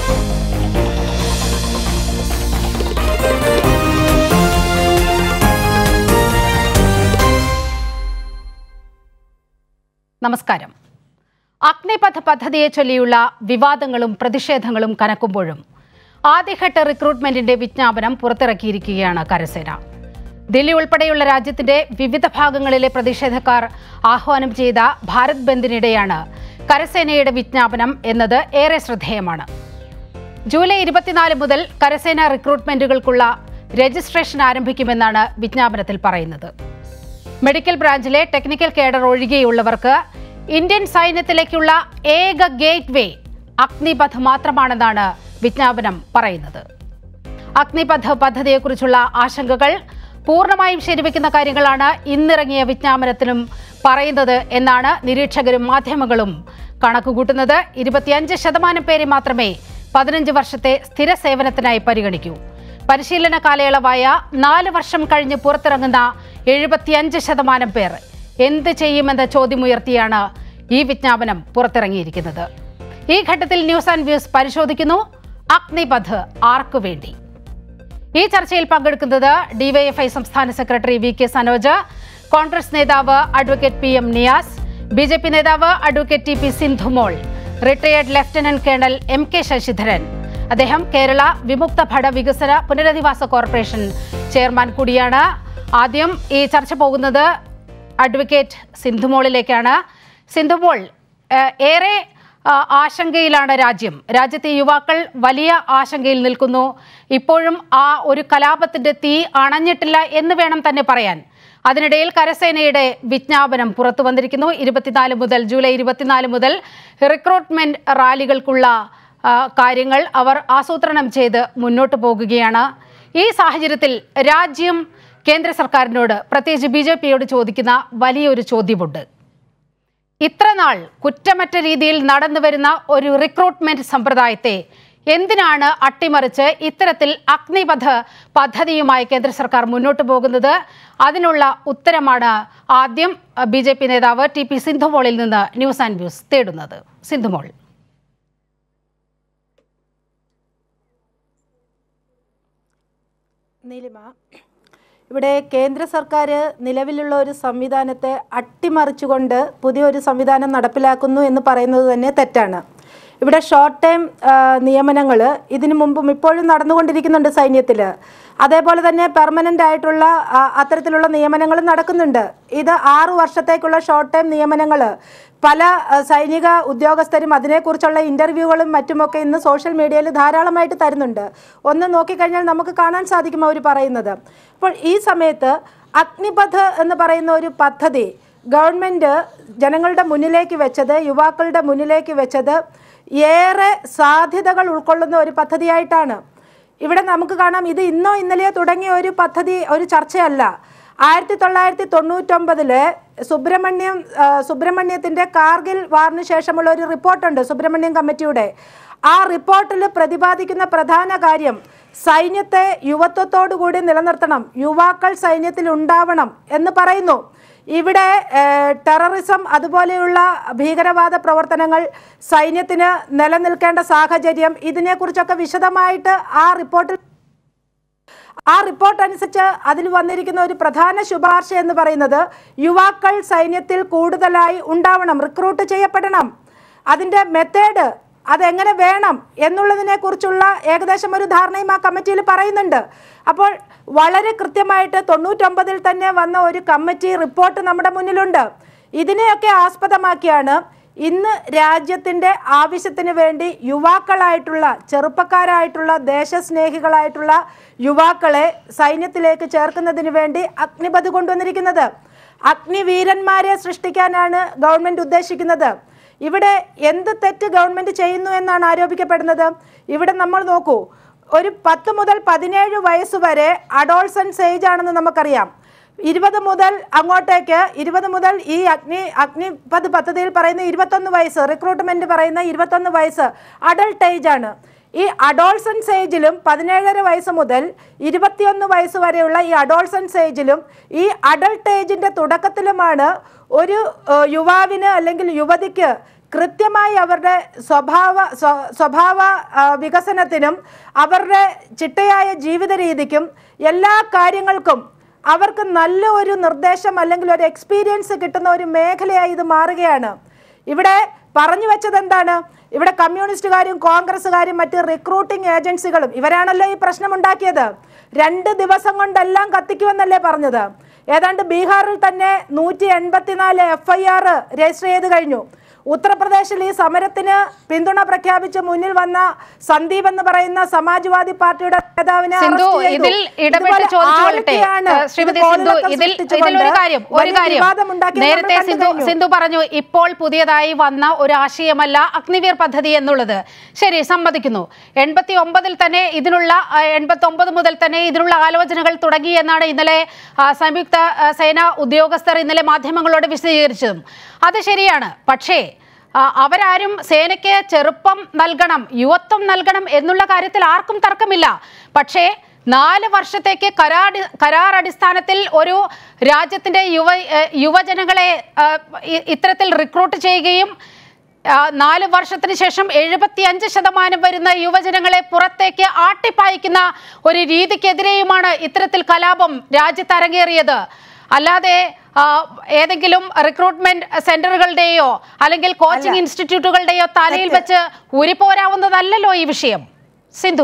നമസ്കാരം അഗ്നിപഥ് പദ്ധതിയെ ചൊല്ലിയുള്ള വിവാദങ്ങളും പ്രതിഷേധങ്ങളും കനക്കുമ്പോഴും ആദ്യഘട്ട റിക്രൂട്ട്മെന്റിന്റെ വിജ്ഞാപനം പുറത്തിറക്കിയിരിക്കുകയാണ് കരസേന ദില്ലി ഉൾപ്പെടെയുള്ള രാജ്യത്തിന്റെ വിവിധ ഭാഗങ്ങളിലെ പ്രതിഷേധക്കാർ ആഹ്വാനം ചെയ്ത ഭാരത് ബന്ദിനിടെയാണ് കരസേനയുടെ വിജ്ഞാപനം എന്നത് ഏറെ ശ്രദ്ധേയമാണ് ജൂലൈ ഇരുപത്തിനാല് മുതൽ കരസേന റിക്രൂട്ട്മെന്റുകൾക്കുള്ള രജിസ്ട്രേഷൻ ആരംഭിക്കുമെന്നാണ് വിജ്ഞാപനത്തിൽ പറയുന്നത് മെഡിക്കൽ ബ്രാഞ്ചിലെ ടെക്നിക്കൽ കേഡർ ഒഴികെയുള്ളവർക്ക് ഇന്ത്യൻ സൈന്യത്തിലേക്കുള്ള ഏക ഗേറ്റ് വേ അഗ്നിപഥ് മാത്രമാണെന്നാണ് വിജ്ഞാപനം പറയുന്നത് അഗ്നിപഥ് പദ്ധതിയെക്കുറിച്ചുള്ള ആശങ്കകൾ പൂർണ്ണമായും ശരിവെക്കുന്ന കാര്യങ്ങളാണ് ഇന്നിറങ്ങിയ വിജ്ഞാപനത്തിലും പറയുന്നത് എന്നാണ് നിരീക്ഷകരും മാധ്യമങ്ങളും കണക്കുകൂട്ടുന്നത് ഇരുപത്തിയഞ്ച് ശതമാനം പേരെ മാത്രമേ പതിനഞ്ച് വർഷത്തെ സ്ഥിര സേവനത്തിനായി പരിഗണിക്കൂ പരിശീലന കാലയളവായ നാല് വർഷം കഴിഞ്ഞ് പുറത്തിറങ്ങുന്ന എഴുപത്തിയഞ്ച് ശതമാനം പേർ എന്ത് ചെയ്യുമെന്ന ചോദ്യമുയർത്തിയാണ് ഈ വിജ്ഞാപനം പുറത്തിറങ്ങിയിരിക്കുന്നത് ഈ ഘട്ടത്തിൽ ന്യൂസ് ആൻഡ് വ്യൂസ് പരിശോധിക്കുന്നു അഗ്നിപഥ് ആർക്കു വേണ്ടി ഈ ചർച്ചയിൽ പങ്കെടുക്കുന്നത് ഡിവൈഎഫ്ഐ സംസ്ഥാന secretary V K Sanoj Congress നേതാവ് advocate P M Niyas B J P നേതാവ് advocate T P Sindhumol retired lieutenant colonel M K Sasidharan അദ്ദേഹം കേരള വിമുക്ത ഭട വികസന പുനരധിവാസ കോർപ്പറേഷൻ ചെയർമാൻ കൂടിയാണ് ആദ്യം ഈ ചർച്ച പോകുന്നത് അഡ്വക്കേറ്റ് സിന്ധുമോളിലേക്കാണ് സിന്ധുമോൾ ഏഹ്, ഏറെ ആ, ആശങ്കയിലാണ് രാജ്യം രാജ്യത്തെ യുവാക്കൾ വലിയ ആശങ്കയിൽ നിൽക്കുന്നു ഇപ്പോഴും ആ ഒരു കലാപത്തിന്റെ തീ അണഞ്ഞിട്ടില്ല എന്ന് വേണം തന്നെ പറയാൻ അതിനിടയിൽ കരസേനയുടെ വിജ്ഞാപനം പുറത്തു വന്നിരിക്കുന്നു ഇരുപത്തിനാല് മുതൽ ജൂലൈ ഇരുപത്തിനാല് മുതൽ റിക്രൂട്ട്മെന്റ് റാലികൾക്കുള്ള ആ, കാര്യങ്ങൾ അവർ ആസൂത്രണം ചെയ്ത് മുന്നോട്ട് പോകുകയാണ് ഈ സാഹചര്യത്തിൽ രാജ്യം കേന്ദ്ര സർക്കാരിനോട് പ്രത്യേകിച്ച് ബി ജെ പിയോട് ചോദിക്കുന്ന വലിയൊരു ചോദ്യമുണ്ട് ഇത്ര നാൾ കുറ്റമറ്റ രീതിയിൽ നടന്നു വരുന്ന ഒരു റിക്രൂട്ട്മെന്റ് സമ്പ്രദായത്തെ എന്തിനാണ് അട്ടിമറിച്ച് ഇത്തരത്തിൽ അഗ്നിപഥ പദ്ധതിയുമായി കേന്ദ്ര സർക്കാർ മുന്നോട്ട് പോകുന്നത് അതിനുള്ള ഉത്തരമാണ് ആദ്യം ബി ജെ പി നേതാവ് ടി പി സിന്ധുമോളിൽ നിന്ന് ന്യൂസ് ആൻഡ് വ്യൂസ് തേടുന്നത് സിന്ധുമോൾ നീലിമ ഇവിടെ കേന്ദ്ര സർക്കാർ നിലവിലുള്ള ഒരു സംവിധാനത്തെ അട്ടിമറിച്ചുകൊണ്ട് പുതിയൊരു സംവിധാനം നടപ്പിലാക്കുന്നു എന്ന് പറയുന്നത് തന്നെ തെറ്റാണ് ഇവിടെ ഷോർട്ട് ടൈം നിയമനങ്ങൾ ഇതിനു മുമ്പും ഇപ്പോഴും നടന്നുകൊണ്ടിരിക്കുന്നുണ്ട് സൈന്യത്തിൽ അതേപോലെ തന്നെ പെർമനൻ്റ് ആയിട്ടുള്ള ആ, അത്തരത്തിലുള്ള നിയമനങ്ങളും നടക്കുന്നുണ്ട് ഇത് ആറു വർഷത്തേക്കുള്ള ഷോർട്ട് ടൈം നിയമനങ്ങൾ പല ആ, സൈനിക ഉദ്യോഗസ്ഥരും അതിനെക്കുറിച്ചുള്ള ഇൻ്റർവ്യൂകളും മറ്റുമൊക്കെ ഇന്ന് സോഷ്യൽ മീഡിയയിൽ ധാരാളമായിട്ട് തരുന്നുണ്ട് ഒന്ന് നോക്കിക്കഴിഞ്ഞാൽ നമുക്ക് കാണാൻ സാധിക്കും അവർ പറയുന്നത് അപ്പോൾ ഈ സമയത്ത് അഗ്നിപഥ് എന്ന് പറയുന്ന ഒരു പദ്ധതി ഗവൺമെൻറ് ജനങ്ങളുടെ മുന്നിലേക്ക് വെച്ചത് യുവാക്കളുടെ മുന്നിലേക്ക് വെച്ചത് ഏറെ സാധ്യതകൾ ഉൾക്കൊള്ളുന്ന ഒരു പദ്ധതിയായിട്ടാണ് ഇവിടെ നമുക്ക് കാണാം ഇത് ഇന്നോ ഇന്നലെയോ തുടങ്ങിയ ഒരു പദ്ധതി ഒരു ചർച്ചയല്ല ആയിരത്തി തൊള്ളായിരത്തി തൊണ്ണൂറ്റൊമ്പതില് സുബ്രഹ്മണ്യം ആ, സുബ്രഹ്മണ്യത്തിന്റെ കാർഗിൽ വാറിന് ശേഷമുള്ള ഒരു റിപ്പോർട്ടുണ്ട് സുബ്രഹ്മണ്യം കമ്മിറ്റിയുടെ ആ റിപ്പോർട്ടിൽ പ്രതിപാദിക്കുന്ന പ്രധാന കാര്യം സൈന്യത്തെ യുവത്വത്തോടു കൂടി നിലനിർത്തണം യുവാക്കൾ സൈന്യത്തിൽ ഉണ്ടാവണം എന്ന് പറയുന്നു ഇവിടെ ഏഹ്, ടെററിസം അതുപോലെയുള്ള ഭീകരവാദ പ്രവർത്തനങ്ങൾ സൈന്യത്തിന് നിലനിൽക്കേണ്ട സാഹചര്യം ഇതിനെക്കുറിച്ചൊക്കെ വിശദമായിട്ട് ആ റിപ്പോർട്ടിൽ ആ റിപ്പോർട്ട് അനുസരിച്ച് അതിൽ വന്നിരിക്കുന്ന ഒരു പ്രധാന ശുപാർശ എന്ന് പറയുന്നത് യുവാക്കൾ സൈന്യത്തിൽ കൂടുതലായി ഉണ്ടാവണം റിക്രൂട്ട് ചെയ്യപ്പെടണം അതിൻ്റെ മെത്തേഡ് അതെങ്ങനെ വേണം എന്നുള്ളതിനെ കുറിച്ചുള്ള ഏകദേശം ഒരു ധാരണയും ആ കമ്മിറ്റിയിൽ പറയുന്നുണ്ട് അപ്പോൾ വളരെ കൃത്യമായിട്ട് തൊണ്ണൂറ്റൊമ്പതിൽ തന്നെ വന്ന ഒരു കമ്മിറ്റി റിപ്പോർട്ട് നമ്മുടെ മുന്നിലുണ്ട് ഇതിനെയൊക്കെ ആസ്പദമാക്കിയാണ് ഇന്ന് രാജ്യത്തിൻ്റെ ആവശ്യത്തിന് വേണ്ടി യുവാക്കളായിട്ടുള്ള ചെറുപ്പക്കാരായിട്ടുള്ള ദേശസ്നേഹികളായിട്ടുള്ള യുവാക്കളെ സൈന്യത്തിലേക്ക് ചേർക്കുന്നതിന് വേണ്ടി അഗ്നിപഥ് കൊണ്ടുവന്നിരിക്കുന്നത് അഗ്നിവീരന്മാരെ സൃഷ്ടിക്കാനാണ് ഗവൺമെൻറ് ഉദ്ദേശിക്കുന്നത് ഇവിടെ എന്ത് തെറ്റ് ഗവൺമെൻറ് ചെയ്യുന്നു എന്നാണ് ആരോപിക്കപ്പെടുന്നത് ഇവിടെ നമ്മൾ നോക്കൂ ഒരു പത്ത് മുതൽ പതിനേഴ് വയസ്സ് വരെ അഡോൾസൻസ് ഏജ് ആണെന്ന് നമുക്കറിയാം ഇരുപത് മുതൽ അങ്ങോട്ടേക്ക് ഇരുപത് മുതൽ ഈ അഗ്നി അഗ്നിപഥ് പദ്ധതിയിൽ പറയുന്ന ഇരുപത്തൊന്ന് വയസ്സ് റിക്രൂട്ട്മെന്റ് പറയുന്ന ഇരുപത്തൊന്ന് വയസ്സ് അഡൾട്ട് ഏജ് ആണ് ഈ അഡോൾസൻസ് ഏജിലും പതിനേഴര വയസ്സ് മുതൽ ഇരുപത്തിയൊന്ന് വയസ്സ് വരെയുള്ള ഈ അഡോൾസൻസ് ഏജിലും ഈ അഡൾട്ട് ഏജിന്റെ തുടക്കത്തിലുമാണ് ഒരു ഏഹ്, യുവാവിന് അല്ലെങ്കിൽ യുവതിക്ക് കൃത്യമായി അവരുടെ സ്വഭാവ സ്വ- സ്വഭാവ ആ, വികസനത്തിനും അവരുടെ ചിട്ടയായ ജീവിത രീതിക്കും എല്ലാ കാര്യങ്ങൾക്കും അവർക്ക് നല്ല ഒരു നിർദ്ദേശം അല്ലെങ്കിൽ ഒരു എക്സ്പീരിയൻസ് കിട്ടുന്ന ഒരു മേഖലയായി ഇത് മാറുകയാണ് ഇവിടെ പറഞ്ഞു വെച്ചത് എന്താണ് ഇവിടെ കമ്മ്യൂണിസ്റ്റുകാരും കോൺഗ്രസ്സുകാരും മറ്റ് റിക്രൂട്ടിംഗ് ഏജൻസികളും ഇവരാണല്ലോ ഈ പ്രശ്നം ഉണ്ടാക്കിയത് രണ്ട് ദിവസം കൊണ്ടെല്ലാം കത്തിക്കുമെന്നല്ലേ പറഞ്ഞത് ഏതാണ്ട് ബീഹാറിൽ തന്നെ നൂറ്റി എൺപത്തിനാല് എഫ് ഐ ആർ രജിസ്റ്റർ ചെയ്ത് കഴിഞ്ഞു ഉത്തർപ്രദേശിൽ ഈ സമരത്തിന് പിന്തുണ പ്രഖ്യാപിച്ച് മുന്നിൽ വന്ന സന്ദീപ് എന്ന് പറയുന്ന സമാജ്വാദി പാർട്ടിയുടെ നേതാവിനെ സിന്ധു arrest ചെയ്തു. ഇതിൽ ഇടപെട്ട് ഇതുപോലെ ചോദിച്ചുകൊള്ളട്ടെ ആരൊക്കെയാണ് ഏഹ് ശ്രീമതി ഇത് സിന്ധു കോളിളക്കം ഇതിൽ സൃഷ്ടിച്ചുകൊണ്ട് ഇതിലൊരു കാര്യം ഒരു വലിയ കാര്യം വിവാദമുണ്ടാക്കിയത് നമ്മൾ നേരത്തെ കണ്ടു സിന്ധു കഴിഞ്ഞു. സിന്ധു പറഞ്ഞു ഇപ്പോൾ പുതിയതായി വന്ന ഒരു ആശയമല്ല അഗ്നിവീർ പദ്ധതി എന്നുള്ളത് ശരി സമ്മതിക്കുന്നു എൺപത്തി ഒമ്പതിൽ തന്നെ ഇതിനുള്ള എൺപത്തി ഒമ്പത് മുതൽ തന്നെ ഇതിനുള്ള ആലോചനകൾ തുടങ്ങി എന്നാണ് ഇന്നലെ ആ, സംയുക്ത ആ, സേന ഉദ്യോഗസ്ഥർ ഇന്നലെ മാധ്യമങ്ങളോട് വിശദീകരിച്ചതും അത് ശരിയാണ് പക്ഷേ ആ, അവരാരും സേനയ്ക്ക് ചെറുപ്പം നൽകണം യുവത്വം നൽകണം എന്നുള്ള കാര്യത്തിൽ ആർക്കും തർക്കമില്ല പക്ഷേ നാല് വർഷത്തേക്ക് കരാർ കരാർ അടിസ്ഥാനത്തിൽ ഒരു രാജ്യത്തിന്റെ യുവ ഏഹ് യുവജനങ്ങളെ ആ, ഇ- ഇത്തരത്തിൽ റിക്രൂട്ട് ചെയ്യുകയും ആ, നാല് വർഷത്തിന് ശേഷം എഴുപത്തിയഞ്ച് ശതമാനം വരുന്ന യുവജനങ്ങളെ പുറത്തേക്ക് ആട്ടിപ്പായിക്കുന്ന ഒരു രീതിക്കെതിരെയുമാണ് ഇത്തരത്തിൽ കലാപം രാജ്യത്ത് അരങ്ങേറിയത് അല്ലാതെ ആ, ഏതെങ്കിലും റിക്രൂട്ട്മെന്റ് സെന്ററുകളുടെയോ അല്ലെങ്കിൽ കോച്ചിങ് ഇൻസ്റ്റിറ്റ്യൂട്ടുകളുടെയോ തലയിൽ വെച്ച് ഊരിപ്പോരാവുന്നതല്ലല്ലോ ഈ വിഷയം സിന്ധു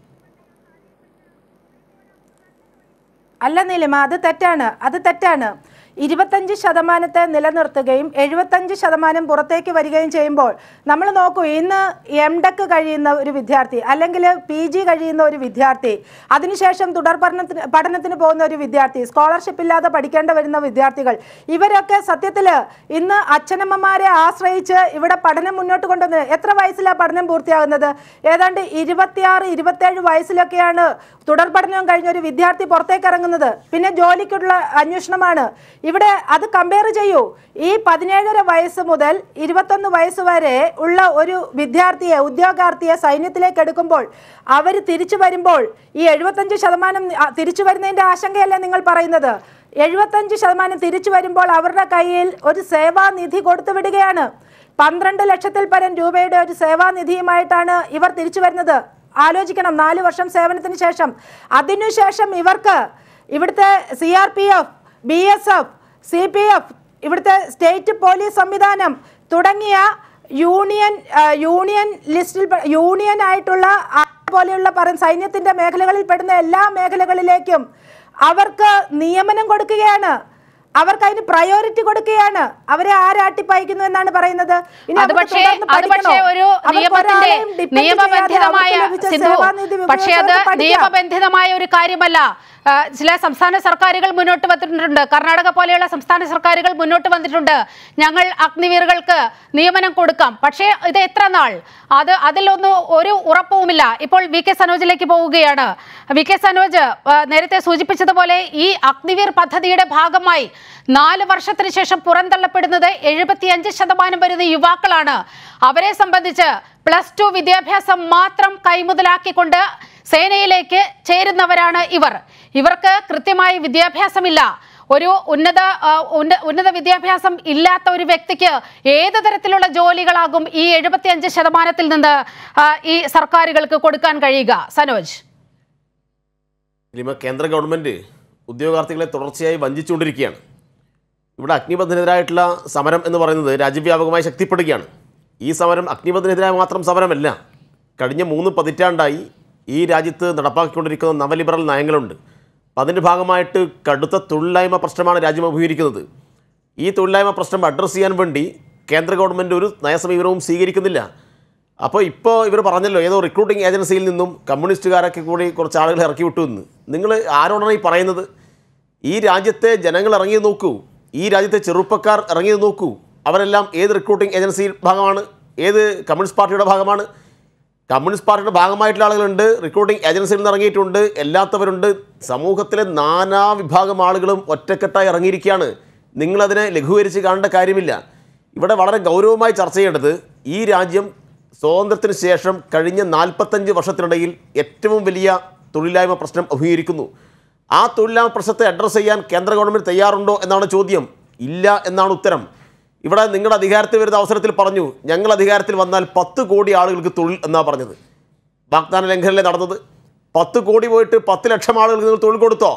അല്ല നീലിമ അത് തെറ്റാണ് അത് തെറ്റാണ് ഇരുപത്തഞ്ച് ശതമാനത്തെ നിലനിർത്തുകയും എഴുപത്തഞ്ച് ശതമാനം പുറത്തേക്ക് വരികയും ചെയ്യുമ്പോൾ നമ്മൾ നോക്കൂ ഇന്ന് എം ടെക് കഴിയുന്ന ഒരു വിദ്യാർത്ഥി അല്ലെങ്കിൽ പി ജി കഴിയുന്ന ഒരു വിദ്യാർത്ഥി അതിനുശേഷം തുടർ പഠനത്തിന് പഠനത്തിന് പോകുന്ന ഒരു വിദ്യാർത്ഥി സ്കോളർഷിപ്പ് ഇല്ലാതെ പഠിക്കേണ്ട വരുന്ന വിദ്യാർത്ഥികൾ ഇവരൊക്കെ സത്യത്തിൽ ഇന്ന് അച്ഛനമ്മമാരെ ആശ്രയിച്ച് ഇവിടെ പഠനം മുന്നോട്ട് കൊണ്ടുവന്ന് എത്ര വയസ്സിലാണ് പഠനം പൂർത്തിയാകുന്നത് ഏതാണ്ട് ഇരുപത്തിയാറ് ഇരുപത്തേഴ് വയസ്സിലൊക്കെയാണ് തുടർ പഠനം കഴിഞ്ഞ ഒരു വിദ്യാർത്ഥി പുറത്തേക്ക് ഇറങ്ങുന്നത് പിന്നെ ജോലിക്കുള്ള അന്വേഷണമാണ് ഇവിടെ അത് കമ്പയർ ചെയ്യൂ ഈ പതിനേഴര വയസ്സ് മുതൽ ഇരുപത്തൊന്ന് വയസ്സ് വരെ ഉള്ള ഒരു വിദ്യാർത്ഥിയെ ഉദ്യോഗാർത്ഥിയെ സൈന്യത്തിലേക്ക് എടുക്കുമ്പോൾ അവർ തിരിച്ചു വരുമ്പോൾ ഈ എഴുപത്തഞ്ച് ശതമാനം ആ, തിരിച്ചു വരുന്നതിന്റെ ആശങ്കയല്ലേ നിങ്ങൾ പറയുന്നത് എഴുപത്തഞ്ച് ശതമാനം തിരിച്ചു വരുമ്പോൾ അവരുടെ കയ്യിൽ ഒരു സേവാനിധി കൊടുത്തു വിടുകയാണ് പന്ത്രണ്ട് ലക്ഷത്തിൽ പരം രൂപയുടെ ഒരു സേവാനിധിയുമായിട്ടാണ് ഇവർ തിരിച്ചു വരുന്നത് ആലോചിക്കണം നാല് വർഷം സേവനത്തിന് ശേഷം അതിനുശേഷം ഇവർക്ക് ഇവിടുത്തെ C R P F B S F C P F ഇവിടുത്തെ സ്റ്റേറ്റ് പോലീസ് സംവിധാനം തുടങ്ങിയ യൂണിയൻ ആ, യൂണിയൻ ലിസ്റ്റിൽ പെ- യൂണിയൻ ആയിട്ടുള്ള ആ പോലെയുള്ള പറ- സൈന്യത്തിന്റെ മേഖലകളിൽ പെടുന്ന എല്ലാ മേഖലകളിലേക്കും അവർക്ക് നിയമനം കൊടുക്കുകയാണ് അവർക്ക് അതിന് പ്രയോറിറ്റി കൊടുക്കുകയാണ് അവരെ ആരാട്ടിപ്പായിക്കുന്നു എന്നാണ് പറയുന്നത് ഇനി അത് അവർക്ക് പക്ഷേ തുടർന്ന് അത് പക്ഷേ പഠിക്കണോ? ഒരു അവർക്ക് നിയമത്തിന്റെ ഒരാളെയും depend ചെയ്യാതെ നിയമബന്ധിതമായ അവർക്ക് ലഭിച്ച സിന്ധു സേവാനിധി പക്ഷേ അത് ഉപയോഗിച്ച് പഠിക്കാം. നിയമബന്ധിതമായ ഒരു കാര്യമല്ല ആ, ചില സംസ്ഥാന സർക്കാരുകൾ മുന്നോട്ട് വന്നിട്ടുണ്ട് കർണാടക പോലെയുള്ള സംസ്ഥാന സർക്കാരുകൾ മുന്നോട്ട് വന്നിട്ടുണ്ട് ഞങ്ങൾ അഗ്നിവീറുകൾക്ക് നിയമനം കൊടുക്കാം പക്ഷേ ഇത് എത്ര നാൾ അത് അതിലൊന്നും ഒരു ഉറപ്പുമില്ല ഇപ്പോൾ വി കെ സനോജിലേക്ക് പോവുകയാണ് വി കെ സനോജ് ആ, നേരത്തെ സൂചിപ്പിച്ചതുപോലെ ഈ അഗ്നിവീർ പദ്ധതിയുടെ ഭാഗമായി നാല് വർഷത്തിന് ശേഷം പുറന്തള്ളപ്പെടുന്നത് എഴുപത്തിയഞ്ച് ശതമാനം വരുന്ന യുവാക്കളാണ് അവരെ സംബന്ധിച്ച് പ്ലസ് ടു വിദ്യാഭ്യാസം മാത്രം കൈമുതലാക്കിക്കൊണ്ട് സേനയിലേക്ക് ചേരുന്നവരാണ് ഇവർ ഇവർക്ക് കൃത്യമായി വിദ്യാഭ്യാസമില്ല ഒരു ഉന്നത ആ, ഉന്ന- ഉന്നത വിദ്യാഭ്യാസം ഇല്ലാത്ത ഒരു വ്യക്തിക്ക് ഏത് തരത്തിലുള്ള ജോലികളാകും ഈ എഴുപത്തിയഞ്ച് ശതമാനത്തിൽ നിന്ന് ആ, ഈ സർക്കാരുകൾക്ക് കൊടുക്കാൻ കഴിയുക സനോജ് ലിമ കേന്ദ്ര ഗവൺമെൻറ് ഉദ്യോഗാർത്ഥികളെ തുടർച്ചയായി വഞ്ചിച്ചുകൊണ്ടിരിക്കുകയാണ് ഇവിടെ അഗ്നിബന്ധനെതിരായിട്ടുള്ള സമരം എന്ന് പറയുന്നത് രാജ്യവ്യാപകമായി ശക്തിപ്പെടുകയാണ് ഈ സമരം അഗ്നിബന്ധനെതിരായ മാത്രം സമരമല്ല കഴിഞ്ഞ മൂന്ന് പതിറ്റാണ്ടായി ഈ രാജ്യത്ത് നടപ്പാക്കിക്കൊണ്ടിരിക്കുന്ന നവലിബറൽ നയങ്ങളുണ്ട് അപ്പം അതിൻ്റെ ഭാഗമായിട്ട് കടുത്ത തൊഴിലില്ലായ്മ പ്രശ്നമാണ് രാജ്യം അഭിമുഖീകരിക്കുന്നത് ഈ തൊഴിലില്ലായ്മ പ്രശ്നം അഡ്രസ്സ് ചെയ്യാൻ വേണ്ടി കേന്ദ്ര ഗവൺമെൻറ് ഒരു നയസമീപനവും സ്വീകരിക്കുന്നില്ല അപ്പോൾ ഇപ്പോൾ ഇവർ പറഞ്ഞല്ലോ ഏതോ റിക്രൂട്ടിംഗ് ഏജൻസിയിൽ നിന്നും കമ്മ്യൂണിസ്റ്റുകാരൊക്കെ കൂടി കുറച്ച് ആളുകൾ ഇറക്കി വിട്ടു എന്ന് നിങ്ങൾ ആരോടാണ് ഈ പറയുന്നത് ഈ രാജ്യത്തെ ജനങ്ങൾ ഇറങ്ങി നോക്കൂ ഈ രാജ്യത്തെ ചെറുപ്പക്കാർ ഇറങ്ങി നോക്കൂ അവരെല്ലാം ഏത് റിക്രൂട്ടിംഗ് ഏജൻസിയിൽ ഭാഗമാണ് ഏത് കമ്മ്യൂണിസ്റ്റ് പാർട്ടിയുടെ ഭാഗമാണ് കമ്മ്യൂണിസ്റ്റ് പാർട്ടിയുടെ ഭാഗമായിട്ടുള്ള ആളുകളുണ്ട് റിക്രൂട്ടിംഗ് ഏജൻസിയിൽ നിന്ന് ഇറങ്ങിയിട്ടുണ്ട് എല്ലാത്തവരുണ്ട് സമൂഹത്തിലെ നാനാ വിഭാഗം ആളുകളും ഒറ്റക്കെട്ടായി ഇറങ്ങിയിരിക്കുകയാണ് നിങ്ങളതിനെ ലഘൂകരിച്ച് കാണേണ്ട കാര്യമില്ല ഇവിടെ വളരെ ഗൗരവമായി ചർച്ച ചെയ്യേണ്ടത് ഈ രാജ്യം സ്വാതന്ത്ര്യത്തിന് ശേഷം കഴിഞ്ഞ നാൽപ്പത്തഞ്ച് വർഷത്തിനിടയിൽ ഏറ്റവും വലിയ തൊഴിലില്ലായ്മ പ്രശ്നം അഭിമുഖീകരിക്കുന്നു ആ തൊഴിലില്ലായ്മ പ്രശ്നത്തെ അഡ്രസ്സ് ചെയ്യാൻ കേന്ദ്ര ഗവൺമെൻറ് തയ്യാറുണ്ടോ എന്നാണ് ചോദ്യം ഇല്ല എന്നാണ് ഉത്തരം ഇവിടെ നിങ്ങളുടെ അധികാരത്തിൽ വരുന്ന അവസരത്തിൽ പറഞ്ഞു ഞങ്ങൾ അധികാരത്തിൽ വന്നാൽ പത്ത് കോടി ആളുകൾക്ക് തൊഴിൽ എന്നാ പറഞ്ഞത് വാഗ്ദാന ലംഘനല്ലേ നടന്നത് പത്ത് കോടി പോയിട്ട് പത്ത് ലക്ഷം ആളുകൾക്ക് നിങ്ങൾ തൊഴിൽ കൊടുത്തോ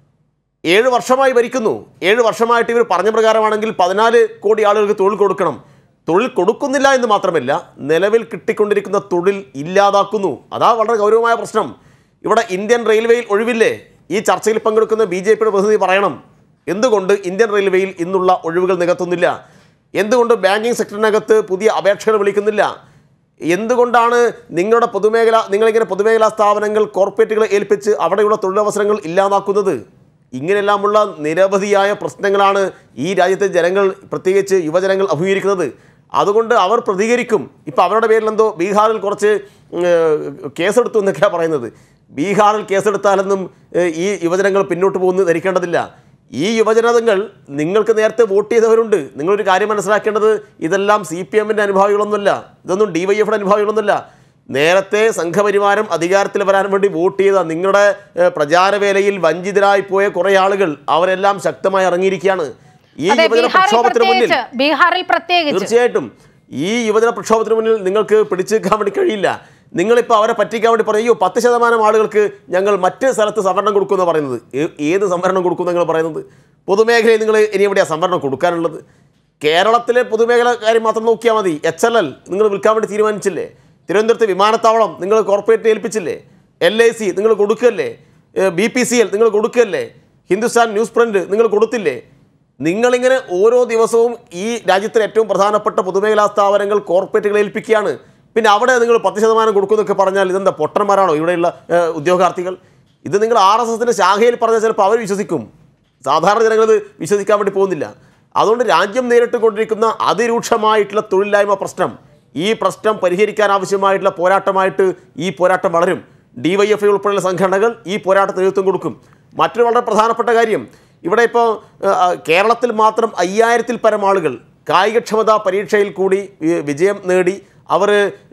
ഏഴ് വർഷമായി ഭരിക്കുന്നു ഏഴ് വർഷമായിട്ട് ഇവർ പറഞ്ഞ പ്രകാരമാണെങ്കിൽ പതിനാല് കോടി ആളുകൾക്ക് തൊഴിൽ കൊടുക്കണം തൊഴിൽ കൊടുക്കുന്നില്ല എന്ന് മാത്രമല്ല നിലവിൽ കിട്ടിക്കൊണ്ടിരിക്കുന്ന തൊഴിൽ ഇല്ലാതാക്കുന്നു അതാ വളരെ ഗൗരവമായ പ്രശ്നം ഇവിടെ ഇന്ത്യൻ റെയിൽവേയിൽ ഒഴിവില്ലേ ഈ ചർച്ചയിൽ പങ്കെടുക്കുന്ന ബി ജെ പിയുടെ പ്രതിനിധി പറയണം എന്തുകൊണ്ട് ഇന്ത്യൻ റെയിൽവേയിൽ ഇന്നുള്ള ഒഴിവുകൾ നികത്തുന്നില്ല എന്തുകൊണ്ട് ബാങ്കിങ് സെക്ടറിനകത്ത് പുതിയ അപേക്ഷകൾ വിളിക്കുന്നില്ല എന്തുകൊണ്ടാണ് നിങ്ങളുടെ പൊതുമേഖല നിങ്ങളിങ്ങനെ പൊതുമേഖലാ സ്ഥാപനങ്ങൾ കോർപ്പറേറ്റുകളെ ഏൽപ്പിച്ച് അവിടെയുള്ള തൊഴിലവസരങ്ങൾ ഇല്ലാതാക്കുന്നത് ഇങ്ങനെയെല്ലാമുള്ള നിരവധിയായ പ്രശ്നങ്ങളാണ് ഈ രാജ്യത്തെ ജനങ്ങൾ പ്രത്യേകിച്ച് യുവജനങ്ങൾ അഭിമുഖീകരിക്കുന്നത് അതുകൊണ്ട് അവർ പ്രതികരിക്കും ഇപ്പോൾ അവരുടെ പേരിൽ എന്തോ ബീഹാറിൽ കുറച്ച് ഉം, ഏഹ്, കേസെടുത്തു എന്നൊക്കെയാണ് പറയുന്നത് ബീഹാറിൽ കേസെടുത്താലൊന്നും ഏഹ്, ഈ യുവജനങ്ങൾ പിന്നോട്ട് പോകുന്നു ധരിക്കേണ്ടതില്ല ഈ യുവജനതകൾ നിങ്ങൾക്ക് നേരത്തെ വോട്ട് ചെയ്തവരുണ്ട് നിങ്ങളൊരു കാര്യം മനസ്സിലാക്കേണ്ടത് ഇതെല്ലാം സി പി എമ്മിൻ്റെ അനുഭാവികളൊന്നുമല്ല ഇതൊന്നും ഡി വൈ എഫിൻ്റെ അനുഭാവികളൊന്നുമല്ല നേരത്തെ സംഘപരിവാരം അധികാരത്തിൽ വരാൻ വേണ്ടി വോട്ട് ചെയ്ത നിങ്ങളുടെ ഏഹ്, പ്രചാരവേലയിൽ വഞ്ചിതരായി പോയ കുറേ ആളുകൾ അവരെല്ലാം ശക്തമായി ഇറങ്ങിയിരിക്കുകയാണ് ഈ അതെ യുവജന ബീഹാറിൽ പ്രക്ഷോഭത്തിന് മുന്നിൽ പ്രത്യേകിച്ച് ബീഹാറിൽ പ്രത്യേകിച്ച് തീർച്ചയായിട്ടും ഈ യുവജന പ്രക്ഷോഭത്തിന് മുന്നിൽ നിങ്ങൾക്ക് പിടിച്ചു നിൽക്കാൻ വേണ്ടി കഴിയില്ല നിങ്ങളിപ്പോൾ അവരെ പറ്റിക്കാൻ വേണ്ടി പറയും അയ്യോ പത്ത് ശതമാനം ആളുകൾക്ക് ഞങ്ങൾ മറ്റ് സ്ഥലത്ത് സംവരണം കൊടുക്കുമെന്ന് പറയുന്നത് ഏ- ഏത് സംവരണം കൊടുക്കും നിങ്ങൾ പറയുന്നത് പൊതുമേഖലയിൽ നിങ്ങൾ ഇനി എവിടെയാണ് സംവരണം കൊടുക്കാനുള്ളത് കേരളത്തിലെ പൊതുമേഖല കാര്യം മാത്രം നോക്കിയാൽ മതി എച്ച് എൽ എൽ നിങ്ങൾ വിൽക്കാൻ വേണ്ടി തീരുമാനിച്ചില്ലേ തിരുവനന്തപുരത്ത് വിമാനത്താവളം നിങ്ങൾ കോർപ്പറേറ്റ് ഏൽപ്പിച്ചില്ലേ എൽ ഐ സി നിങ്ങൾ കൊടുക്കല്ലേ ബി പി സി എൽ നിങ്ങൾ കൊടുക്കല്ലേ ഹിന്ദുസ്ഥാൻ ന്യൂസ് പ്രിന്റ് നിങ്ങൾ കൊടുത്തില്ലേ നിങ്ങളിങ്ങനെ ഓരോ ദിവസവും ഈ രാജ്യത്തിലെ ഏറ്റവും പ്രധാനപ്പെട്ട പൊതുമേഖലാ സ്ഥാപനങ്ങൾ കോർപ്പറേറ്റുകൾ ഏൽപ്പിക്കുകയാണ് പിന്നെ അവിടെ നിങ്ങൾ പത്ത് ശതമാനം കൊടുക്കുമെന്നൊക്കെ പറഞ്ഞാൽ ഇതെന്താ പൊട്ടന്മാരാണോ ഇവിടെയുള്ള ഏഹ്, ഉദ്യോഗാർത്ഥികൾ ഇത് നിങ്ങൾ ആർ എസ് എസിൻ്റെ ശാഖയിൽ പറഞ്ഞാൽ ചിലപ്പോൾ അവർ വിശ്വസിക്കും സാധാരണ ജനങ്ങൾ ഇത് വിശ്വസിക്കാൻ വേണ്ടി പോകുന്നില്ല അതുകൊണ്ട് രാജ്യം നേരിട്ട് കൊണ്ടിരിക്കുന്ന അതിരൂക്ഷമായിട്ടുള്ള തൊഴിലില്ലായ്മ പ്രശ്നം ഈ പ്രശ്നം പരിഹരിക്കാൻ ആവശ്യമായിട്ടുള്ള പോരാട്ടമായിട്ട് ഈ പോരാട്ടം വളരും ഡി വൈ എഫ് ഐ ഉൾപ്പെടെയുള്ള സംഘടനകൾ ഈ പോരാട്ടത്തിന് നേതൃത്വം കൊടുക്കും മറ്റൊരു വളരെ പ്രധാനപ്പെട്ട കാര്യം ഇവിടെ ഇപ്പോൾ കേരളത്തിൽ മാത്രം അയ്യായിരത്തിൽ പരം ആളുകൾ കായികക്ഷമതാ പരീക്ഷയിൽ കൂടി ഏഹ്, വിജയം നേടി അവർ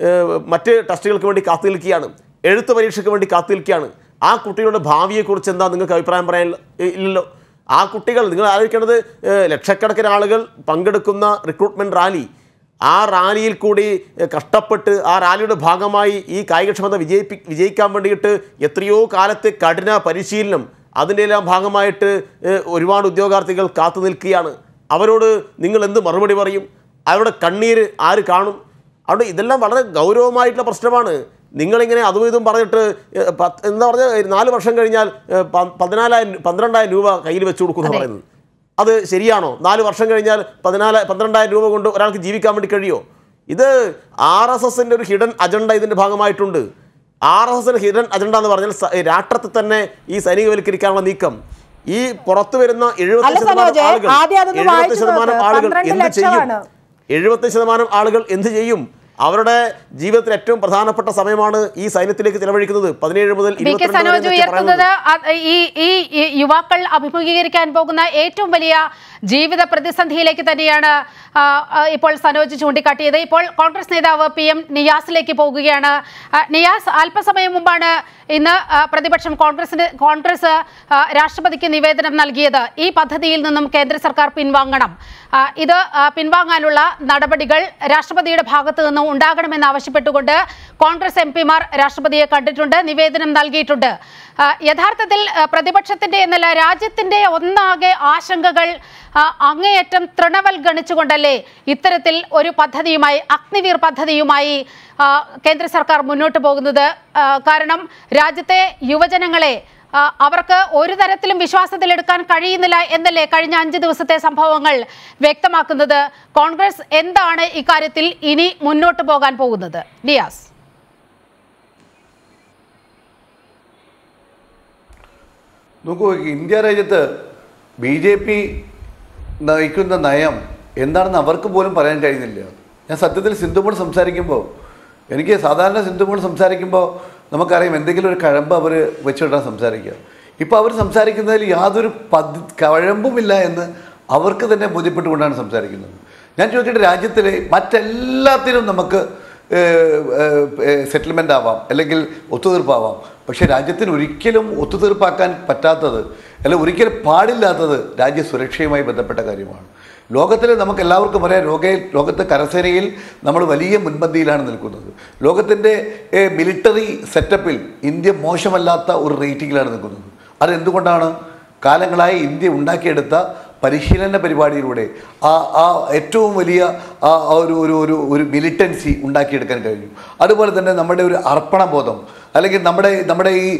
മറ്റ് ടെസ്റ്റുകൾക്ക് വേണ്ടി കാത്തു നിൽക്കുകയാണ് എഴുത്ത് പരീക്ഷയ്ക്ക് വേണ്ടി കാത്തു നിൽക്കുകയാണ് ആ കുട്ടികളുടെ ഭാവിയെക്കുറിച്ച് എന്താ നിങ്ങൾക്ക് അഭിപ്രായം പറയാൻ ഇല്ലല്ലോ ആ കുട്ടികൾ നിങ്ങൾ ആലോചിക്കേണ്ടത് ഏഹ്, ലക്ഷക്കണക്കിന് ആളുകൾ പങ്കെടുക്കുന്ന റിക്രൂട്ട്മെൻറ്റ് റാലി ആ റാലിയിൽ കൂടി ഏഹ്, കഷ്ടപ്പെട്ട് ആ റാലിയുടെ ഭാഗമായി ഈ കായികക്ഷമത വിജയിപ്പി വിജയിക്കാൻ വേണ്ടിയിട്ട് എത്രയോ കാലത്തെ കഠിന പരിശീലനം അതിൻ്റെ എല്ലാം ഭാഗമായിട്ട് ഏഹ്, ഒരുപാട് ഉദ്യോഗാർത്ഥികൾ കാത്തു നിൽക്കുകയാണ് അവരോട് നിങ്ങൾ എന്ത് മറുപടി പറയും അവരുടെ കണ്ണീര് ആര് കാണും അവിടെ ഇതെല്ലാം വളരെ ഗൗരവമായിട്ടുള്ള പ്രശ്നമാണ് നിങ്ങളിങ്ങനെ അതും ഇതും പറഞ്ഞിട്ട് ഏഹ്, പത്ത് എന്താ പറഞ്ഞാൽ നാല് വർഷം കഴിഞ്ഞാൽ ഏഹ്, പ- പതിനാലായിരം പന്ത്രണ്ടായിരം രൂപ കയ്യിൽ വെച്ച് കൊടുക്കുന്നു പറയുന്നത് അത് ശരിയാണോ നാല് വർഷം കഴിഞ്ഞാൽ പതിനാല് പന്ത്രണ്ടായിരം രൂപ കൊണ്ട് ഒരാൾക്ക് ജീവിക്കാൻ വേണ്ടി കഴിയുമോ ഇത് ആർ എസ് എസിൻ്റെ ഒരു ഹിഡൻ അജണ്ട ഇതിൻ്റെ ഭാഗമായിട്ടുണ്ട് ആർ എസ് എസിൻ്റെ ഹിഡൻ അജണ്ട എന്ന് പറഞ്ഞാൽ സ- രാഷ്ട്രത്തെ തന്നെ ഈ സൈനികവൽക്കരിക്കാനുള്ള നീക്കം ഈ പുറത്തു വരുന്ന എഴുപത്തി അല്ല ശതമാനം സനോജ്, ആളുകൾ ആദ്യം അതൊന്ന് എഴുപത്തി വായിച്ചു ശതമാനം നോക്ക്. ആളുകൾ പന്ത്രണ്ട് എന്ത് ചെയ്യും ലക്ഷമാണ്. എഴുപത്തി ശതമാനം ആളുകൾ എന്ത് ചെയ്യും അവരുടെ ജീവിതത്തിൽ ഏറ്റവും പ്രധാനപ്പെട്ട സമയമാണ് ഈ സൈന്യത്തിലേക്ക് ചെലവഴിക്കുന്നത് പതിനേഴ് മുതൽ വി കെ ഇരുപത്തിരണ്ട് വരെ സനോജ് എന്നൊക്കെ ഉയർത്തുന്നത് പറയുന്നത്. അത് ഈ ഈ ഈ യുവാക്കൾ അഭിമുഖീകരിക്കാൻ പോകുന്ന ഏറ്റവും വലിയ ജീവിത പ്രതിസന്ധിയിലേക്ക് തന്നെയാണ് ആ, ആ, ഇപ്പോൾ സനോജ് ചൂണ്ടിക്കാട്ടിയത് ഇപ്പോൾ കോൺഗ്രസ് നേതാവ് പി എം നിയാസിലേക്ക് പോകുകയാണ് ആ, നിയാസ് അല്പസമയം മുമ്പാണ് ഇന്ന് ആ, പ്രതിപക്ഷം കോൺഗ്രസിന് കോൺഗ്രസ് ആ, രാഷ്ട്രപതിക്ക് നിവേദനം നൽകിയത് ഈ പദ്ധതിയിൽ നിന്നും കേന്ദ്ര സർക്കാർ പിൻവാങ്ങണം ആ, ഇത് ആ, പിൻവാങ്ങാനുള്ള നടപടികൾ രാഷ്ട്രപതിയുടെ ഭാഗത്തു നിന്നും ഉണ്ടാകണമെന്ന് ആവശ്യപ്പെട്ടുകൊണ്ട് കോൺഗ്രസ് എം പിമാർ രാഷ്ട്രപതിയെ കണ്ടിട്ടുണ്ട് നിവേദനം നൽകിയിട്ടുണ്ട് ആ, യഥാർത്ഥത്തിൽ ആ, പ്രതിപക്ഷത്തിന്റെ എന്നല്ല രാജ്യത്തിന്റെ ഒന്നാകെ ആശങ്കകൾ ആ, അങ്ങേയറ്റം തൃണവൽഗണിച്ചുകൊണ്ടല്ലേ ഇത്തരത്തിൽ ഒരു പദ്ധതിയുമായി അഗ്നിവീർ പദ്ധതിയുമായി ആ, കേന്ദ്ര സർക്കാർ മുന്നോട്ട് പോകുന്നത് ആ, കാരണം രാജ്യത്തെ യുവജനങ്ങളെ ആ, അവർക്ക് ഒരു തരത്തിലും വിശ്വാസത്തിലെടുക്കാൻ കഴിയുന്നില്ല എന്നല്ലേ കഴിഞ്ഞ അഞ്ച് ദിവസത്തെ സംഭവങ്ങൾ വ്യക്തമാക്കുന്നത് കോൺഗ്രസ് എന്താണ് ഇക്കാര്യത്തിൽ ഇനി മുന്നോട്ട് പോകാൻ പോകുന്നത് ഡിയാസ് നോക്കൂ ഇന്ത്യ രാജ്യത്ത് ബി ജെ പി നയിക്കുന്ന നയം എന്താണെന്ന് അവർക്ക് പോലും പറയാൻ കഴിയുന്നില്ല ഞാൻ സത്യത്തിൽ സിന്ധുമോൾ സംസാരിക്കുമ്പോൾ എനിക്ക് സാധാരണ സിന്ധുമോൾ സംസാരിക്കുമ്പോൾ നമുക്കറിയാം എന്തെങ്കിലും ഒരു കഴമ്പ് അവർ വെച്ചിട്ടാണ് സംസാരിക്കുക ഇപ്പോൾ അവർ സംസാരിക്കുന്നതിൽ യാതൊരു പദ്ധ കഴമ്പുമില്ല എന്ന് അവർക്ക് തന്നെ ബോധ്യപ്പെട്ടുകൊണ്ടാണ് സംസാരിക്കുന്നത് ഞാൻ ചോദിക്കട്ടെ രാജ്യത്തിലെ മറ്റെല്ലാത്തിനും നമുക്ക് സെറ്റിൽമെൻ്റ് ആവാം അല്ലെങ്കിൽ ഒത്തുതീർപ്പാവാം പക്ഷേ രാജ്യത്തിന് ഒരിക്കലും ഒത്തുതീർപ്പാക്കാൻ പറ്റാത്തത് അല്ല ഒരിക്കലും പാടില്ലാത്തത് രാജ്യ സുരക്ഷയുമായി ബന്ധപ്പെട്ട കാര്യമാണ് ലോകത്തിൽ നമുക്ക് എല്ലാവർക്കും പറയാം ലോക ലോകത്ത് കരസേനയിൽ നമ്മൾ വലിയ മുൻപന്തിയിലാണ് നിൽക്കുന്നത് ലോകത്തിൻ്റെ മിലിറ്ററി സെറ്റപ്പിൽ ഇന്ത്യ മോശമല്ലാത്ത ഒരു റേറ്റിംഗിലാണ് നിൽക്കുന്നത് അതെന്തുകൊണ്ടാണ് കാലങ്ങളായി ഇന്ത്യ ഉണ്ടാക്കിയെടുത്ത പരിശീലന പരിപാടിയിലൂടെ ആ ആ ഏറ്റവും വലിയ ആ ആ ഒരു ഒരു ഒരു ഒരു മിലിറ്റൻസി ഉണ്ടാക്കിയെടുക്കാൻ കഴിഞ്ഞു അതുപോലെ തന്നെ നമ്മുടെ ഒരു അർപ്പണബോധം അല്ലെങ്കിൽ നമ്മുടെ നമ്മുടെ ഈ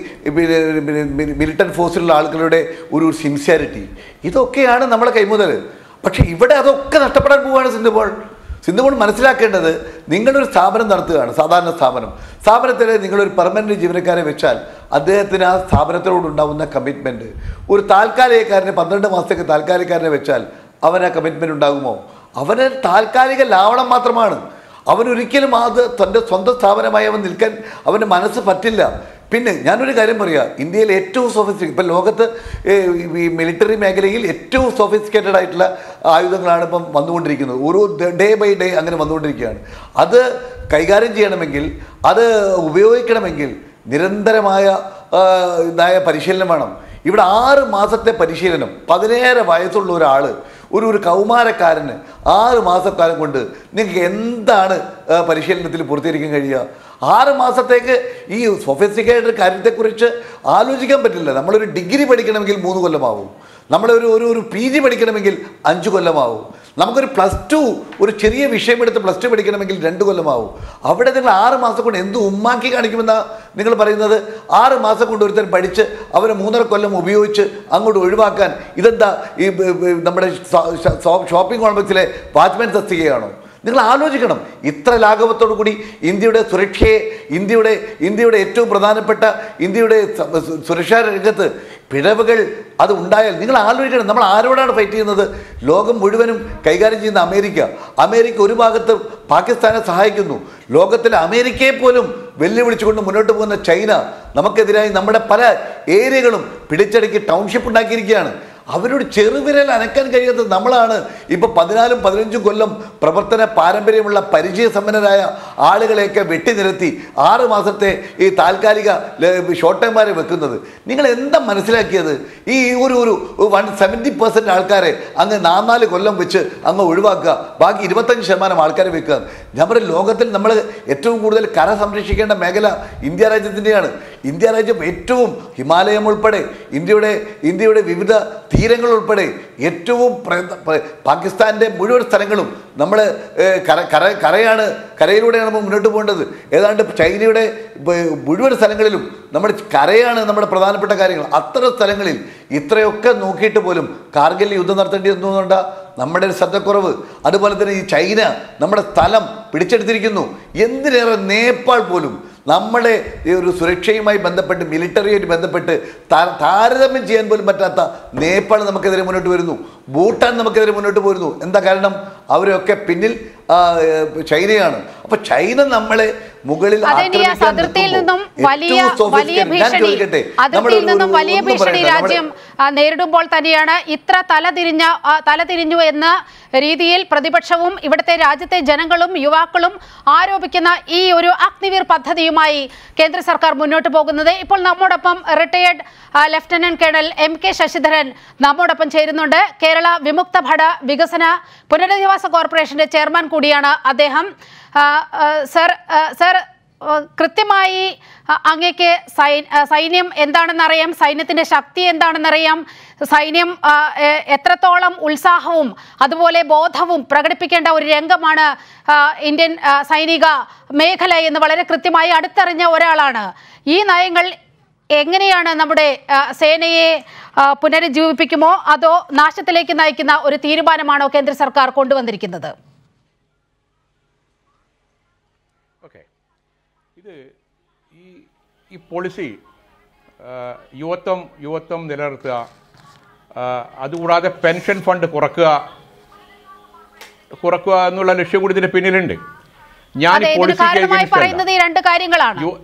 മിലിറ്റൻ ഫോഴ്സിലുള്ള ആളുകളുടെ ഒരു സിൻസിയാരിറ്റി ഇതൊക്കെയാണ് നമ്മുടെ കൈമുതൽ പക്ഷേ ഇവിടെ അതൊക്കെ നഷ്ടപ്പെടാൻ പോവുകയാണ് സിന്ധുപോൾ സിന്ധുപോൾ മനസ്സിലാക്കേണ്ടത് നിങ്ങളൊരു സ്ഥാപനം നടത്തുകയാണ് സാധാരണ സ്ഥാപനം സ്ഥാപനത്തിൽ നിങ്ങളൊരു പെർമനൻറ്റ് ജീവനക്കാരെ വെച്ചാൽ അദ്ദേഹത്തിന് ആ സ്ഥാപനത്തിനോടുണ്ടാവുന്ന കമ്മിറ്റ്മെൻറ്റ് ഒരു താൽക്കാലികക്കാരനെ പന്ത്രണ്ട് മാസത്തേക്ക് താൽക്കാലികക്കാരനെ വെച്ചാൽ അവന് ആ കമ്മിറ്റ്മെൻറ്റ് ഉണ്ടാകുമോ അവന് താൽക്കാലിക ലാവണം മാത്രമാണ് അവനൊരിക്കലും അത് തൻ്റെ സ്വന്തം സ്ഥാപനമായി അവൻ നിൽക്കാൻ അവൻ്റെ മനസ്സ് പറ്റില്ല പിന്നെ ഞാനൊരു കാര്യം പറയാം ഇന്ത്യയിൽ ഏറ്റവും സോഫിസ്റ്റിക് ഇപ്പം ലോകത്ത് ഏഹ്, ഈ മിലിറ്ററി മേഖലയിൽ ഏറ്റവും സോഫിസ്റ്റിക്കേറ്റഡ് ആയിട്ടുള്ള ആയുധങ്ങളാണ് ഇപ്പം വന്നുകൊണ്ടിരിക്കുന്നത് ഓരോ ഡേ ബൈ ഡേ അങ്ങനെ വന്നുകൊണ്ടിരിക്കുകയാണ് അത് കൈകാര്യം ചെയ്യണമെങ്കിൽ അത് ഉപയോഗിക്കണമെങ്കിൽ നിരന്തരമായ ആ, ഇതായ പരിശീലനം വേണം ഇവിടെ ആറ് മാസത്തെ പരിശീലനം പതിനേഴ് വയസ്സുള്ള ഒരാൾ ഒരു ഒരു കൗമാരക്കാരന് ആറ് മാസക്കാലം കൊണ്ട് നിങ്ങൾക്ക് എന്താണ് ആ, പരിശീലനത്തിൽ പൂർത്തീകരിക്കാൻ കഴിയുക ആറ് മാസത്തേക്ക് ഈ സൊഫിസ്റ്റിക്കേറ്റഡ് കാര്യത്തെക്കുറിച്ച് ആലോചിക്കാൻ പറ്റില്ല നമ്മളൊരു ഡിഗ്രി പഠിക്കണമെങ്കിൽ മൂന്ന് കൊല്ലമാവും നമ്മളൊരു ഒരു ഒരു പി ജി പഠിക്കണമെങ്കിൽ അഞ്ച് കൊല്ലമാവും നമുക്കൊരു പ്ലസ് ടു ഒരു ചെറിയ വിഷയമെടുത്ത് പ്ലസ് ടു പഠിക്കണമെങ്കിൽ രണ്ട് കൊല്ലമാവും അവിടെ നിങ്ങൾ ആറ് മാസം കൊണ്ട് എന്ത് ഉമ്മാക്കി കാണിക്കുമെന്നാ നിങ്ങൾ പറയുന്നത് ആറ് മാസം കൊണ്ട് ഒരുത്തൻ പഠിച്ച് അവനെ മൂന്നര കൊല്ലം ഉപയോഗിച്ച് അങ്ങോട്ട് ഒഴിവാക്കാൻ ഇതെന്താ ഈ ബ- ബ- നമ്മുടെ ഷോപ്പിംഗ് കോംപ്ലക്സിലെ വാച്ച്മാൻ തസ്തികയാണോ നിങ്ങൾ ആലോചിക്കണം ഇത്ര ലാഘവത്തോടു കൂടി ഇന്ത്യയുടെ സുരക്ഷയെ ഇന്ത്യയുടെ ഇന്ത്യയുടെ ഏറ്റവും പ്രധാനപ്പെട്ട ഇന്ത്യയുടെ സ- സു- സുരക്ഷാ രംഗത്ത് പിഴവുകൾ അത് ഉണ്ടായാൽ നിങ്ങൾ ആലോചിക്കണം നമ്മൾ ആരോടാണ് ഫൈറ്റ് ചെയ്യുന്നത് ലോകം മുഴുവനും കൈകാര്യം ചെയ്യുന്ന അമേരിക്ക അമേരിക്ക ഒരു ഭാഗത്ത് പാകിസ്ഥാനെ സഹായിക്കുന്നു ലോകത്തിലെ അമേരിക്കയെ പോലും വെല്ലുവിളിച്ചുകൊണ്ട് മുന്നോട്ട് പോകുന്ന ചൈന നമുക്കെതിരായി നമ്മുടെ പല ഏരിയകളും പിടിച്ചടക്കി ടൗൺഷിപ്പ് ഉണ്ടാക്കിയിരിക്കുകയാണ് അവരോട് ചെറുവിരൽ അനക്കാൻ കഴിയാത്തത് നമ്മളാണ് ഇപ്പൊ പതിനാലും പതിനഞ്ചും കൊല്ലം പ്രവർത്തന പാരമ്പര്യമുള്ള പരിചയസമ്പന്നരായ ആളുകളെയൊക്കെ വെട്ടിനിരത്തി ആറ് മാസത്തെ ഈ താൽക്കാലിക ഷോർട്ട് ടൈംമാരെ വെക്കുന്നത് നിങ്ങൾ എന്താ മനസ്സിലാക്കിയത് ഈ ഒരു ഒരു വൺ സെവൻറ്റി പെർസെൻറ്റ് ആൾക്കാരെ അങ്ങ് നാല് കൊല്ലം വെച്ച് അങ്ങ് ഒഴിവാക്കുക ബാക്കി ഇരുപത്തഞ്ച് ശതമാനം ആൾക്കാരെ വെക്കുക നമ്മുടെ ലോകത്തിൽ നമ്മൾ ഏറ്റവും കൂടുതൽ കര സംരക്ഷിക്കേണ്ട മേഖല ഇന്ത്യ രാജ്യത്തിൻ്റെയാണ് ഇന്ത്യ രാജ്യം ഏറ്റവും ഹിമാലയം ഉൾപ്പെടെ ഇന്ത്യയുടെ ഇന്ത്യയുടെ വിവിധ തീരങ്ങൾ ഉൾപ്പെടെ ഏറ്റവും പ്ര- പ്ര- പാകിസ്ഥാൻ്റെ മുഴുവൻ സ്ഥലങ്ങളും നമ്മൾ കര കര കരയാണ് കരയിലൂടെയാണ് നമ്മൾ മുന്നോട്ട് പോകേണ്ടത് ഏതാണ്ട് ചൈനയുടെ ബ- മുഴുവൻ സ്ഥലങ്ങളിലും നമ്മുടെ കരയാണ് നമ്മുടെ പ്രധാനപ്പെട്ട കാര്യങ്ങൾ അത്തരം സ്ഥലങ്ങളിൽ ഇത്രയൊക്കെ നോക്കിയിട്ട് പോലും കാർഗിൽ യുദ്ധം നടത്തേണ്ടി വന്നുകൊണ്ടാ നമ്മുടെ ഒരു ശ്രദ്ധക്കുറവ് അതുപോലെ തന്നെ ഈ ചൈന നമ്മുടെ സ്ഥലം പിടിച്ചെടുത്തിരിക്കുന്നു എന്തിനേറെ നേപ്പാൾ പോലും നമ്മുടെ ഈ ഒരു സുരക്ഷയുമായി ബന്ധപ്പെട്ട് മിലിറ്ററിയായിട്ട് ബന്ധപ്പെട്ട് താ- താരതമ്യം ചെയ്യാൻ പോലും പറ്റാത്ത നേപ്പാൾ നമുക്കെതിരെ മുന്നോട്ട് വരുന്നു ഭൂട്ടാൻ നമുക്കെതിരെ മുന്നോട്ട് പോരുന്നു എന്താ കാരണം അവരൊക്കെ പിന്നിൽ ആ, ഏ, ചൈനയാണ് അപ്പൊ ചൈന നമ്മളെ മുകളിൽ അതെ നിയാസ് ആക്രമിക്കാൻ അതിർത്തിയിൽ നിൽക്കുമ്പോൾ നിന്നും വലിയ ഏറ്റവും വലിയ sophisticated- ഞാൻ ഭീഷണി ചോദിക്കട്ടെ, നമ്മുടെ അതിർത്തിയിൽ ഒരു- നിന്നും ഒരു- വലിയ ഒന്നും ഭീഷണി പറയണ്ട, നമ്മുടെ- രാജ്യം ആ, നേരിടുമ്പോൾ തന്നെയാണ് ഇത്ര തലതിരിഞ്ഞ ആ, തലതിരിഞ്ഞു എന്ന രീതിയിൽ പ്രതിപക്ഷവും ഇവിടുത്തെ രാജ്യത്തെ ജനങ്ങളും യുവാക്കളും ആരോപിക്കുന്ന ഈ ഒരു അഗ്നിവീർ പദ്ധതിയുമായി കേന്ദ്ര സർക്കാർ മുന്നോട്ട് പോകുന്നത് ഇപ്പോൾ നമ്മോടൊപ്പം retired lieutenant colonel M K Sasidharan നമ്മോടൊപ്പം ചേരുന്നുണ്ട് കേരള വിമുക്ത ഭട വികസന പുനരധിവാസ കോർപ്പറേഷന്റെ ചെയർമാൻ കൂടിയാണ് അദ്ദേഹം ആ, ആ, സർ ആ, സർ ആ, കൃത്യമായി ആ, അങ്ങേക്ക് സൈ- ആ, സൈന്യം എന്താണെന്നറിയാം സൈന്യത്തിന്റെ ശക്തി എന്താണെന്നറിയാം സൈന്യം ആ, എ- എത്രത്തോളം ഉത്സാഹവും അതുപോലെ ബോധവും പ്രകടിപ്പിക്കേണ്ട ഒരു രംഗമാണ് ആ, ഇന്ത്യൻ ആ, സൈനിക മേഖല എന്ന് വളരെ കൃത്യമായി അടുത്തറിഞ്ഞ ഒരാളാണ് ഈ നയങ്ങൾ എങ്ങനെയാണ് നമ്മുടെ ആ, സേനയെ ആ, പുനരുജ്ജീവിപ്പിക്കുമോ അതോ നാശത്തിലേക്ക് നയിക്കുന്ന ഒരു തീരുമാനമാണോ കേന്ദ്ര സർക്കാർ കൊണ്ടുവന്നിരിക്കുന്നത് ഓക്കെ ഇത് ഈ ഈ പോളിസി ആ, യുവത്വം യുവത്വം നിലനിർത്തുക ആ, അതുകൂടാതെ പെൻഷൻ ഫണ്ട് കുറക്കുക കുറക്കുക എന്നുള്ള ലക്ഷ്യം കൂടി ഇതിന് പിന്നിലുണ്ട് ഞാൻ അതെ ഈ ഇതിന് പോളിസിക്ക് കാരണമായി against അല്ല. പറയുന്നത് ഈ രണ്ട് കാര്യങ്ങളാണ് യു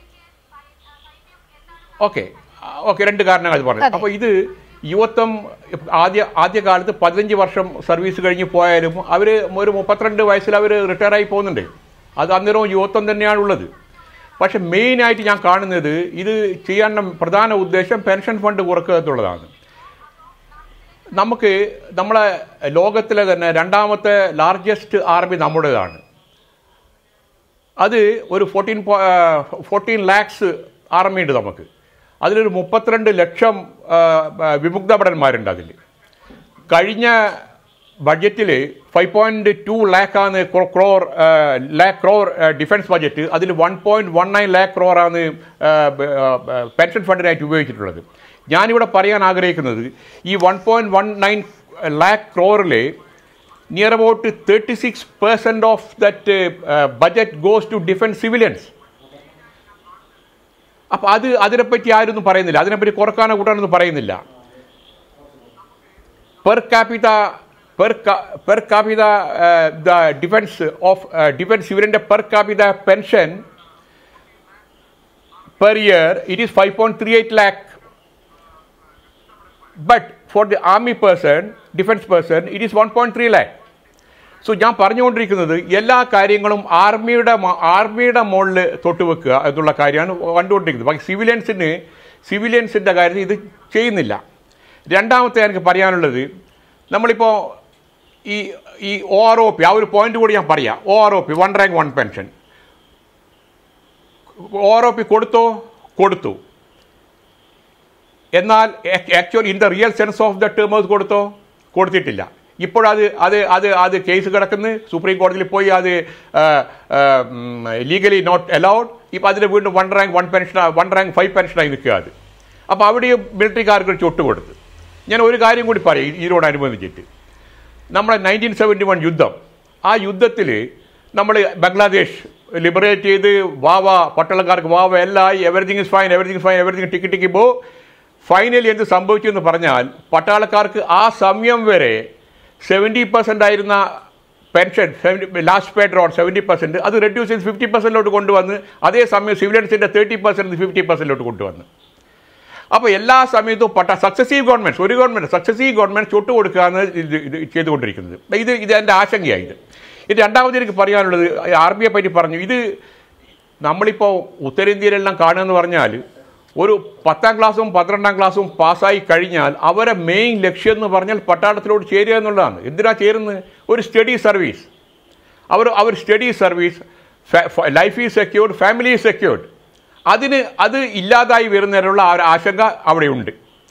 ഓക്കെ ഓക്കെ രണ്ട് കാരണങ്ങൾ അത് പറഞ്ഞു അതെ. അപ്പോൾ ഇത് യുവത്വം ആദ്യ ആദ്യകാലത്ത് പതിനഞ്ച് വർഷം സർവീസ് കഴിഞ്ഞ് പോയാലും അവർ ഒരു മുപ്പത്തിരണ്ട് വയസ്സിൽ അവർ റിട്ടയർ ആയി പോകുന്നുണ്ട് അത് അന്നേരവും യുവത്വം തന്നെയാണുള്ളത് പക്ഷെ മെയിനായിട്ട് ഞാൻ കാണുന്നത് ഇത് ചെയ്യാനുള്ള പ്രധാന ഉദ്ദേശം പെൻഷൻ ഫണ്ട് കുറക്കുക എന്നുള്ളതാണ് നമുക്ക് നമ്മളെ ലോകത്തിലെ തന്നെ രണ്ടാമത്തെ ലാർജസ്റ്റ് ആർമി നമ്മുടേതാണ് അത് ഒരു ഫോർട്ടീൻ ഫോർട്ടീൻ ലാക്സ് ആർമി ഉണ്ട് നമുക്ക് അതിലൊരു മുപ്പത്തിരണ്ട് ലക്ഷം ആ, ആ, വിമുക്ത ഭടന്മാരുണ്ട് അതിൽ കഴിഞ്ഞ ബഡ്ജറ്റിൽ ഫൈവ് പോയിന്റ് ടു ലാക്കാണ് ക്രോർ ലാക്ക് ക്രോർ ഡിഫൻസ് ബഡ്ജറ്റ് അതിൽ one point one nine lakh ക്രോറാണ് പെൻഷൻ ഫണ്ടിനായിട്ട് ഉപയോഗിച്ചിട്ടുള്ളത് ഞാനിവിടെ പറയാൻ ആഗ്രഹിക്കുന്നത് ഈ one point one nine lakh ക്രോറിൽ near about thirty six percent of that budget goes to defence civilians അപ്പോൾ അത് അതിനെപ്പറ്റി ആരൊന്നും പറയുന്നില്ല അതിനെപ്പറ്റി കുറക്കാനോ കൂട്ടാനൊന്നും പറയുന്നില്ല per capita per per capita the defence of defence സിവിലിൻ്റെ per capita pension per year it is five point three eight lakh but for the army person defence person it is one point three lakh so ഞാൻ പറഞ്ഞുകൊണ്ടിരിക്കുന്നത് എല്ലാ കാര്യങ്ങളും ആർമിയുടെ മ- ആർമിയുടെ മുകളിൽ തൊട്ടുവെക്കുക എന്നുള്ള കാര്യമാണ് കണ്ടുകൊണ്ടിരിക്കുന്നത് പക്ഷേ സിവിലിയൻസിന് സിവിലിയൻസിൻ്റെ കാര്യത്തിൽ ഇത് ചെയ്യുന്നില്ല രണ്ടാമത്തെ എനിക്ക് പറയാനുള്ളത് നമ്മളിപ്പോൾ ഈ ഈ ഒ ആർ ഒ പി ആ ഒരു പോയിന്റ് കൂടി ഞാൻ പറയാം O R O P one rank one pension O R O P കൊടുത്തോ കൊടുത്തു എന്നാൽ actually in the real sense of the terms കൊടുത്തോ കൊടുത്തിട്ടില്ല ഇപ്പോഴത് അത് അത് അത് കേസ് കിടക്കുന്നു സുപ്രീം കോടതിയിൽ പോയി അത് ലീഗലി നോട്ട് അലൗഡ് ഇപ്പോൾ അതിന് വീണ്ടും one rank one pension one rank five പെൻഷനായി നിൽക്കുക അത് അപ്പോൾ അവിടെയും മിലിറ്ററിക്കാർക്ക് ചൊട്ട് കൊടുത്ത് ഞാൻ ഒരു കാര്യം കൂടി പറയും ഇതിനോടനുബന്ധിച്ചിട്ട് നമ്മുടെ നയൻറ്റീൻ സെവൻറ്റി വൺ യുദ്ധം ആ യുദ്ധത്തിൽ നമ്മൾ ബംഗ്ലാദേശ് ലിബറേറ്റ് ചെയ്ത് വാവ പട്ടാളക്കാർക്ക് വാവ എല്ലാം ആയി everything is fine everything fine everything ടിക്കി ടിക്കി പോ ഫൈനലി എന്ത് സംഭവിച്ചു എന്ന് പറഞ്ഞാൽ പട്ടാളക്കാർക്ക് ആ സമയം വരെ സെവൻറ്റി പെർസെൻ്റ് ആയിരുന്ന പെൻഷൻ ലാസ്റ്റ് പേഡ് റോഡ് സെവൻറ്റി പെർസെൻറ്റ് അത് റെഡ്യൂസ് ചെയ്ത് ഫിഫ്റ്റി പെർസെൻറ്റിലോട്ട് കൊണ്ടുവന്ന് അതേസമയം സിവിലിയൻസിൻ്റെ തേർട്ടി പെർസെൻറ്റ് ഫിഫ്റ്റി പെർസെൻറ്റിലോട്ട് കൊണ്ടുവന്ന് അപ്പോൾ എല്ലാ സമയത്തും പട്ട സക്സസീവ് ഗവൺമെൻറ് ഒരു ഗവൺമെൻറ് സക്സസീവ് ഗവൺമെൻറ് ചൊട്ട് കൊടുക്കുകയാണ് ഇത് ഇത് ചെയ്തുകൊണ്ടിരിക്കുന്നത് ഇത് ഇത് എൻ്റെ ആശങ്കയായി ഇത് ഇത് രണ്ടാമത് എനിക്ക് പറയാനുള്ളത് ആർമിയെ പറ്റി പറഞ്ഞു ഇത് നമ്മളിപ്പോൾ ഉത്തരേന്ത്യയിലെല്ലാം കാണുകയെന്ന് പറഞ്ഞാൽ ഒരു പത്താം ക്ലാസ്സും പന്ത്രണ്ടാം ക്ലാസ്സും പാസ്സായി കഴിഞ്ഞാൽ അവരെ മെയിൻ ലക്ഷ്യം എന്ന് പറഞ്ഞാൽ പട്ടാളത്തിലോട്ട് ചേരുക എന്നുള്ളതാണ് എന്തിനാ ചേരുന്നത് ഒരു സ്റ്റഡി സർവീസ് അവർ അവർ steady service life is secured family is secured അതിന് അത് ഇല്ലാതായി വരുന്നതിനുള്ള ആ ഒരു ആശങ്ക അവിടെയുണ്ട്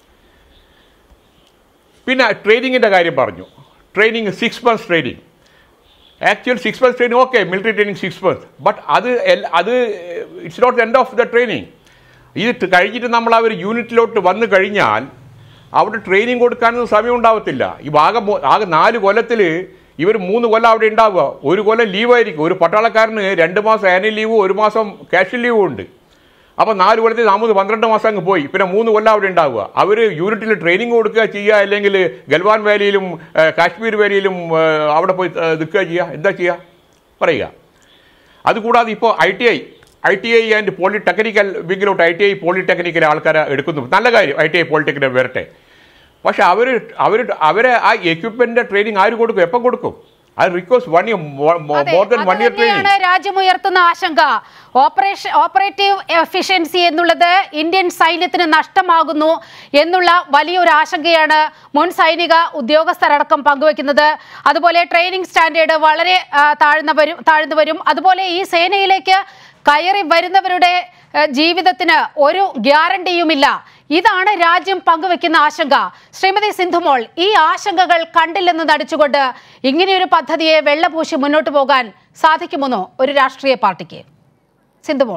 പിന്നെ ട്രെയിനിങ്ങിൻ്റെ കാര്യം പറഞ്ഞു training six months training actual six months training okay military training six months but അത് എൽ- അത് it's not end of the training ഇത് കഴിഞ്ഞിട്ട് നമ്മൾ ആ ഒരു യൂണിറ്റിലോട്ട് വന്നു കഴിഞ്ഞാൽ അവിടെ ട്രെയിനിങ് കൊടുക്കാനൊന്നും സമയം ഉണ്ടാവത്തില്ല ഈ ആകെ മൂ- ആകെ നാല് കൊല്ലത്തിൽ ഇവർ മൂന്ന് കൊല്ലം അവിടെ ഉണ്ടാവുക ഒരു കൊല്ലം ലീവായിരിക്കും ഒരു പട്ടാളക്കാരന് രണ്ട് മാസം ആനുവൽ ലീവും ഒരു മാസം ക്യാഷ് ലീവും ഉണ്ട് അപ്പോൾ നാല് കൊല്ലത്തിൽ നാമത് പന്ത്രണ്ട് മാസം അങ്ങ് പോയി പിന്നെ മൂന്ന് കൊല്ലം അവിടെ ഉണ്ടാവുക അവർ യൂണിറ്റിൽ ട്രെയിനിങ് കൊടുക്കുക ചെയ്യുക അല്ലെങ്കിൽ ഗൽവാൻ വാലിയിലും ഏഹ്, കാശ്മീർ വാലിയിലും ഏഹ്, അവിടെ പോയി ഏഹ്, നിൽക്കുക ചെയ്യുക എന്താ ചെയ്യുക പറയുക അതുകൂടാതെ ഇപ്പോൾ I T I I T I and polytechnical വിങ്ങിലോട്ട് ഐ ടി ഐ പോളിടെക്നിക്കൽ ആൾക്കാരെ എടുക്കുന്നു നല്ല കാര്യം ഐ ടി ഐ പോളിടെക്നിക്കൽ വരട്ടെ പക്ഷെ അവർ അവർ അവരെ ആ എക്യുപ്മെന്റിന്റെ ട്രെയിനിങ് ആര് കൊടുക്കും എപ്പം കൊടുക്കും അത് റിക്വസ്റ്റ് വൺ ഇയർ അതെ, മോർ ദൻ അത് വൺ ഇയർ തന്നെയാണ് ട്രെയിനിങ് രാജ്യം ഉയർത്തുന്ന ആശങ്ക ഓപ്പറേഷൻ ഓപ്പറേറ്റീവ് എഫിഷ്യൻസി എന്നുള്ളത് ഇന്ത്യൻ സൈന്യത്തിന് നഷ്ടമാകുന്നു എന്നുള്ള വലിയൊരു ആശങ്കയാണ് മുൻ സൈനിക ഉദ്യോഗസ്ഥരടക്കം പങ്കുവെക്കുന്നത് അതുപോലെ ട്രെയിനിങ് സ്റ്റാൻഡേർഡ് വളരെ ആ, താഴ്ന്നവരും താഴ്ന്നു വരും അതുപോലെ ഈ സേനയിലേക്ക് കയറി വരുന്നവരുടെ ആ, ജീവിതത്തിന് ഒരു ഗ്യാരണ്ടിയുമില്ല ഇതാണ് രാജ്യം പങ്കുവെക്കുന്ന ആശങ്ക ശ്രീമതി സിന്ധുമോൾ ഈ ആശങ്കകൾ കണ്ടില്ലെന്ന് നടിച്ചുകൊണ്ട് ഇങ്ങനെയൊരു പദ്ധതിയെ വെള്ളപൂശി മുന്നോട്ട് പോകാൻ സാധിക്കുമെന്നോ ഒരു രാഷ്ട്രീയ പാർട്ടിക്ക് സിന്ധുമോൾ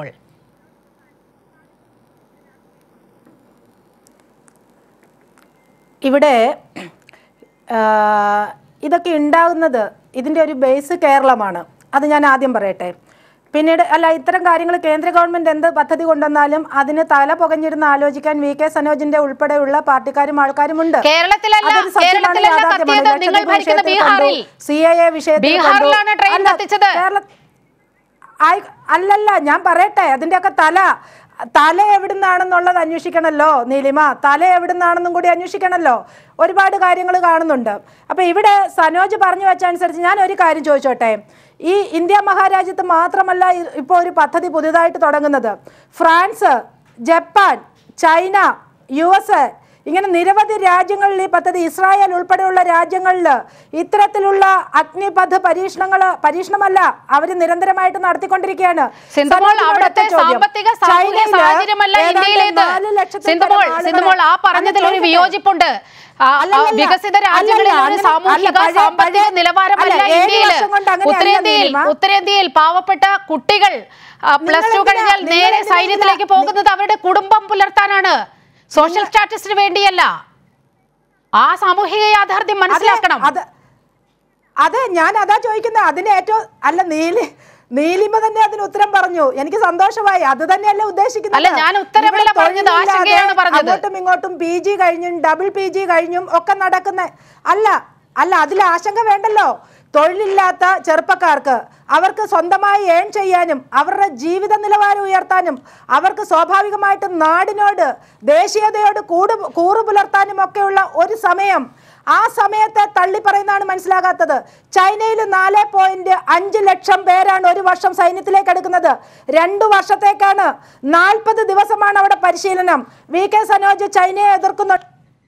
ഇവിടെ ആ, ഇതൊക്കെ ഉണ്ടാകുന്നത് ഇതിൻ്റെ ഒരു ബേസ് കേരളമാണ് അത് ഞാൻ ആദ്യം പറയട്ടെ പിന്നീട് അല്ല ഇത്തരം കാര്യങ്ങൾ കേന്ദ്ര ഗവൺമെന്റ് എന്ത് പദ്ധതി കൊണ്ടുവന്നാലും അതിന് തല പുകഞ്ഞിരുന്ന് ആലോചിക്കാൻ വി കെ സനോജിന്റെ ഉൾപ്പെടെയുള്ള പാർട്ടിക്കാരും ആൾക്കാരും ഉണ്ട് കേരളത്തിലല്ല, അതൊരു സത്യമാണ്, കേരളത്തിലല്ല യാഥാർത്ഥ്യമാണ്. കത്തിയത്. നിങ്ങൾ ലക്ഷദ്വീപ് ഭരിക്കുന്ന വിഷയത്തിൽ ബീഹാറിൽ. കണ്ടു, CAA വിഷയത്തിൽ ബീഹാറിലാണ് കണ്ടു. ട്രെയിൻ അല്ല, കത്തിച്ചത്. കേരള ആയി- അല്ലല്ല ഞാൻ പറയട്ടെ അതിന്റെയൊക്കെ തല തല എവിടുന്നാണെന്നുള്ളത് അന്വേഷിക്കണമല്ലോ നീലിമ തല എവിടുന്നാണെന്നും കൂടി അന്വേഷിക്കണമല്ലോ ഒരുപാട് കാര്യങ്ങൾ കാണുന്നുണ്ട് അപ്പൊ ഇവിടെ സനോജ് പറഞ്ഞു വെച്ച അനുസരിച്ച് ഞാൻ ഒരു കാര്യം ചോദിച്ചോട്ടെ ഈ ഇന്ത്യ മഹാരാജ്യത്ത് മാത്രമല്ല ഇ- ഇപ്പോൾ ഒരു പദ്ധതി പുതിയതായിട്ട് തുടങ്ങുന്നത് France Japan China U S ഇങ്ങനെ നിരവധി രാജ്യങ്ങളിൽ ഈ പദ്ധതി ഇസ്രായേൽ ഉൾപ്പെടെയുള്ള രാജ്യങ്ങളിൽ ഇത്തരത്തിലുള്ള അഗ്നിപഥ് പരീക്ഷണങ്ങൾ പരീക്ഷണമല്ല അവർ നിരന്തരമായിട്ട് നടത്തിക്കൊണ്ടിരിക്കുകയാണ് സിന്ധുമോൾ സനോജിനോട് അവിടുത്തെ ഒറ്റ ചോദ്യം. സാമ്പത്തിക സാമൂഹിക ചൈനയില് സാഹചര്യമല്ല ഏതാണ്ട് ഇന്ത്യയിലേത് നാല് ലക്ഷത്തിൽ സിന്ധുമോൾ പരം ആളുകളെ- സിന്ധുമോൾ ആ പറഞ്ഞതിൽ ഒരു അല്ല, വിയോജിപ്പുണ്ട് ആ, ആ, അല്ലല്ലല്ല. വികസിത രാജ്യങ്ങളിൽ അല്ലല്ല, ഒരു അങ്ങനെ- സാമൂഹിക അല്ല, പഴയ- സാമ്പത്തിക പഴയ- നിലവാരമല്ല അല്ല, ഏഴ് ഇന്ത്യയിൽ വർഷം കൊണ്ട് അങ്ങനെയല്ല ഉത്തരേന്ത്യയിൽ നീലിമ. ഉത്തരേന്ത്യയിൽ പാവപ്പെട്ട കുട്ടികൾ പ്ലസ് ടു നിങ്ങളെന്തിനാ- കഴിഞ്ഞാൽ നേരെ നിങ്ങളെന്തിനാ സൈന്യത്തിലേക്ക് ഇതിനാ- പോകുന്നത് അവരുടെ കുടുംബം പുലർത്താനാണ് സോഷ്യൽ സ്റ്റാറ്റസിന് വേണ്ടിയല്ല ആ സാമൂഹിക യാഥാർത്ഥ്യം മനസ്സിലാക്കണം അത് അത് ഞാൻ അതാ ചോദിക്കുന്നത് അതിന് ഏറ്റവും അല്ല നീലി നീലിമ തന്നെ അതിന് ഉത്തരം പറഞ്ഞു എനിക്ക് സന്തോഷമായി അത് തന്നെയല്ലേ ഉദ്ദേശിക്കുന്നത് അല്ല, ഞാൻ ഉത്തരമല്ല ഇവിടെ പറഞ്ഞത്, തൊഴിലില്ലാതെ ആശങ്കയാണ് പറഞ്ഞത്. അങ്ങോട്ടും ഇങ്ങോട്ടും പി ജി കഴിഞ്ഞും ഡബിൾ പി ജി കഴിഞ്ഞും ഒക്കെ നടക്കുന്ന അല്ല അല്ല അതിൽ ആശങ്ക വേണ്ടല്ലോ തൊഴിലില്ലാത്ത ചെറുപ്പക്കാർക്ക് അവർക്ക് സ്വന്തമായി ഏൺ ചെയ്യാനും അവരുടെ ജീവിത നിലവാരം ഉയർത്താനും അവർക്ക് സ്വാഭാവികമായിട്ടും നാടിനോട് ദേശീയതയോട് കൂട് കൂറു പുലർത്താനും ഒക്കെയുള്ള ഒരു സമയം ആ സമയത്തെ തള്ളി പറയുന്നതാണ് മനസ്സിലാകാത്തത് ചൈനയിൽ നാല് പോയിന്റ് അഞ്ച് ലക്ഷം പേരാണ് ഒരു വർഷം സൈന്യത്തിലേക്ക് എടുക്കുന്നത് രണ്ടു വർഷത്തേക്കാണ് നാൽപ്പത് ദിവസമാണ് അവിടെ പരിശീലനം വി കെ സനോജ് ചൈനയെ എതിർക്കുന്നു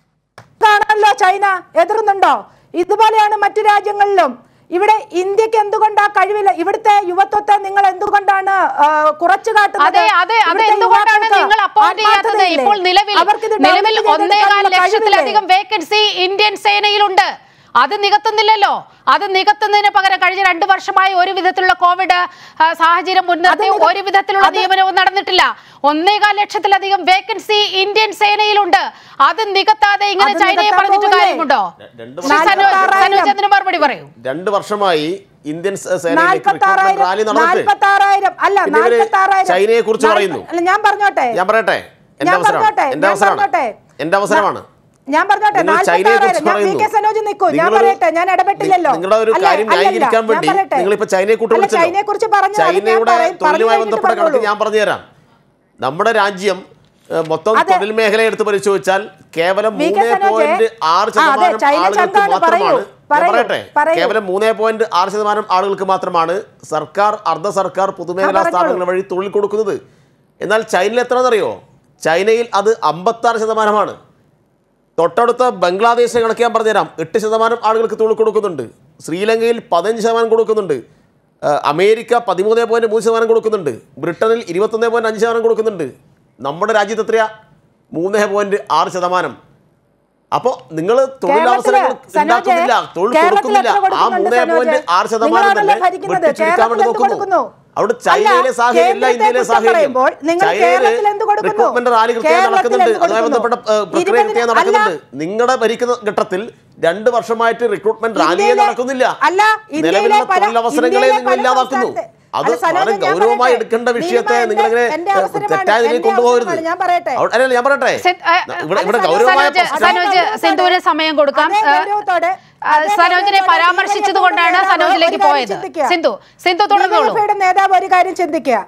കാണാനല്ലോ ചൈന എതിർന്നുണ്ടോ ഇതുപോലെയാണ് മറ്റു രാജ്യങ്ങളിലും ഇവിടെ ഇന്ത്യക്ക് എന്തുകൊണ്ടാ കഴിവില്ല ഇവിടുത്തെ യുവത്വത്തെ നിങ്ങൾ എന്തുകൊണ്ടാണ് ആ, കുറച്ചു കാട്ടുന്നത് അതെ അതെ അത് ഇവിടുത്തെ എന്തുകൊണ്ടാണ് യുവാക്കൾക്ക് നിങ്ങൾ അപ്പോയിന്റ് ചെയ്യാത്തത് ആത്മാർത്ഥതയില്ലേ? ഇപ്പോൾ നിലവിൽ അവർക്കിത് നിലവിൽ ഡെവലപ്പ് ഒന്നേകാൽ ചെയ്തെടുക്കാനുള്ള ലക്ഷത്തിലധികം കഴിവില്ലേ? വേക്കൻസി ഇന്ത്യൻ സേനയിലുണ്ട് അത് നികത്തുന്നില്ലല്ലോ അത് നികത്തുന്നതിന് പകരം കഴിഞ്ഞ രണ്ടു വർഷമായി ഒരു വിധത്തിലുള്ള കോവിഡ് ആ, സാഹചര്യം മുൻനിർത്തി അത് നിക- ഒരു വിധത്തിലുള്ള അത് നിയമനവും നടന്നിട്ടില്ല ഒന്നേകാൽ ലക്ഷത്തിലധികം വേക്കൻസി ഇന്ത്യൻ സേനയിലുണ്ട് അത് നികത്താതെ ഇങ്ങനെ അത് ചൈനയെ നികത്താൻ പറഞ്ഞിട്ട് പോവില്ലേ? കാര്യമുണ്ടോ രണ്ട് ശ്രീ സനോജ് നാൽപ്പത്താറായിരം. സനോജ് അതിന് മറുപടി പറയൂ രണ്ട് വർഷമായി ഇന്ത്യൻ സ- സേനയിലേക്ക് നാൽപ്പത്താറായിരം റിക്രൂട്ട്മെന്റ് റാലി നടന്നിട്ട് നാൽപ്പത്താറായിരം അല്ല പിന്നെ ഇവര് നാൽപ്പത്താറായിരം ചൈനയെ കുറിച്ച് നാൽപ്പ- പറയുന്നു അല്ല, ഞാൻ പറഞ്ഞോട്ടെ ഞാൻ പറയട്ടെ എന്റെ ഞാൻ അവസരമാണ് പറഞ്ഞോട്ടെ, എന്റെ ഞാൻ അവസരമാണ് പറഞ്ഞോട്ടെ. എന്റെ അവസരമാണ് ഞാൻ പറഞ്ഞോട്ടെ നിങ്ങൾ ചൈനയെ കുറിച്ച് നാൽപ്പത്താറായിരം ഞാൻ വി പറയുന്നു കെ സനോജ് നിൽക്കൂ ഞാൻ നിങ്ങളൊരു- പറയട്ടെ ഞാൻ ഇടപെട്ടില്ലല്ലോ നിങ്ങളുടെ ഒരു അല്ല, കാര്യം അല്ലല്ല, ന്യായീകരിക്കാൻ ഞാൻ വേണ്ടി പറയട്ടെ. നിങ്ങളിപ്പോ ചൈനയെ കൂട്ടി അല്ല, വിളിച്ചല്ലോ. ചൈനയെ കുറിച്ച് പറഞ്ഞത് അത് ഞാൻ ചൈനയുടെ പറയും- പറഞ്ഞു തൊഴിലുമായി കഴിഞ്ഞിട്ട് ബന്ധപ്പെട്ട കണക്ക് പറഞ്ഞോളൂ. ഞാൻ പറഞ്ഞുതരാം നമ്മുടെ രാജ്യം ഏഹ്, മൊത്തം അതെ. തൊഴിൽ മേഖല എടുത്ത് പരിശോധിച്ചാൽ കേവലം വി കെ മൂന്ന് സനോജെ, പോയിന്റ് ആറ് ആ, അതെ, ശതമാനം ചൈന ആളുകൾക്ക് ചങ്കാണ്, മാത്രമാണ് പറയൂ, ഞാൻ പറയൂ, പറയട്ടെ പറയൂ. കേവലം മൂന്ന് പോയിന്റ് ആറ് ശതമാനം ആളുകൾക്ക് മാത്രമാണ് സർക്കാർ അർദ്ധ സർക്കാർ പൊതുമേഖലാ പറഞ്ഞോളൂ. സ്ഥാപനങ്ങൾ വഴി തൊഴിൽ കൊടുക്കുന്നത് എന്നാൽ ചൈനയിൽ എത്രയെന്നറിയോ ചൈനയിൽ അത് അമ്പത്താറ് ശതമാനമാണ് തൊട്ടടുത്ത ബംഗ്ലാദേശ് കണക്ക് ഞാൻ പറഞ്ഞുതരാം എട്ട് ശതമാനം ആളുകൾക്ക് തൊഴിൽ കൊടുക്കുന്നുണ്ട് ശ്രീലങ്കയിൽ പതിനഞ്ച് ശതമാനം കൊടുക്കുന്നുണ്ട് ആ, അമേരിക്ക പതിമൂന്ന് പോയിന്റ് മൂന്ന് ശതമാനം കൊടുക്കുന്നുണ്ട് ബ്രിട്ടനിൽ ഇരുപത്തൊന്ന് പോയിന്റ് അഞ്ച് ശതമാനം കൊടുക്കുന്നുണ്ട് നമ്മുടെ രാജ്യത്ത് എത്രയാ മൂന്ന് പോയിന്റ് ആറ് ശതമാനം അപ്പോൾ നിങ്ങൾ തൊഴിലവസരങ്ങൾ കേരളത്തില് സനോജെ, ഉണ്ടാക്കുന്നില്ല തൊഴിൽ കേരളത്തിൽ കൊടുക്കുന്നില്ല എത്ര ആ കൊടുക്കുന്നുണ്ട് മൂന്ന് പോയിന്റ് സനോജെ? ആറ് ശതമാനം നിങ്ങളാണല്ലോ തന്നെ ഭരിക്കുന്നത്. വെട്ടിച്ചുരുക്കാൻ വേണ്ടി കേരളത്തിൽ എന്ത് നോക്കുന്നു കൊടുക്കുന്നു? അവിടെ അല്ല, ചൈനയിലെ സാഹചര്യം അല്ല കേന്ദ്രത്തെ ഇന്ത്യയിലെ കുറ്റം സാഹചര്യം പറയുമ്പോൾ നിങ്ങൾ കേരളത്തിൽ എന്ത് കൊടുക്കുന്നു? റിക്രൂട്ട്മെന്റ് റാലി കൃത്യമായി കേരളത്തിൽ നടക്കുന്നുണ്ട് എന്ത് അതുമായി കൊടുക്കുന്നു? ബന്ധപ്പെട്ട ഏഹ്, പ്രക്രിയ ഇരുപതിന് കൃത്യമായി നടക്കുന്നുണ്ട് നിങ്ങളുടെ ഭരിക്കുന്ന ഘട്ടത്തിൽ രണ്ട് വർഷമായിട്ട് റിക്രൂട്ട്മെന്റ് റാലിയെ ഇന്ത്യയിലെ- നടക്കുന്നില്ല അല്ല, ഇന്ത്യയിലെ നിലവിലുള്ള പല- തൊഴിലവസരങ്ങളെ ഇന്ത്യയിലെ നിങ്ങൾ പല ഇല്ലാതാക്കുന്നു സംസ്ഥാനത്തെ- അത് അല്ല, സനോജ, വളരെ ഞാൻ ഗൗരവമായി പറയട്ടെ. എടുക്കേണ്ട വിഷയത്തെ നീലിമ, നിങ്ങൾ ഇങ്ങനെ എന്റെ അവസരമാണ്. തെറ്റായ നിലയിൽ എന്റെ കൊണ്ടുപോകരുത് അവസരമാണ്. ഞാൻ പറയട്ടെ. അവിടെ- അല്ല ഞാൻ പറയട്ടെ സെ- ആ, ഇവിടെ ഇവിടെ അല്ല, ഗൗരവമായ സനോജ് പ്രശ്നം സനോജ് സിന്ധുവിന് സമയം കൊടുക്കാം അതേ ആ, ഗൗരവത്തോടെ, ആ, അതേ സനോജിനെ ഗൗരവത്തോടെ പരാമർശിച്ചത് കൊണ്ടാണ് DYFI യുടെ സനോജിലേക്ക് ഒരു കാര്യം പോയത് ചിന്തിക്കുക. സിന്ധു സിന്ധു തുടർന്നോളൂ DYFI യുടെ നേതാവ് ഒരു കാര്യം ചിന്തിക്കുക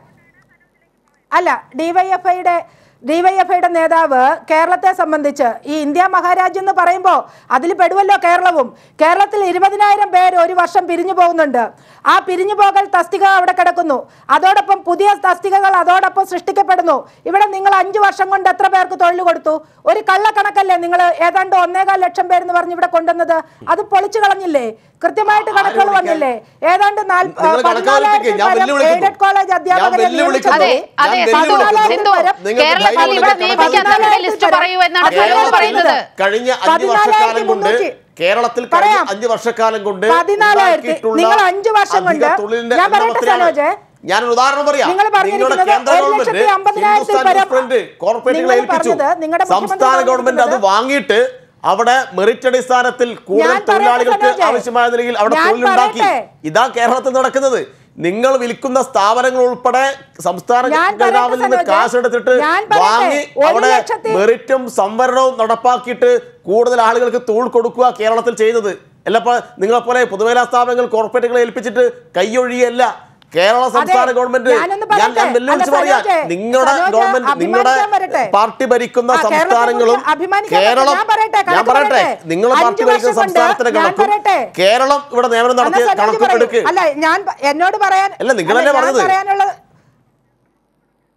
അല്ല ഡിവൈഎഫ്ഐയുടെ ഡിവൈഎഫ്ഐയുടെ നേതാവ് കേരളത്തെ സംബന്ധിച്ച് ഈ ഇന്ത്യ മഹാരാജ്യം എന്ന് പറയുമ്പോൾ അതിൽ പെടുവല്ലോ കേരളവും കേരളത്തിൽ ഇരുപതിനായിരം പേര് ഒരു വർഷം പിരിഞ്ഞു പോകുന്നുണ്ട് ആ പിരിഞ്ഞു പോകൽ തസ്തിക അവിടെ കിടക്കുന്നു അതോടൊപ്പം പുതിയ തസ്തികകൾ അതോടൊപ്പം സൃഷ്ടിക്കപ്പെടുന്നു ഇവിടെ നിങ്ങൾ അഞ്ചു വർഷം കൊണ്ട് എത്ര പേർക്ക് തൊഴിൽ കൊടുത്തു ഒരു കള്ളക്കണക്കല്ലേ നിങ്ങൾ ഏതാണ്ട് ഒന്നേകാൽ ലക്ഷം പേരെന്ന് പറഞ്ഞ് ഇവിടെ കൊണ്ടുവന്നത് അത് പൊളിച്ചു കളഞ്ഞില്ലേ കൃത്യമായിട്ട് കണക്കുകൾ വിളിക്കാൻ? വന്നില്ലേ ഏതാണ്ട് നാല്- നിങ്ങൾ കണക്കാലിപ്പിക്ക്. ഞാൻ പതിനാലായിരത്തിൽ പരം വെല്ലുവിളിക്കുന്നു. എയ്ഡഡ് കോളേജ് ഞാൻ അധ്യാപകരെ വെല്ലുവിളിക്കുന്നു. അതെ നിയമിച്ചത് അതെ ഞാൻ സിന്ധു വെല്ലുവിളിക്കുന്നു. സിന്ധു നിങ്ങൾക്ക് കേരളത്തിൽ ധൈര്യം ഇവിടെ ഉണ്ടെങ്കിൽ നിയമിക്കാത്തവരുടെ ലിസ്റ്റ് പതിനാലായിരത്തി പറയൂ എന്നാണ് പതിനാലായിരത്തി സനോജ് കേരളത്തിൽ പറയുന്നത് കഴിഞ്ഞ അഞ്ച് വർഷക്കാലം കൊണ്ട് മുന്നൂറ്റി. കേരളത്തിൽ കഴിഞ്ഞ പറയാം. അഞ്ച് വർഷക്കാലം കൊണ്ട് പതിനാലായിരത്തി. ഉണ്ടാക്കിയിട്ടുള്ള നിങ്ങൾ അഞ്ച് വർഷം കൊണ്ട് അധിക തൊഴിലിന്റെ ഞാൻ എണ്ണം പറയട്ടെ എത്രയാണ്? സനോജെ? ഞാനൊരു ഉദാഹരണം പറയാം നിങ്ങൾ പറഞ്ഞിരിക്കുന്നത് നിങ്ങളുടെ കേന്ദ്ര ഒരു ഗവൺമെന്റ് ലക്ഷത്തി അമ്പതിനായിരത്തിൽ ഹിന്ദുസ്ഥാൻ പരം യൂണിറ്റ് കോർപ്പറേറ്റുകളെ നിങ്ങൾ ഏൽപ്പിച്ചു പറഞ്ഞത് നിങ്ങളുടെ മുഖ്യമന്ത്രി സംസ്ഥാന ഗവൺമെന്റ് അത് പറഞ്ഞിരിക്കുന്നത് വാങ്ങിയിട്ട് അവിടെ മെറിറ്റ് അടിസ്ഥാനത്തിൽ കൂടുതൽ ഞാൻ പറയട്ടെ തൊഴിലാളികൾക്ക് സനോജെ? ആവശ്യമായ നിലയിൽ അവിടെ ഞാൻ തൊഴിലുണ്ടാക്കി പറയട്ടെ? ഇതാ കേരളത്തിൽ നടക്കുന്നത് നിങ്ങൾ വിൽക്കുന്ന സ്ഥാപനങ്ങൾ ഉൾപ്പെടെ സംസ്ഥാന ഞാൻ ഖജനാവിൽ നിന്ന് പറയട്ടെ കാശെടുത്തിട്ട് ഞാൻ പറയട്ടെ? വാങ്ങി ഒരു അവിടെ ലക്ഷത്തി- മെറിറ്റും സംവരണവും നടപ്പാക്കിയിട്ട് കൂടുതൽ ആളുകൾക്ക് തൊഴിൽ കൊടുക്കുക കേരളത്തിൽ ചെയ്യുന്നത് അല്ലപ്പോ നിങ്ങളെപ്പോലെ പൊതുമേഖലാ സ്ഥാപനങ്ങൾ കോർപ്പറേറ്റുകളെ ഏൽപ്പിച്ചിട്ട് കൈയൊഴിയല്ല കേരള സംസ്ഥാന അതെ, ഗവൺമെന്റ് ഞാനൊന്ന് ഞാൻ ഞാൻ പറയട്ടെ. വെല്ലുവിളിച്ച് അല്ല, പറയാം സനോജെ, നിങ്ങളുടെ സനോജെ, ഗവൺമെന്റ് നിങ്ങളുടെ അഭിമാനിക്കാൻ വരട്ടെ. പാർട്ടി ഭരിക്കുന്ന ആ, കേരളത്തെ സംസ്ഥാനങ്ങളും കുറിച്ച് അഭിമാനിക്കാൻ കേരളം വരട്ടെ. ഞാൻ പറയട്ടെ, ഞാൻ കണക്ക് പറയട്ടെ പറയട്ടെ. നിങ്ങൾ അഞ്ച് പാർട്ടി ഭരിക്കുന്ന വർഷം കൊണ്ട് സംസ്ഥാനത്തിന്റെ ഞാൻ കണക്കും പറയട്ടെ. കേരളം ഇവിടെ നിയമനം എന്നാ നടത്തിയ സനോജ് കണക്കും പറയൂ. എടുക്ക് അല്ല ഞാൻ പ- എന്നോട് പറയാൻ അല്ല, നിങ്ങളല്ലേ ഞാൻ പറഞ്ഞത്. പറയാനുള്ളത്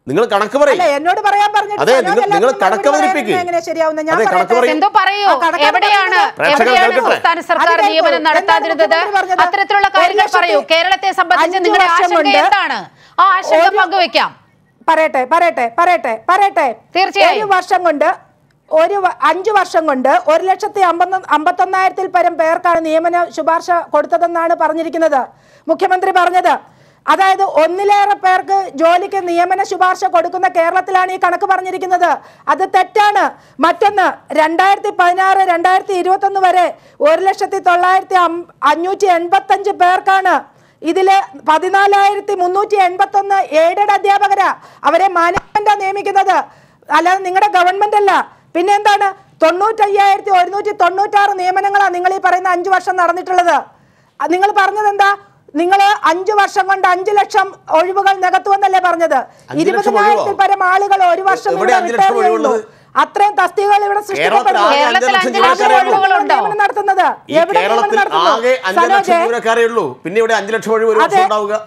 നിങ്ങൾ കണക്ക് പറയും അല്ല എന്നോട് പറയാൻ പറഞ്ഞിട്ട് അതെ, സനോജ് നിങ്ങൾ- എല്ലാത്തിനും നിങ്ങൾ മറുപടി കണക്ക് പറയാൻ അവതരിപ്പിക്ക്. എങ്ങനെ ശരിയാവുന്ന ഞാൻ അതെ, കണക്ക് പറയട്ടെ. പറയൂ. സിന്ധു പറയൂ ആ, കണക്കാണ് എവിടെയാണ് പറയുന്നത്. പ്രേക്ഷകർ എവിടെയാണ് കേൾക്കട്ടെ. സംസ്ഥാന സർക്കാർ അത് കേൾക്കൂ. നിയമനം എന്താണ് നടത്താതിരുന്നത് മുഖ്യമന്ത്രി പറഞ്ഞത്? അത്തരത്തിലുള്ള ഒരു കാര്യങ്ങൾ ലക്ഷത്തി പറയൂ കേരളത്തെ സംബന്ധിച്ച് അഞ്ച് നിങ്ങളുടെ വർഷം ആശങ്ക കൊണ്ട് എന്താണ് ആ ആശങ്ക ഒരു- പങ്കുവെക്കാം പറയട്ടെ പറയട്ടെ പറയട്ടെ പറയട്ടെ തീർച്ചയായും. ഒരു വർഷം കൊണ്ട് ഒരു വ- അഞ്ചു വർഷം കൊണ്ട് ഒരു ലക്ഷത്തി അമ്പത്തി അമ്പത്തൊന്നായിരത്തിൽ പരം പേർക്കാണ് നിയമന ശുപാർശ കൊടുത്തതെന്നാണ് പറഞ്ഞിരിക്കുന്നത് മുഖ്യമന്ത്രി പറഞ്ഞത് അതായത് ഒന്നിലേറെ പേർക്ക് ജോലിക്ക് നിയമന ശുപാർശ കൊടുക്കുന്ന കേരളത്തിലാണ് ഈ കണക്ക് പറഞ്ഞിരിക്കുന്നത് അത് തെറ്റാണ് മറ്റൊന്ന് രണ്ടായിരത്തി പതിനാറ് രണ്ടായിരത്തി ഇരുപത്തൊന്ന് വരെ ഒരു ലക്ഷത്തി തൊള്ളായിരത്തി അം- അഞ്ഞൂറ്റി എൺപത്തഞ്ച് പേർക്കാണ് ഇതില് പതിനാലായിരത്തി മുന്നൂറ്റി എൺപത്തി ഒന്ന് എയ്ഡഡ് അധ്യാപകരാ അവരെ മാനേജ്മെന്റാ നിയമിക്കുന്നത് അല്ലാതെ നിങ്ങളുടെ ഗവൺമെന്റ് അല്ല പിന്നെ എന്താണ് തൊണ്ണൂറ്റയ്യായിരത്തി ഒരുന്നൂറ്റി തൊണ്ണൂറ്റാറ് നിയമനങ്ങളാണ് നിങ്ങൾ ഈ പറയുന്ന അഞ്ചു വർഷം നടന്നിട്ടുള്ളത് നിങ്ങൾ പറഞ്ഞത് എന്താ നിങ്ങൾ അഞ്ചു വർഷം കൊണ്ട് അഞ്ചു ലക്ഷം ഒഴിവുകൾ നികത്തുമെന്നല്ലേ പറഞ്ഞത് അഞ്ച് ലക്ഷം ഇരുപതിനായിരത്തിൽ ഒഴിവോ? പരം ആളുകൾ ഒരു വർഷം എവിടെ ഇവിടെ അഞ്ച് റിട്ടയർ ലക്ഷം ചെയ്യുന്നു ഒഴിവുള്ളത്? അത്രയും തസ്തികകൾ ഇവിടെ സൃഷ്ടിക്കപ്പെടുന്നു ആകെ അഞ്ച് കേരളത്തിൽ ലക്ഷം അഞ്ച് ലക്ഷം ജീവനക്കാരേ ഉള്ളൂ. ഒഴിവുകളുണ്ടോ? നിയമനം നടത്തുന്നത് ഈ എവിടെ നിയമനം കേരളത്തിൽ നടത്തുന്നു? ആകെ അഞ്ചു ലക്ഷം സനോജേ, ജീവനക്കാരേ ഉള്ളൂ പിന്നെ ഇവിടെ അഞ്ചു ലക്ഷം ഒഴിവ് ഒരു വർഷം അതെ. ഉണ്ടാവുക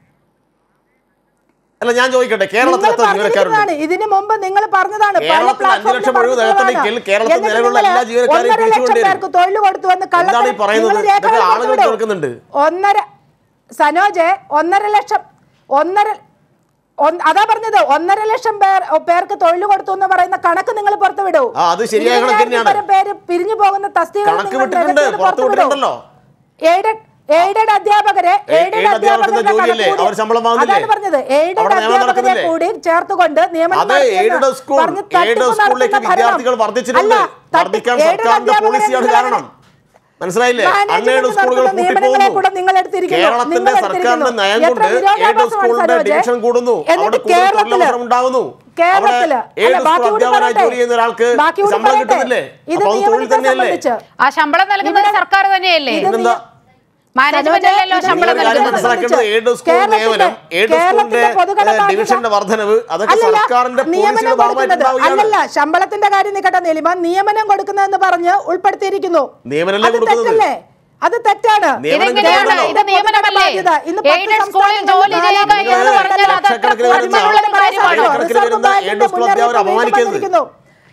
അല്ല ഞാൻ ചോദിക്കട്ടെ കേരളത്തിൽ നിങ്ങൾ എത്ര ജീവനക്കാരുണ്ട് പറഞ്ഞിരുന്നതാണ്. ഇതിനു മുമ്പ് നിങ്ങൾ പറഞ്ഞതാണ് പല കേരളത്തിൽ അഞ്ച് പ്ലാറ്റ്ഫോമിലും ലക്ഷം ഒഴിവ് പറഞ്ഞതാണ്. നികത്തണമെങ്കിൽ കേരളത്തിൽ എന്നിട്ട് നിലവിലുള്ള നിങ്ങൾ എല്ലാ ജീവനക്കാരെയും ഒന്നര ലക്ഷം പിരിച്ചുകൊണ്ടുവരും. പേർക്ക് തൊഴിൽ കൊടുത്തു എന്ന് കള്ളത്തരം എന്താണ് ഈ പറയുന്നത്? നിങ്ങൾ രേഖകൾ ഇതൊക്കെ ആളുകൾ കൊടുത്തുവിടൂ. കേൾക്കുന്നുണ്ട്. ഒന്നര സനോജെ ഒന്നര ലക്ഷം ഒന്നര ഒന്ന്- അതാ പറഞ്ഞത് ഒന്നര ലക്ഷം പേർ പേർക്ക് തൊഴിൽ കൊടുത്തു എന്ന് പറയുന്ന കണക്ക് നിങ്ങൾ പുറത്തു വിടൂ ആ, അത് ശരിയായ കണക്ക് ഇരുപതിനായിരത്തിൽ തന്നെയാണ്. പരം പേര് പിരിഞ്ഞു പോകുന്ന തസ്തികകൾ കണക്ക് നിങ്ങൾ വിട്ടിട്ടുണ്ട്, നികത്തിയത് പുറത്ത് പുറത്ത് വിടൂ. വിട്ടിട്ടുണ്ടല്ലോ. എയ്ഡഡ് എയ്ഡഡ് അധ്യാപകരെ എ- എയ്ഡഡ് എയ്ഡഡ് അധ്യാപകർക്ക് അധ്യാപകരുടെ ജോലിയില്ലേ? കണക്ക് കൂടി- അവർ ശമ്പളം വാങ്ങുന്നില്ലേ? അതാണ് പറഞ്ഞത് എയ്ഡഡ് അവിടെ നിയമനം അധ്യാപകരെ നടക്കുന്നില്ലേ? കൂടി ചേർത്തുകൊണ്ട് നിയമനം അതെ നടത്തിയെന്ന് എയ്ഡഡ് സ്കൂൾ പറഞ്ഞ് തട്ടിപ്പ് എയ്ഡഡ് സ്കൂളിലേക്ക് നടത്തുന്ന ഭരണം. വിദ്യാർത്ഥികൾ വർദ്ധിച്ചിട്ടുണ്ട് അല്ല, തട്ടി- വർദ്ധിക്കാൻ എയ്ഡഡ് സർക്കാരിന്റെ അധ്യാപകരെ പോളിസിയാണ് നിങ്ങൾ കാരണം മനസ്സിലായില്ലേ മാനേജ്മെന്റ് അൺഎയ്ഡഡ് സ്കൂളുകൾ നടത്തുന്ന നിയമനങ്ങളെ കൂടെ നിങ്ങൾ പൂട്ടിപ്പോകുന്നു എടുത്തിരിക്കുന്നു. കേരളത്തിന്റെ നിങ്ങൾ സർക്കാരിന്റെ എടുത്തിരിക്കുന്നു. നയം എത്ര കൊണ്ട് എയ്ഡഡ് വിരോധാഭാസമാണ് സ്കൂളിന്റെ സനോജേ? ഡിവിഷൻ കൂടുന്നു എന്നിട്ട് അവിടെ കൂടുതൽ കേരളത്തില് തൊഴിലവസരം ഉണ്ടാകുന്നു അവിടെ കേരളത്തില് അല്ല, എയ്ഡഡ് ബാക്കി സ്കൂൾ കൂടി അധ്യാപകനായി പറയട്ടെ. ജോലി ചെയ്യുന്ന ഒരാൾക്ക് ബാക്കി കൂടി ശമ്പളം പറയട്ടെ. കിട്ടുന്നില്ലേ ഇത് അപ്പൊ അത് തൊഴിൽ നിയമനത്തെ തന്നെയല്ലേ സംബന്ധിച്ച് ആ ശമ്പളം നൽകുന്നത് ഇവിടെ- സർക്കാർ തന്നെയല്ലേ ഇത് പിന്നെന്താ മാനേജ്മെന്റ് അല്ലല്ലോ ഇത് ശമ്പളം നിങ്ങൾ കാര്യം നൽകുന്നത് മനസ്സിലാക്കേണ്ടത് എയ്ഡഡ് സ്കൂൾ കേരളത്തിന്റെ- നിയമനം എയ്ഡഡ് കേരളത്തിന്റെ സ്കൂളിന്റെ പൊതുകട ഏഹ്, ബാധ്യത- ഡിവിഷന്റെ വർധനവ് അതൊക്കെ അല്ലല്ല, സർക്കാരിന്റെ നിയമനം പോളിസിയുടെ ഭാഗമായിട്ട് കൊടുക്കുന്നത് ഉണ്ടാവുകയാണ് അല്ലല്ല ശമ്പളത്തിന്റെ കാര്യം നിൽക്കട്ടെ നീലിമ നിയമനം കൊടുക്കുന്നതെന്ന് പറഞ്ഞ് ഉൾപ്പെടുത്തിയിരിക്കുന്നു നിയമനമല്ലേ അത് കൊടുക്കുന്നത്? തെറ്റല്ലേ അത് തെറ്റാണ് നിയമനം ഇതെങ്ങനെയാണ് കൊടുക്കുന്നതല്ലോ. ഇത് നിയമനമല്ലേ ബാധ്യത. ഇന്ന് പത്ത് എയ്ഡഡ് സ്കൂളിൽ സംസ്ഥാനങ്ങളിൽ ജോലി ചെയ്യുക നാലായിരം എന്ന് പറഞ്ഞാൽ അത് അത്ര ലക്ഷക്കണക്കിന് കൂടുതലുള്ള ഒരു കാര്യമാണോ ആയിരക്കണക്കിന് റിസർവ് വരുന്ന ബാങ്കിന്റെ എയ്ഡഡ് സ്കൂൾ അധ്യാപകർ മുന്നറിയിപ്പ് അപമാനിക്കരുത്. വന്നിരിക്കുന്നു.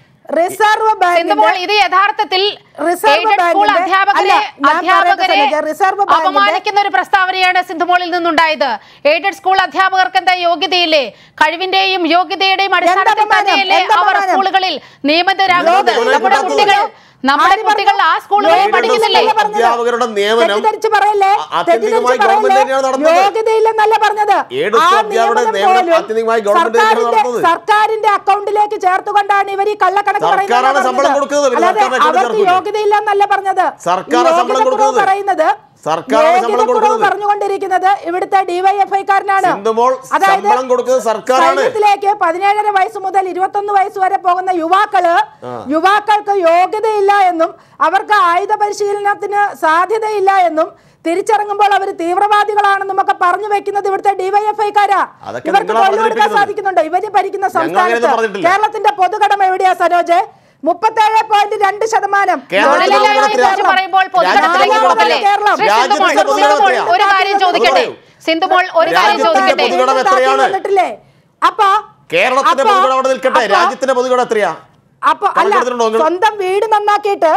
റിസർവ് സിന്ധുമോൾ ബാങ്കിന്റെ ഇത് യഥാർത്ഥത്തിൽ റിസർവ് എയ്ഡഡ് സ്കൂൾ ബാങ്കിന്റെ- അധ്യാപകരെ അല്ല, ഞാൻ അധ്യാപകരെ പറയട്ടെ സനോജ, റിസർവ് ബാങ്കിന്റെ- അപമാനിക്കുന്ന ഒരു പ്രസ്താവനയാണ് സിന്ധുമോളിൽ നിന്നുണ്ടായത് എയ്ഡഡ് സ്കൂൾ അധ്യാപകർക്ക് എന്താ യോഗ്യതയില്ലേ കഴിവിന്റെയും യോഗ്യതയുടെയും അടിസ്ഥാനത്തിൽ എന്താ അപമാനം? തന്നെയല്ലേ എന്താ അവർ അപമാനം? സ്കൂളുകളിൽ നിയമിതരാകുന്നത് ലോകത്തെ നമ്മുടെ കിട്ടാത്തത്? കുട്ടികൾ നമ്മുടെ ആര് കുട്ടികൾ ആ പറഞ്ഞു? സ്കൂളുകളിൽ എയ്ഡഡ് പഠിക്കുന്നില്ലേ സ്കൂളിൽ പറഞ്ഞത്. അധ്യാപകരുടെ നിയമനം തെറ്റിദ്ധരിച്ച് പറയല്ലേ ആ- ആത്യന്തികമായി തെറ്റിദ്ധരിച്ച് ഗവൺമെന്റ് പറയല്ലേ? തന്നെയാണ് നടത്തുന്നത്. യോഗ്യതയില്ലെന്നല്ല പറഞ്ഞത് എയ്ഡഡ് ആ സ്കൂൾ അധ്യാപകരുടെ നിയമനം നിയമനം പോലും ആത്യന്തികമായി ഗവൺമെന്റ് തന്നെയാണ് സർക്കാരിന്റെ- നടത്തുന്നത്. സർക്കാരിന്റെ അക്കൗണ്ടിലേക്ക് ചേർത്തുകൊണ്ടാണ് ഇവർ ഈ കള്ളക്കണക്ക് പറയുന്നത് സർക്കാരാണ് എന്നാ ശമ്പളം പറഞ്ഞത്. കൊടുക്കുന്നത്. പിന്നെ അല്ലാതെ സർക്കാരിന്റെ അക്കൗണ്ടിൽ അവർക്ക് ചേർക്കൂല. യോഗ്യതയില്ലെന്നല്ല പറഞ്ഞത് സർക്കാരാണ് ശമ്പളം യോഗ്യതക്കുറവ് കൊടുക്കുന്നത്. പറയുന്നത് സർക്കാരാണ് ശമ്പളം യോഗ്യതക്കുറവ് കൊടുക്കുന്നത്. പറഞ്ഞുകൊണ്ടിരിക്കുന്നത് ഇവിടുത്തെ ഡിവൈഎഫ്ഐക്കാരനാണ് സിന്ധുമോൾ ശമ്പളം കൊടുക്കുന്നത് സർക്കാരാണ് സൈന്യത്തിലേക്ക് പതിനേഴര വയസ്സ് മുതൽ ഇരുപത്തൊന്ന് വയസ്സ് വരെ പോകുന്ന യുവാക്കള് ആ. യുവാക്കൾക്ക് യോഗ്യതയില്ല എന്നും അവർക്ക് ആയുധ പരിശീലനത്തിന് സാധ്യതയില്ല എന്നും തിരിച്ചിറങ്ങുമ്പോൾ അവർ തീവ്രവാദികളാണെന്നും ഒക്കെ പറഞ്ഞു വെക്കുന്നത് ഇവിടുത്തെ ഡിവൈഎഫ്ഐക്കാരാ അതൊക്കെ ഇവർക്ക് നിങ്ങളാ തൊഴിൽ കൊടുക്കാൻ പ്രചരിപ്പിക്കുന്നത്. സാധിക്കുന്നുണ്ട് ഇവര് ഭരിക്കുന്ന ഞങ്ങൾ അങ്ങനെയൊന്നും സംസ്ഥാനത്ത് പറഞ്ഞിട്ടില്ല. കേരളത്തിന്റെ പൊതുകടമ എവിടെയാ സരോജ് മുപ്പത്തേഴ് പോയിന്റ് രണ്ട് ശതമാനം കേരളത്തിലെ തൊഴിലില്ലായ്മയെ പൊതുകടത്തിലെ കുറിച്ച് പറയുമ്പോൾ പൊതുകടത്തിലേക്ക് രാജ്യത്തിന്റെ പോകല്ലേ കേരളം. ശ്രീ സിന്ധുമോൾ, രാജ്യത്തിന്റെ സിന്ധുമോൾ, പൊതുകടത്തിലാണ്. ഒരു കാര്യം ചോദിക്കട്ടെ സിന്ധുമോൾ ഒരു കാര്യം രാജ്യത്തിന്റെ ചോദിക്കട്ടെ പൊതുകടം എത്രയാണ്? വന്നിട്ടില്ലേ അപ്പൊ കേരളത്തിന്റെ അപ്പൊ- പൊതുകട അവിടെ നിൽക്കട്ടെ അപ്പൊ- രാജ്യത്തിന്റെ പൊതുകട എത്രയാ അപ്പൊ അല്ല കണക്കെടുത്തിട്ടുണ്ടോ നിങ്ങൾ? സ്വന്തം വീട് നന്നാക്കിയിട്ട്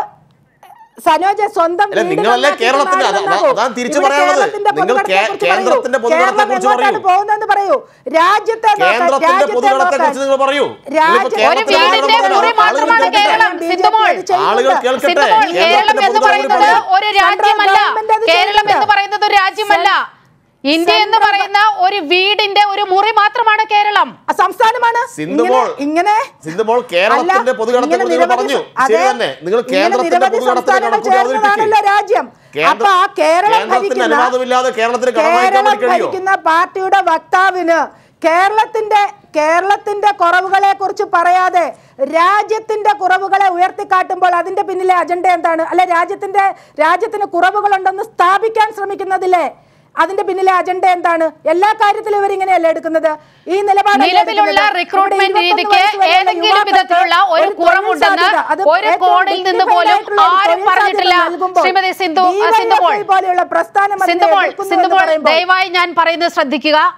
സനോജ സ്വന്തം അല്ല, വീട് നിങ്ങളല്ലേ നന്നാക്കിയിട്ട് കേരളത്തിന്റെ- നാട് അതാ- നന്നാക്കൂ. അതാണ് തിരിച്ച് ഇവിടെ പറയണത്. കേരളത്തിന്റെ നിങ്ങൾ കേ- പൊതുകടത്തെക്കുറിച്ച് പറയൂ. കേന്ദ്രത്തിന്റെ പൊതുകടത്തെക്കുറിച്ച് കേരളം എങ്ങോട്ടാണ് പറയൂ. പോകുന്നതെന്ന് പറയൂ രാജ്യത്തെ നോക്കാൻ, കേന്ദ്രത്തിന്റെ രാജ്യത്തെ പൊതുകടത്തെ നോക്കാൻ. കുറിച്ച് നിങ്ങൾ പറയൂ രാജ്യ- നിങ്ങളിപ്പോ ഒരു കേരളത്തിന്റെ വീടിന്റെ പൊതുകടം മുറി പറഞ്ഞാൽ ആളുകൾ മാത്രമാണ് കേൾക്കട്ടെ. കേരളം. സിന്ധുമോൾ, ആളുകൾ കേൾക്കട്ടെ സിന്ധുമോൾ, കേരളം കേരളത്തിന്റെ എന്ന് പൊതുകടം പറയുന്നത് പറയൂ. ഒരു രാജ്യമല്ല ഗവൺമെന്റ് അത് കേരളം എന്ന് ചെയ്യുന്നുണ്ട്. പറയുന്നത് ഒരു രാജ്യമല്ല ഇന്ത്യ എന്ന് സെൻട്രൽ പറയുന്ന ഒരു വീടിന്റെ ഒരു മുറി മാത്രമാണ് കേരളം ആ, സംസ്ഥാനമാണ് സിന്ധുമോൾ, ഇങ്ങനെ- ഇങ്ങനെ സിന്ധുമോൾ കേരളത്തിന്റെ അല്ല, പൊതുകടത്തെ ഇങ്ങനെ കുറിച്ച് നിങ്ങൾ നിരവധി പറഞ്ഞു അതെ, ശരി തന്നെ നിങ്ങൾ ഇങ്ങനെ കേന്ദ്രത്തിന്റെ നിരവധി പൊതുകടത്തിന്റെ സംസ്ഥാനങ്ങൾ കണക്കൂട്ടി ചേർന്നതാണല്ലോ അവതരിപ്പിക്കും രാജ്യം കേന്ദ്ര- അപ്പൊ ആ കേരളം കേന്ദ്രത്തിന്റെ ഭരിക്കുന്ന അനുവാദമില്ലാതെ കേരളത്തിന് കടം വാങ്ങിക്കാൻ കേരളം വേണ്ടി കഴിയോ ഭരിക്കുന്ന പാർട്ടിയുടെ വക്താവിന് കേരളത്തിന്റെ കേരളത്തിന്റെ കുറവുകളെ കുറിച്ച് പറയാതെ രാജ്യത്തിന്റെ കുറവുകളെ ഉയർത്തിക്കാട്ടുമ്പോൾ അതിന്റെ പിന്നിലെ അജണ്ട എന്താണ് അല്ലെ രാജ്യത്തിന്റെ രാജ്യത്തിന് കുറവുകളുണ്ടെന്ന് സ്ഥാപിക്കാൻ ശ്രമിക്കുന്നതില്ലേ അതിന്റെ പിന്നിലെ അജണ്ട എന്താണ് എല്ലാ കാര്യത്തിലും ഇവരിങ്ങനെയല്ല എടുക്കുന്നത് ഈ നിലപാട് നിലവിലുള്ള റിക്രൂട്ട്മെന്റ് രീതിക്ക് ഏതെങ്കിലും വിധത്തിലുള്ള ഒരു കുറവുണ്ടെന്ന് ഒരു കോണിൽ നിന്ന് പോലും ആരും പറഞ്ഞിട്ടില്ല ശ്രീമതി സിന്ധു സിന്ധുമോൾ പോലെയുള്ള പ്രസ്ഥാനം അതിനെ സിന്ധുമോൾ എതിർക്കുന്നു എന്ന് സിന്ധുമോൾ പറയുമ്പോൾ ദയവായി ഞാൻ പറയുന്നത് ശ്രദ്ധിക്കുക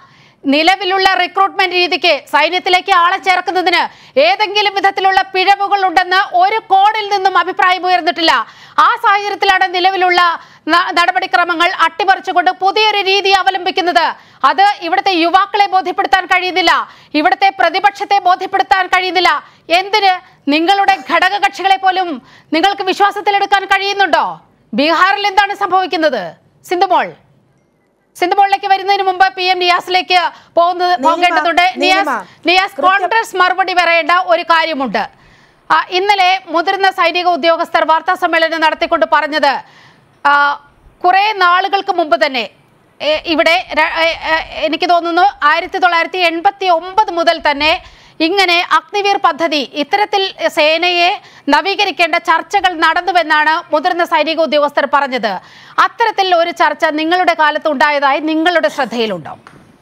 നിലവിലുള്ള റിക്രൂട്ട്മെന്റ് രീതിക്ക് സൈന്യത്തിലേക്ക് ആളെ ചേർക്കുന്നതിന് ഏതെങ്കിലും വിധത്തിലുള്ള പിഴവുകൾ ഉണ്ടെന്ന് ഒരു കോണിൽ നിന്നും അഭിപ്രായം ഉയർന്നിട്ടില്ല ആ സാഹചര്യത്തിലാണ് നിലവിലുള്ള ന- നടപടിക്രമങ്ങൾ അട്ടിമറിച്ചുകൊണ്ട് പുതിയൊരു രീതി അവലംബിക്കുന്നത് അത് ഇവിടുത്തെ യുവാക്കളെ ബോധ്യപ്പെടുത്താൻ കഴിയുന്നില്ല ഇവിടുത്തെ പ്രതിപക്ഷത്തെ ബോധ്യപ്പെടുത്താൻ കഴിയുന്നില്ല എന്തിന് നിങ്ങളുടെ ഘടകകക്ഷികളെ പോലും നിങ്ങൾക്ക് വിശ്വാസത്തിലെടുക്കാൻ കഴിയുന്നുണ്ടോ ബീഹാറിൽ എന്താണ് സംഭവിക്കുന്നത് സിന്ധുമോൾ സിന്ധുമോളിലേക്ക് വരുന്നതിന് മുമ്പ് പി എം നിയാസിലേക്ക് പോകുന്നത് നീലിമ, പോകേണ്ടതുണ്ട് നിയാസ് നീലിമ, നിയാസ് കൃത്യം- കോൺഗ്രസ് മറുപടി പറയേണ്ട ഒരു കാര്യമുണ്ട് ആ, ഇന്നലെ മുതിർന്ന സൈനിക ഉദ്യോഗസ്ഥർ വാർത്താ സമ്മേളനം നടത്തിക്കൊണ്ട് പറഞ്ഞത് ആ, കുറെ നാളുകൾക്ക് മുമ്പ് തന്നെ ഏ, ഇവിടെ ര- ഏ, ഏ, എനിക്ക് തോന്നുന്നു ആയിരത്തി തൊള്ളായിരത്തി എൺപത്തി ഒമ്പത് മുതൽ തന്നെ ഇങ്ങനെ അഗ്നിവീർ പദ്ധതി ഇത്തരത്തിൽ സേനയെ നവീകരിക്കേണ്ട ചർച്ചകൾ നടന്നുവെന്നാണ് മുതിർന്ന സൈനിക ഉദ്യോഗസ്ഥർ പറഞ്ഞത് അത്തരത്തിൽ ഒരു ചർച്ച നിങ്ങളുടെ കാലത്ത് ഉണ്ടായതായി നിങ്ങളുടെ ശ്രദ്ധയിലുണ്ടോ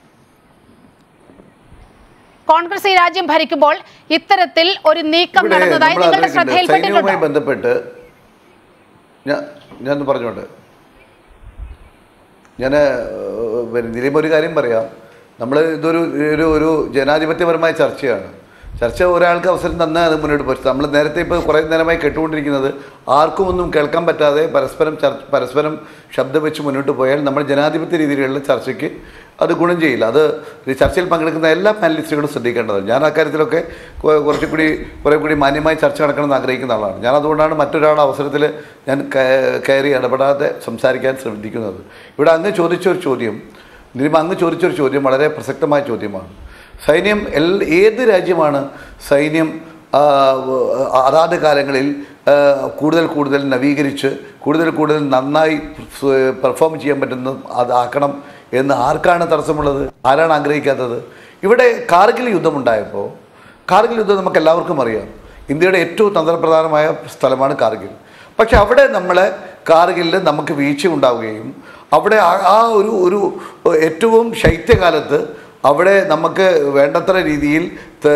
കോൺഗ്രസ് ഈ രാജ്യം ഭരിക്കുമ്പോൾ ഇത്തരത്തിൽ ഒരു നീക്കം ഇവിടെ നടന്നതായി നമ്മൾ നിങ്ങളുടെ ആലോചിക്കേണ്ടത് ശ്രദ്ധയിൽപ്പെട്ടിട്ടുണ്ടോ സൈന്യവുമായി ബന്ധപ്പെട്ട് ഞാൻ ഞാൻ പറഞ്ഞോട്ടെ ഞാൻ നിലയും ഒരു കാര്യം പറയാം നമ്മൾ ഇതൊരു ഒരു ഒരു ജനാധിപത്യപരമായ ചർച്ചയാണ് ചർച്ച ഒരാൾക്ക് അവസരം തന്നാൽ അത് മുന്നോട്ട് പോയി നമ്മൾ നേരത്തെ ഇപ്പോൾ കുറേ നേരമായി കേട്ടുകൊണ്ടിരിക്കുന്നത് ആർക്കും ഒന്നും കേൾക്കാൻ പറ്റാതെ പരസ്പരം ചർച്ച പരസ്പരം ശബ്ദം വെച്ച് മുന്നോട്ട് പോയാൽ നമ്മൾ ജനാധിപത്യ രീതിയിലുള്ള ചർച്ചയ്ക്ക് അത് ഗുണം ചെയ്യില്ല അത് ഈ ചർച്ചയിൽ പങ്കെടുക്കുന്ന എല്ലാ പാനലിസ്റ്റുകളും ശ്രദ്ധിക്കേണ്ടതാണ് ഞാൻ അക്കാര്യത്തിലൊക്കെ കു- കുറച്ചുകൂടി കുറേ കൂടി മാന്യമായി ചർച്ച നടക്കണമെന്ന് ആഗ്രഹിക്കുന്ന ആളാണ് ഞാൻ അതുകൊണ്ടാണ് മറ്റൊരാളുടെ അവസരത്തിൽ ഞാൻ കയ- കയറി ഇടപെടാതെ സംസാരിക്കാൻ ശ്രദ്ധിക്കുന്നത് ഇവിടെ അങ്ങ് ചോദിച്ച ഒരു ചോദ്യം നിരുമ അങ്ങ് ചോദിച്ചൊരു ചോദ്യം വളരെ പ്രസക്തമായ ചോദ്യമാണ് സൈന്യം എൽ ഏത് രാജ്യമാണ് സൈന്യം ആ, വ- അതാത് കാലങ്ങളിൽ ആ, കൂടുതൽ കൂടുതൽ നവീകരിച്ച് കൂടുതൽ കൂടുതൽ നന്നായി പെർഫോം ചെയ്യാൻ പറ്റുന്ന അതാക്കണം എന്ന് ആർക്കാണ് തടസ്സമുള്ളത് ആരാണ് ആഗ്രഹിക്കാത്തത് ഇവിടെ കാർഗിൽ യുദ്ധമുണ്ടായപ്പോൾ കാർഗിൽ യുദ്ധം നമുക്ക് എല്ലാവർക്കും അറിയാം ഇന്ത്യയുടെ ഏറ്റവും തന്ത്രപ്രധാനമായ സ്ഥലമാണ് കാർഗിൽ പക്ഷെ അവിടെ നമ്മളെ കാർഗിലിൽ നമുക്ക് വീഴ്ച ഉണ്ടാവുകയും അവിടെ ആ- ആ ഒരു ഒരു ഏറ്റവും ശൈത്യകാലത്ത് അവിടെ നമുക്ക് വേണ്ടത്ര രീതിയിൽ ത-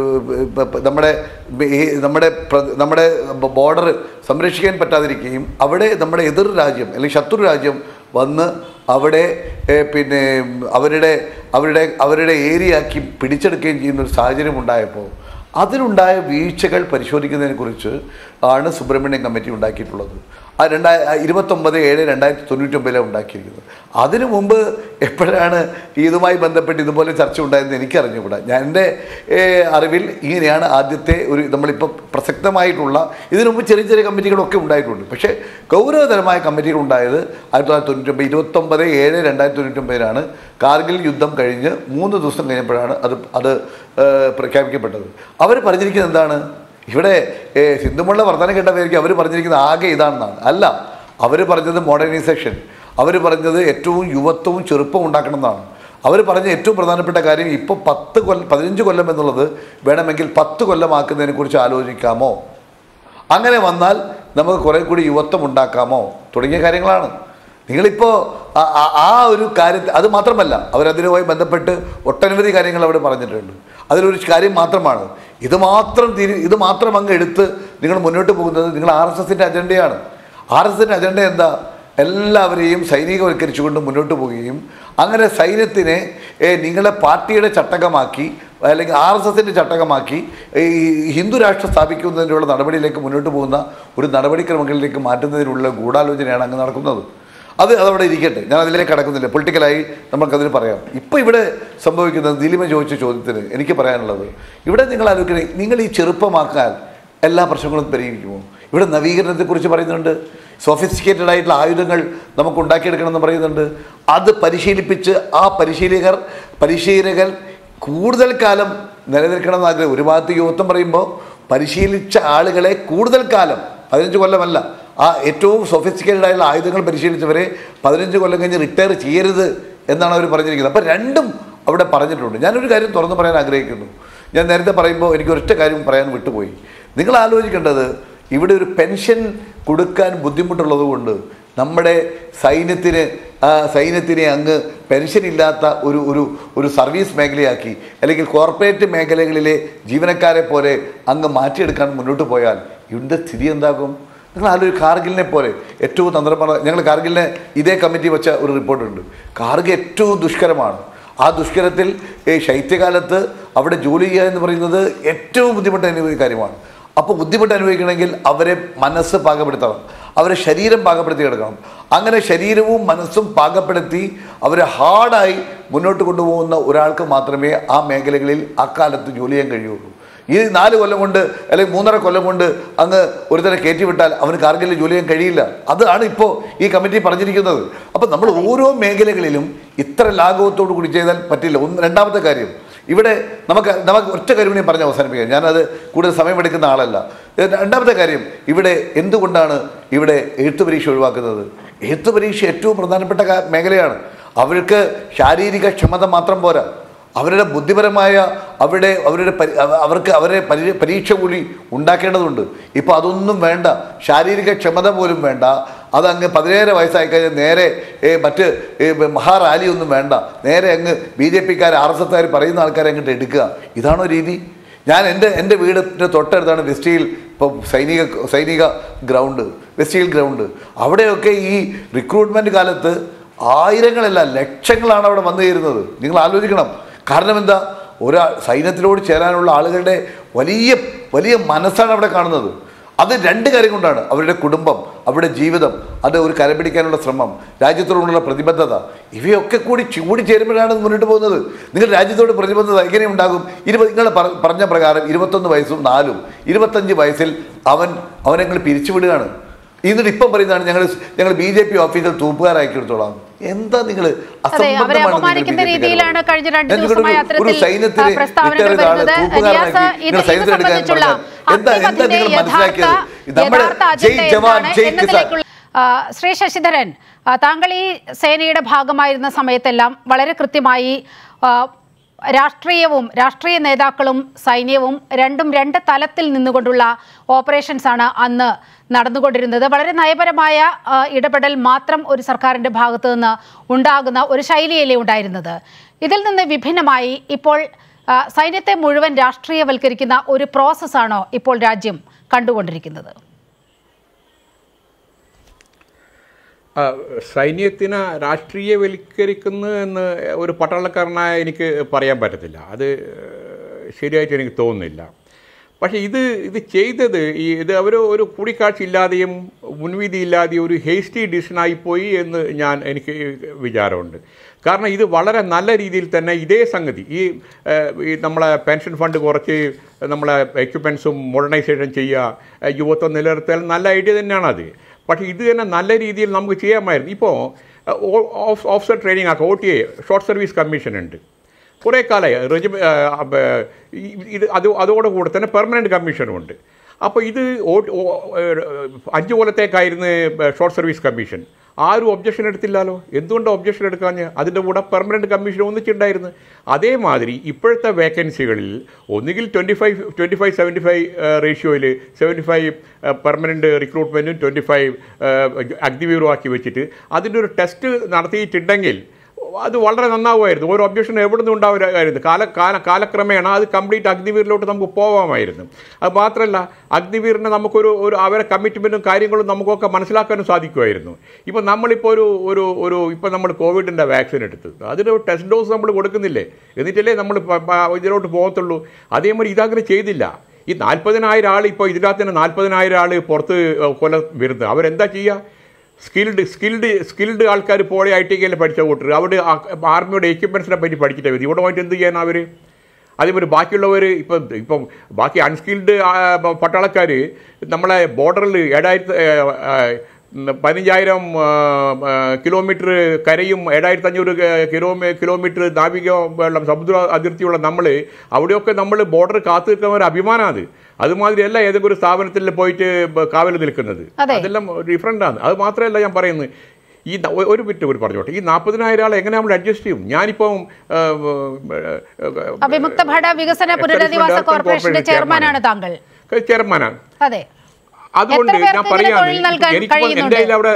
പ- പ- നമ്മുടെ ഈ നമ്മുടെ പ്ര- നമ്മുടെ ബോർഡർ സംരക്ഷിക്കാൻ പറ്റാതിരിക്കുകയും അവിടെ നമ്മുടെ എതിർ രാജ്യം അല്ലെങ്കിൽ ശത്രു രാജ്യം വന്ന് അവിടെ ഏ, പിന്നെ അവരുടെ അവരുടെ അവരുടെ ഏരിയയാക്കി പിടിച്ചെടുക്കുകയും ചെയ്യുന്ന ഒരു സാഹചര്യം ഉണ്ടായപ്പോൾ അതിലുണ്ടായ വീഴ്ചകൾ പരിശോധിക്കുന്നതിനെക്കുറിച്ച് ആണ് സുബ്രഹ്മണ്യം കമ്മിറ്റി ഉണ്ടാക്കിയിട്ടുള്ളത് ആ രണ്ടായ ഇരുപത്തൊമ്പത് ഏഴ് രണ്ടായിരത്തി തൊണ്ണൂറ്റൊമ്പതിലാണ് ഉണ്ടാക്കിയിരിക്കുന്നത് അതിനു മുമ്പ് എപ്പോഴാണ് ഇതുമായി ബന്ധപ്പെട്ട് ഇതുപോലെ ചർച്ച ഉണ്ടായതെന്ന് എനിക്കറിഞ്ഞുകൂടാ ഞാൻ എൻ്റെ ഏഹ്, അറിവിൽ ഇങ്ങനെയാണ് ആദ്യത്തെ ഒരു നമ്മളിപ്പോൾ പ്രസക്തമായിട്ടുള്ള ഇതിനു മുമ്പ് ചെറിയ ചെറിയ കമ്മിറ്റികളൊക്കെ ഉണ്ടായിട്ടുണ്ട് പക്ഷേ ഗൗരവതരമായ കമ്മിറ്റികൾ ഉണ്ടായത് ആയിരത്തി തൊള്ളായിരത്തി തൊണ്ണൂറ്റൊമ്പത് ഇരുപത്തൊമ്പത് ഏഴ് രണ്ടായിരത്തി തൊണ്ണൂറ്റൊമ്പതിലാണ് കാർഗിൽ യുദ്ധം കഴിഞ്ഞ് മൂന്ന് ദിവസം കഴിഞ്ഞപ്പോഴാണ് അത് അത് ഏഹ്, പ്രഖ്യാപിക്കപ്പെട്ടത് അവർ പറഞ്ഞിരിക്കുന്നത് എന്താണ് ഇവിടെ ഏഹ്, സിന്ധുമുള്ള വർത്തമാനം കേട്ടവർക്ക് അവർ പറഞ്ഞിരിക്കുന്നത് ആകെ ഇതാണെന്നാണ് അല്ല അവർ പറഞ്ഞത് മോഡേണൈസേഷൻ അവർ പറഞ്ഞത് ഏറ്റവും യുവത്വവും ചെറുപ്പവും ഉണ്ടാക്കണം എന്നാണ് അവർ പറഞ്ഞ ഏറ്റവും പ്രധാനപ്പെട്ട കാര്യം ഇപ്പോൾ പത്ത് കൊല്ലം പതിനഞ്ച് കൊല്ലം എന്നുള്ളത് വേണമെങ്കിൽ പത്ത് കൊല്ലമാക്കുന്നതിനെക്കുറിച്ച് ആലോചിക്കാമോ അങ്ങനെ വന്നാൽ നമുക്ക് കുറേ കൂടി യുവത്വം ഉണ്ടാക്കാമോ തുടങ്ങിയ കാര്യങ്ങളാണ് നിങ്ങളിപ്പോൾ ആ- ആ- ആ ഒരു കാര്യത്തെ അത് മാത്രമല്ല അവരതിനുമായി ബന്ധപ്പെട്ട് ഒട്ടനവധി കാര്യങ്ങൾ അവിടെ പറഞ്ഞിട്ടുണ്ട് അതിലൊരു കാര്യം മാത്രമാണ് ഇത് മാത്രം തിരി ഇത് മാത്രം അങ്ങ് എടുത്ത് നിങ്ങൾ മുന്നോട്ട് പോകുന്നത് നിങ്ങൾ ആർ എസ് എസിൻ്റെ അജണ്ടയാണ് ആർ എസ് എസിൻ്റെ അജണ്ട എന്താ എല്ലാവരെയും സൈനികവൽക്കരിച്ചുകൊണ്ട് മുന്നോട്ട് പോവുകയും അങ്ങനെ സൈന്യത്തിനെ ഏ, നിങ്ങളെ പാർട്ടിയുടെ ചട്ടകമാക്കി അല്ലെങ്കിൽ ആർ എസ് എസിൻ്റെ ചട്ടകമാക്കി ഈ ഹിന്ദു രാഷ്ട്രം സ്ഥാപിക്കുന്നതിനുള്ള നടപടിയിലേക്ക് മുന്നോട്ട് പോകുന്ന ഒരു നടപടിക്രമങ്ങളിലേക്ക് മാറ്റുന്നതിനുള്ള ഗൂഢാലോചനയാണ് അങ്ങ് നടക്കുന്നത് അത് അതവിടെ ഇരിക്കട്ടെ ഞാൻ അതിലേക്ക് കടക്കുന്നില്ല പൊളിറ്റിക്കലായി നമുക്കതിന് പറയാം ഇപ്പോൾ ഇവിടെ സംഭവിക്കുന്നത് ദിലീപ ചോദിച്ച ചോദ്യത്തിന് എനിക്ക് പറയാനുള്ളത് ഇവിടെ നിങ്ങൾ ആലോചിക്കണേ നിങ്ങൾ ഈ ചെറുപ്പമാക്കാൻ എല്ലാ പ്രശ്നങ്ങളും പരിഹരിക്കുമോ ഇവിടെ നവീകരണത്തെക്കുറിച്ച് പറയുന്നുണ്ട് സോഫിസ്റ്റിക്കേറ്റഡ് ആയിട്ടുള്ള ആയുധങ്ങൾ നമുക്ക് ഉണ്ടാക്കിയെടുക്കണമെന്ന് പറയുന്നുണ്ട് അത് പരിശീലിപ്പിച്ച് ആ പരിശീലകർ പരിശീലകർ കൂടുതൽ കാലം നിലനിൽക്കണമെന്ന് ആഗ്രഹം ഒരു ഭാഗത്ത് യുവത്വം പറയുമ്പോൾ പരിശീലിച്ച ആളുകളെ കൂടുതൽ കാലം പതിനഞ്ച് കൊല്ലമല്ല ആ ഏറ്റവും സൊഫിസ്റ്റിക്കേറ്റഡ് ആയിട്ടുള്ള ആയുധങ്ങൾ പരിശീലിച്ചവരെ പതിനഞ്ച് കൊല്ലം കഴിഞ്ഞ് റിട്ടയർ ചെയ്യരുത് എന്നാണ് അവർ പറഞ്ഞിരിക്കുന്നത് അപ്പോൾ രണ്ടും അവിടെ പറഞ്ഞിട്ടുണ്ട് ഞാനൊരു കാര്യം തുറന്നു പറയാൻ ആഗ്രഹിക്കുന്നു ഞാൻ നേരത്തെ പറയുമ്പോൾ എനിക്ക് ഒരൊറ്റ കാര്യം പറയാൻ വിട്ടുപോയി നിങ്ങൾ ആലോചിക്കേണ്ടത് ഇവിടെ ഒരു പെൻഷൻ കൊടുക്കാൻ ബുദ്ധിമുട്ടുള്ളത് കൊണ്ട് നമ്മുടെ സൈന്യത്തിന് ആ സൈന്യത്തിനെ അങ്ങ് പെൻഷൻ ഇല്ലാത്ത ഒരു ഒരു ഒരു സർവീസ് മേഖലയാക്കി അല്ലെങ്കിൽ കോർപ്പറേറ്റ് മേഖലകളിലെ ജീവനക്കാരെ പോലെ അങ്ങ് മാറ്റിയെടുക്കാൻ മുന്നോട്ട് പോയാൽ ഇവിടെ സ്ഥിതി എന്താകും നിങ്ങൾ ആലോചിക്കും കാർഗിലിനെ പോലെ ഏറ്റവും തന്ത്രപര ഞങ്ങൾ കാർഗിലിനെ ഇതേ കമ്മിറ്റി വെച്ച ഒരു റിപ്പോർട്ടുണ്ട് കാർഗിൽ ഏറ്റവും ദുഷ്കരമാണ് ആ ദുഷ്കരത്തിൽ ഈ ശൈത്യകാലത്ത് അവിടെ ജോലി ചെയ്യുക എന്ന് പറയുന്നത് ഏറ്റവും ബുദ്ധിമുട്ട് അനുഭവിക്കുന്ന കാര്യമാണ് അപ്പോൾ ബുദ്ധിമുട്ട് അനുഭവിക്കണമെങ്കിൽ അവരെ മനസ്സ് പാകപ്പെടുത്തണം അവരെ ശരീരം പാകപ്പെടുത്തി കിടക്കണം അങ്ങനെ ശരീരവും മനസ്സും പാകപ്പെടുത്തി അവരെ ഹാർഡായി മുന്നോട്ട് കൊണ്ടുപോകുന്ന ഒരാൾക്ക് മാത്രമേ ആ മേഖലകളിൽ അക്കാലത്ത് ജോലി ചെയ്യാൻ കഴിയുള്ളൂ ഈ നാല് കൊല്ലം കൊണ്ട് അല്ലെങ്കിൽ മൂന്നര കൊല്ലം കൊണ്ട് അങ്ങ് ഒരുത്തരെ കയറ്റിവിട്ടാൽ അവന് കാർഗിലിൽ ജോലി ചെയ്യാൻ കഴിയില്ല അതാണ് ഇപ്പോൾ ഈ കമ്മിറ്റി പറഞ്ഞിരിക്കുന്നത് അപ്പം നമ്മൾ ഓരോ മേഖലകളിലും ഇത്ര ലാഘവത്തോടു കൂടി ചെയ്താൽ പറ്റില്ല ഒന്ന് രണ്ടാമത്തെ കാര്യം ഇവിടെ നമുക്ക് നമുക്ക് ഒറ്റ കാര്യം കൂടി പറഞ്ഞ് അവസാനിപ്പിക്കാം ഞാനത് കൂടുതൽ സമയമെടുക്കുന്ന ആളല്ല ഏ, രണ്ടാമത്തെ കാര്യം ഇവിടെ എന്തുകൊണ്ടാണ് ഇവിടെ എഴുത്തു പരീക്ഷ ഒഴിവാക്കുന്നത് എഴുത്തു പരീക്ഷ ഏറ്റവും പ്രധാനപ്പെട്ട കാ- മേഖലയാണ് അവർക്ക് ശാരീരിക ക്ഷമത മാത്രം പോരാ അവരുടെ ബുദ്ധിപരമായ അവരുടെ അവരുടെ പരി- അവ- അവർക്ക് അവരെ പരി- പരീക്ഷ കൂടി ഉണ്ടാക്കേണ്ടതുണ്ട് ഇപ്പോൾ അതൊന്നും വേണ്ട ശാരീരിക ക്ഷമത പോലും വേണ്ട അതങ്ങ് പതിനേഴ് വയസ്സായി കഴിഞ്ഞാൽ നേരെ ഏ, മറ്റ് ഏ, മഹാറാലി ഒന്നും വേണ്ട നേരെ അങ്ങ് ബി ജെ പിക്കാർ ആർ എസ് എസ്കാർ പറയുന്ന ആൾക്കാരെ അങ്ങോട്ട് എടുക്കുക ഇതാണോ രീതി ഞാൻ എൻ്റെ എൻ്റെ വീടിൻ്റെ തൊട്ടടുത്താണ് വെസ്റ്റിയിൽ ഇപ്പം സൈനിക സൈനിക ഗ്രൗണ്ട് വെസ്റ്റിയിൽ ഗ്രൗണ്ട് അവിടെയൊക്കെ ഈ റിക്രൂട്ട്മെൻറ്റ് കാലത്ത് ആയിരങ്ങളല്ല ലക്ഷങ്ങളാണ് അവിടെ വന്നു ചേരുന്നത് നിങ്ങൾ ആലോചിക്കണം കാരണം എന്താ ഒരാ സൈന്യത്തിലോട് ചേരാനുള്ള ആളുകളുടെ വലിയ വലിയ മനസ്സാണ് അവിടെ കാണുന്നത് അത് രണ്ട് കാര്യം കൊണ്ടാണ് അവരുടെ കുടുംബം അവരുടെ ജീവിതം അത് ഒരു കരപിടിക്കാനുള്ള ശ്രമം രാജ്യത്തോടുള്ള പ്രതിബദ്ധത ഇവയൊക്കെ കൂടി കൂടി ചേരുമ്പോഴാണ് മുന്നോട്ട് പോകുന്നത് നിങ്ങൾ രാജ്യത്തോട് പ്രതിബദ്ധത എങ്ങനെ ഉണ്ടാകും ഇരുപത് നിങ്ങൾ പറ- പറഞ്ഞ പ്രകാരം ഇരുപത്തൊന്ന് വയസ്സും നാലും ഇരുപത്തഞ്ച് വയസ്സിൽ അവൻ അവനെ നിങ്ങൾ പിരിച്ചുവിടുകയാണ് എന്നിട്ട് ഇപ്പം പറയുന്നതാണ് ഞങ്ങൾ ഞങ്ങൾ ബി ജെ പി ഓഫീസിൽ തൂപ്പുകാരാക്കി എടുത്തോളാം എന്താ നിങ്ങൾ അതെ അവരെ അപമാനിക്കുന്ന രീതിയിലാണ് കഴിഞ്ഞ രണ്ട് ദിവസമായി അത്തരത്തിൽ ആ, പ്രസ്താവനകൾ വരുന്നത് നിയാസ് ഇത് ഇത് സംബന്ധിച്ചുള്ള അഗ്നിപഥിന്റെ യഥാർത്ഥ യഥാർത്ഥ അജണ്ട എന്താണ് എന്നതിലേക്കുള്ള ആ, ശ്രീ ശശിധരൻ ആ, താങ്കൾ ഈ സേനയുടെ ഭാഗമായിരുന്ന സമയത്തെല്ലാം വളരെ കൃത്യമായി ആ, രാഷ്ട്രീയവും രാഷ്ട്രീയ നേതാക്കളും സൈന്യവും രണ്ടും രണ്ട് തലത്തിൽ നിന്നുകൊണ്ടുള്ള ഓപ്പറേഷൻസ് ആണ് അന്ന് നടന്നുകൊണ്ടിരുന്നത് വളരെ നയപരമായ ആ, ഇടപെടൽ മാത്രം ഒരു സർക്കാരിന്റെ ഭാഗത്തു നിന്ന് ഉണ്ടാകുന്ന ഒരു ശൈലിയല്ലേ ഉണ്ടായിരുന്നത് ഇതിൽ നിന്ന് വിഭിന്നമായി ഇപ്പോൾ ആ, സൈന്യത്തെ മുഴുവൻ രാഷ്ട്രീയവൽക്കരിക്കുന്ന ഒരു പ്രോസസ്സാണോ ഇപ്പോൾ രാജ്യം കണ്ടുകൊണ്ടിരിക്കുന്നത് ആ, സൈന്യത്തിനെ രാഷ്ട്രീയവൽക്കരിക്കുന്നു എന്ന് ഒരു പട്ടാളക്കാരനായ എനിക്ക് പറയാൻ പറ്റത്തില്ല അത് ശരിയായിട്ട് എനിക്ക് തോന്നുന്നില്ല പക്ഷേ ഇത് ഇത് ചെയ്തത് ഈ ഇത് അവർ ഒരു കൂടിക്കാഴ്ച ഇല്ലാതെയും മുൻവിധി ഇല്ലാതെയും ഒരു ഹേസ്റ്റി ഡിസിഷനായി പോയി എന്ന് ഞാൻ എനിക്ക് വിചാരമുണ്ട് കാരണം ഇത് വളരെ നല്ല രീതിയിൽ തന്നെ ഇതേ സംഗതി ഈ ഏഹ്, ഈ നമ്മളെ പെൻഷൻ ഫണ്ട് കുറച്ച് നമ്മളെ എക്യുപ്മെൻസും മോഡേണൈസേഷൻ ചെയ്യുക ഏഹ്, യുവത്വം നിലനിർത്തൽ നല്ല ഐഡിയ തന്നെയാണത് പക്ഷേ ഇത് തന്നെ നല്ല രീതിയിൽ നമുക്ക് ചെയ്യാമായിരുന്നു ഇപ്പോൾ ഓഫ് ഓഫ്സർ ട്രെയിനിങ് ആക്കുക O T A short service commission ഉണ്ട് കുറേ കാലമായി റെജി ഇത് അത് അതോടുകൂടെ തന്നെ പെർമനൻറ്റ് കമ്മീഷനും ഉണ്ട് അപ്പോൾ ഇത് ഓ- ഓ- ഏഹ് അഞ്ച് കൊല്ലത്തേക്കായിരുന്നു ഷോർട്ട് സർവീസ് കമ്മീഷൻ ആരും ഒബ്ജക്ഷൻ എടുത്തില്ലല്ലോ എന്തുകൊണ്ട് ഒബ്ജക്ഷൻ എടുക്കാഞ്ഞ് അതിൻ്റെ കൂടെ പെർമനൻറ്റ് കമ്മീഷൻ ഒന്നിച്ചുണ്ടായിരുന്നു അതേമാതിരി ഇപ്പോഴത്തെ വേക്കൻസികളിൽ ഒന്നുകിൽ twenty five twenty five seventy five റേഷ്യോയിൽ സെവൻറ്റി ഫൈവ് പെർമനൻറ്റ് റിക്രൂട്ട്മെൻറ്റും ട്വൻറ്റി ഫൈവ് അഗ്നിവീറും ആക്കി വെച്ചിട്ട് അതിൻ്റെ ഒരു ടെസ്റ്റ് നടത്തിയിട്ടുണ്ടെങ്കിൽ അത് വളരെ നന്നാവുമായിരുന്നു ഒരു ഒബ്ജക്ഷൻ എവിടെ നിന്ന് ഉണ്ടാവുമായിരുന്നു കാല കാല കാലക്രമേണ അത് കംപ്ലീറ്റ് അഗ്നിവീറിലോട്ട് നമുക്ക് പോകാമായിരുന്നു അത് മാത്രമല്ല അഗ്നിവീറിന് നമുക്കൊരു ഒരു അവരെ കമ്മിറ്റ്മെൻറ്റും കാര്യങ്ങളും നമുക്കൊക്കെ മനസ്സിലാക്കാനും സാധിക്കുമായിരുന്നു ഇപ്പോൾ നമ്മളിപ്പോൾ ഒരു ഒരു ഒരു ഇപ്പോൾ നമ്മൾ കോവിഡിൻ്റെ വാക്സിൻ എടുത്ത് അതിന് ടെസ്റ്റ് ഡോസ് നമ്മൾ കൊടുക്കുന്നില്ലേ എന്നിട്ടല്ലേ നമ്മൾ പ- പ- ഇതിലോട്ട് പോകത്തുള്ളൂ അതേമാതിരി ഇതങ്ങനെ ചെയ്തില്ല ഈ നാൽപ്പതിനായിരം ആൾ ഇപ്പോൾ ഇതിനകത്ത് തന്നെ നാൽപ്പതിനായിരം ആൾ പുറത്ത് കൊല്ലം വരുന്നത് അവരെന്താ ചെയ്യുക സ്കിൽഡ് സ്കിൽഡ് സ്കിൽഡ് ആൾക്കാർ പോളി ഐ ടി കെയിൽ പഠിച്ച കൂട്ടർ അവിടെ ആർമിയുടെ എക്യുപ്മെൻസിനെ പറ്റി പഠിച്ചിട്ട് വരും ഇവിടെ പോയിട്ട് എന്ത് ചെയ്യാൻ അവർ അതേപോലെ ബാക്കിയുള്ളവർ ഇപ്പം ഇപ്പം ബാക്കി അൺസ്കിൽഡ് പട്ടാളക്കാർ നമ്മളെ ബോർഡറിൽ ഏഴായിരത്തി പതിനഞ്ചായിരം കിലോമീറ്റർ കരയും ഏഴായിരത്തി അഞ്ഞൂറ് കിലോമീ കിലോമീറ്റർ നാവിക വെള്ളം സമുദ്ര അതിർത്തിയുള്ള നമ്മൾ അവിടെയൊക്കെ നമ്മൾ ബോർഡർ കാത്തു നിൽക്കുന്ന ഒരു അഭിമാനമാണ് അത് അതുമാതിരിയല്ല ഏതെങ്കിലും ഒരു സ്ഥാപനത്തിൽ പോയിട്ട് ബ- കാവൽ നിൽക്കുന്നത് അതെ. അതെല്ലാം ഡിഫറെൻ്റ് ആണ് അത് മാത്രമല്ല ഞാൻ പറയുന്നത് ഈ ന- ഒ- ഒരു മിനിറ്റ് കൂടി പറഞ്ഞോട്ടെ ഈ നാൽപ്പതിനായിരം ആളെ എങ്ങനെ നമ്മൾ അഡ്ജസ്റ്റ് ചെയ്യും ഞാനിപ്പം ആ, ആ, അവിമുക്ത ഭട വികസന പുനരധിവാസ കോർപ്പറേഷന്റെ ചെയർമാനാണ് താങ്കൾ ചെയർമാനാണ് അതെ അതുകൊണ്ട് എത്ര പേർക്ക് ഞാൻ ഇങ്ങനെ പറയാം തൊഴിൽ നൽകാൻ എനിക്കിപ്പോൾ കഴിയുന്നുണ്ട്? എൻ്റെ കയ്യിൽ അവിടെ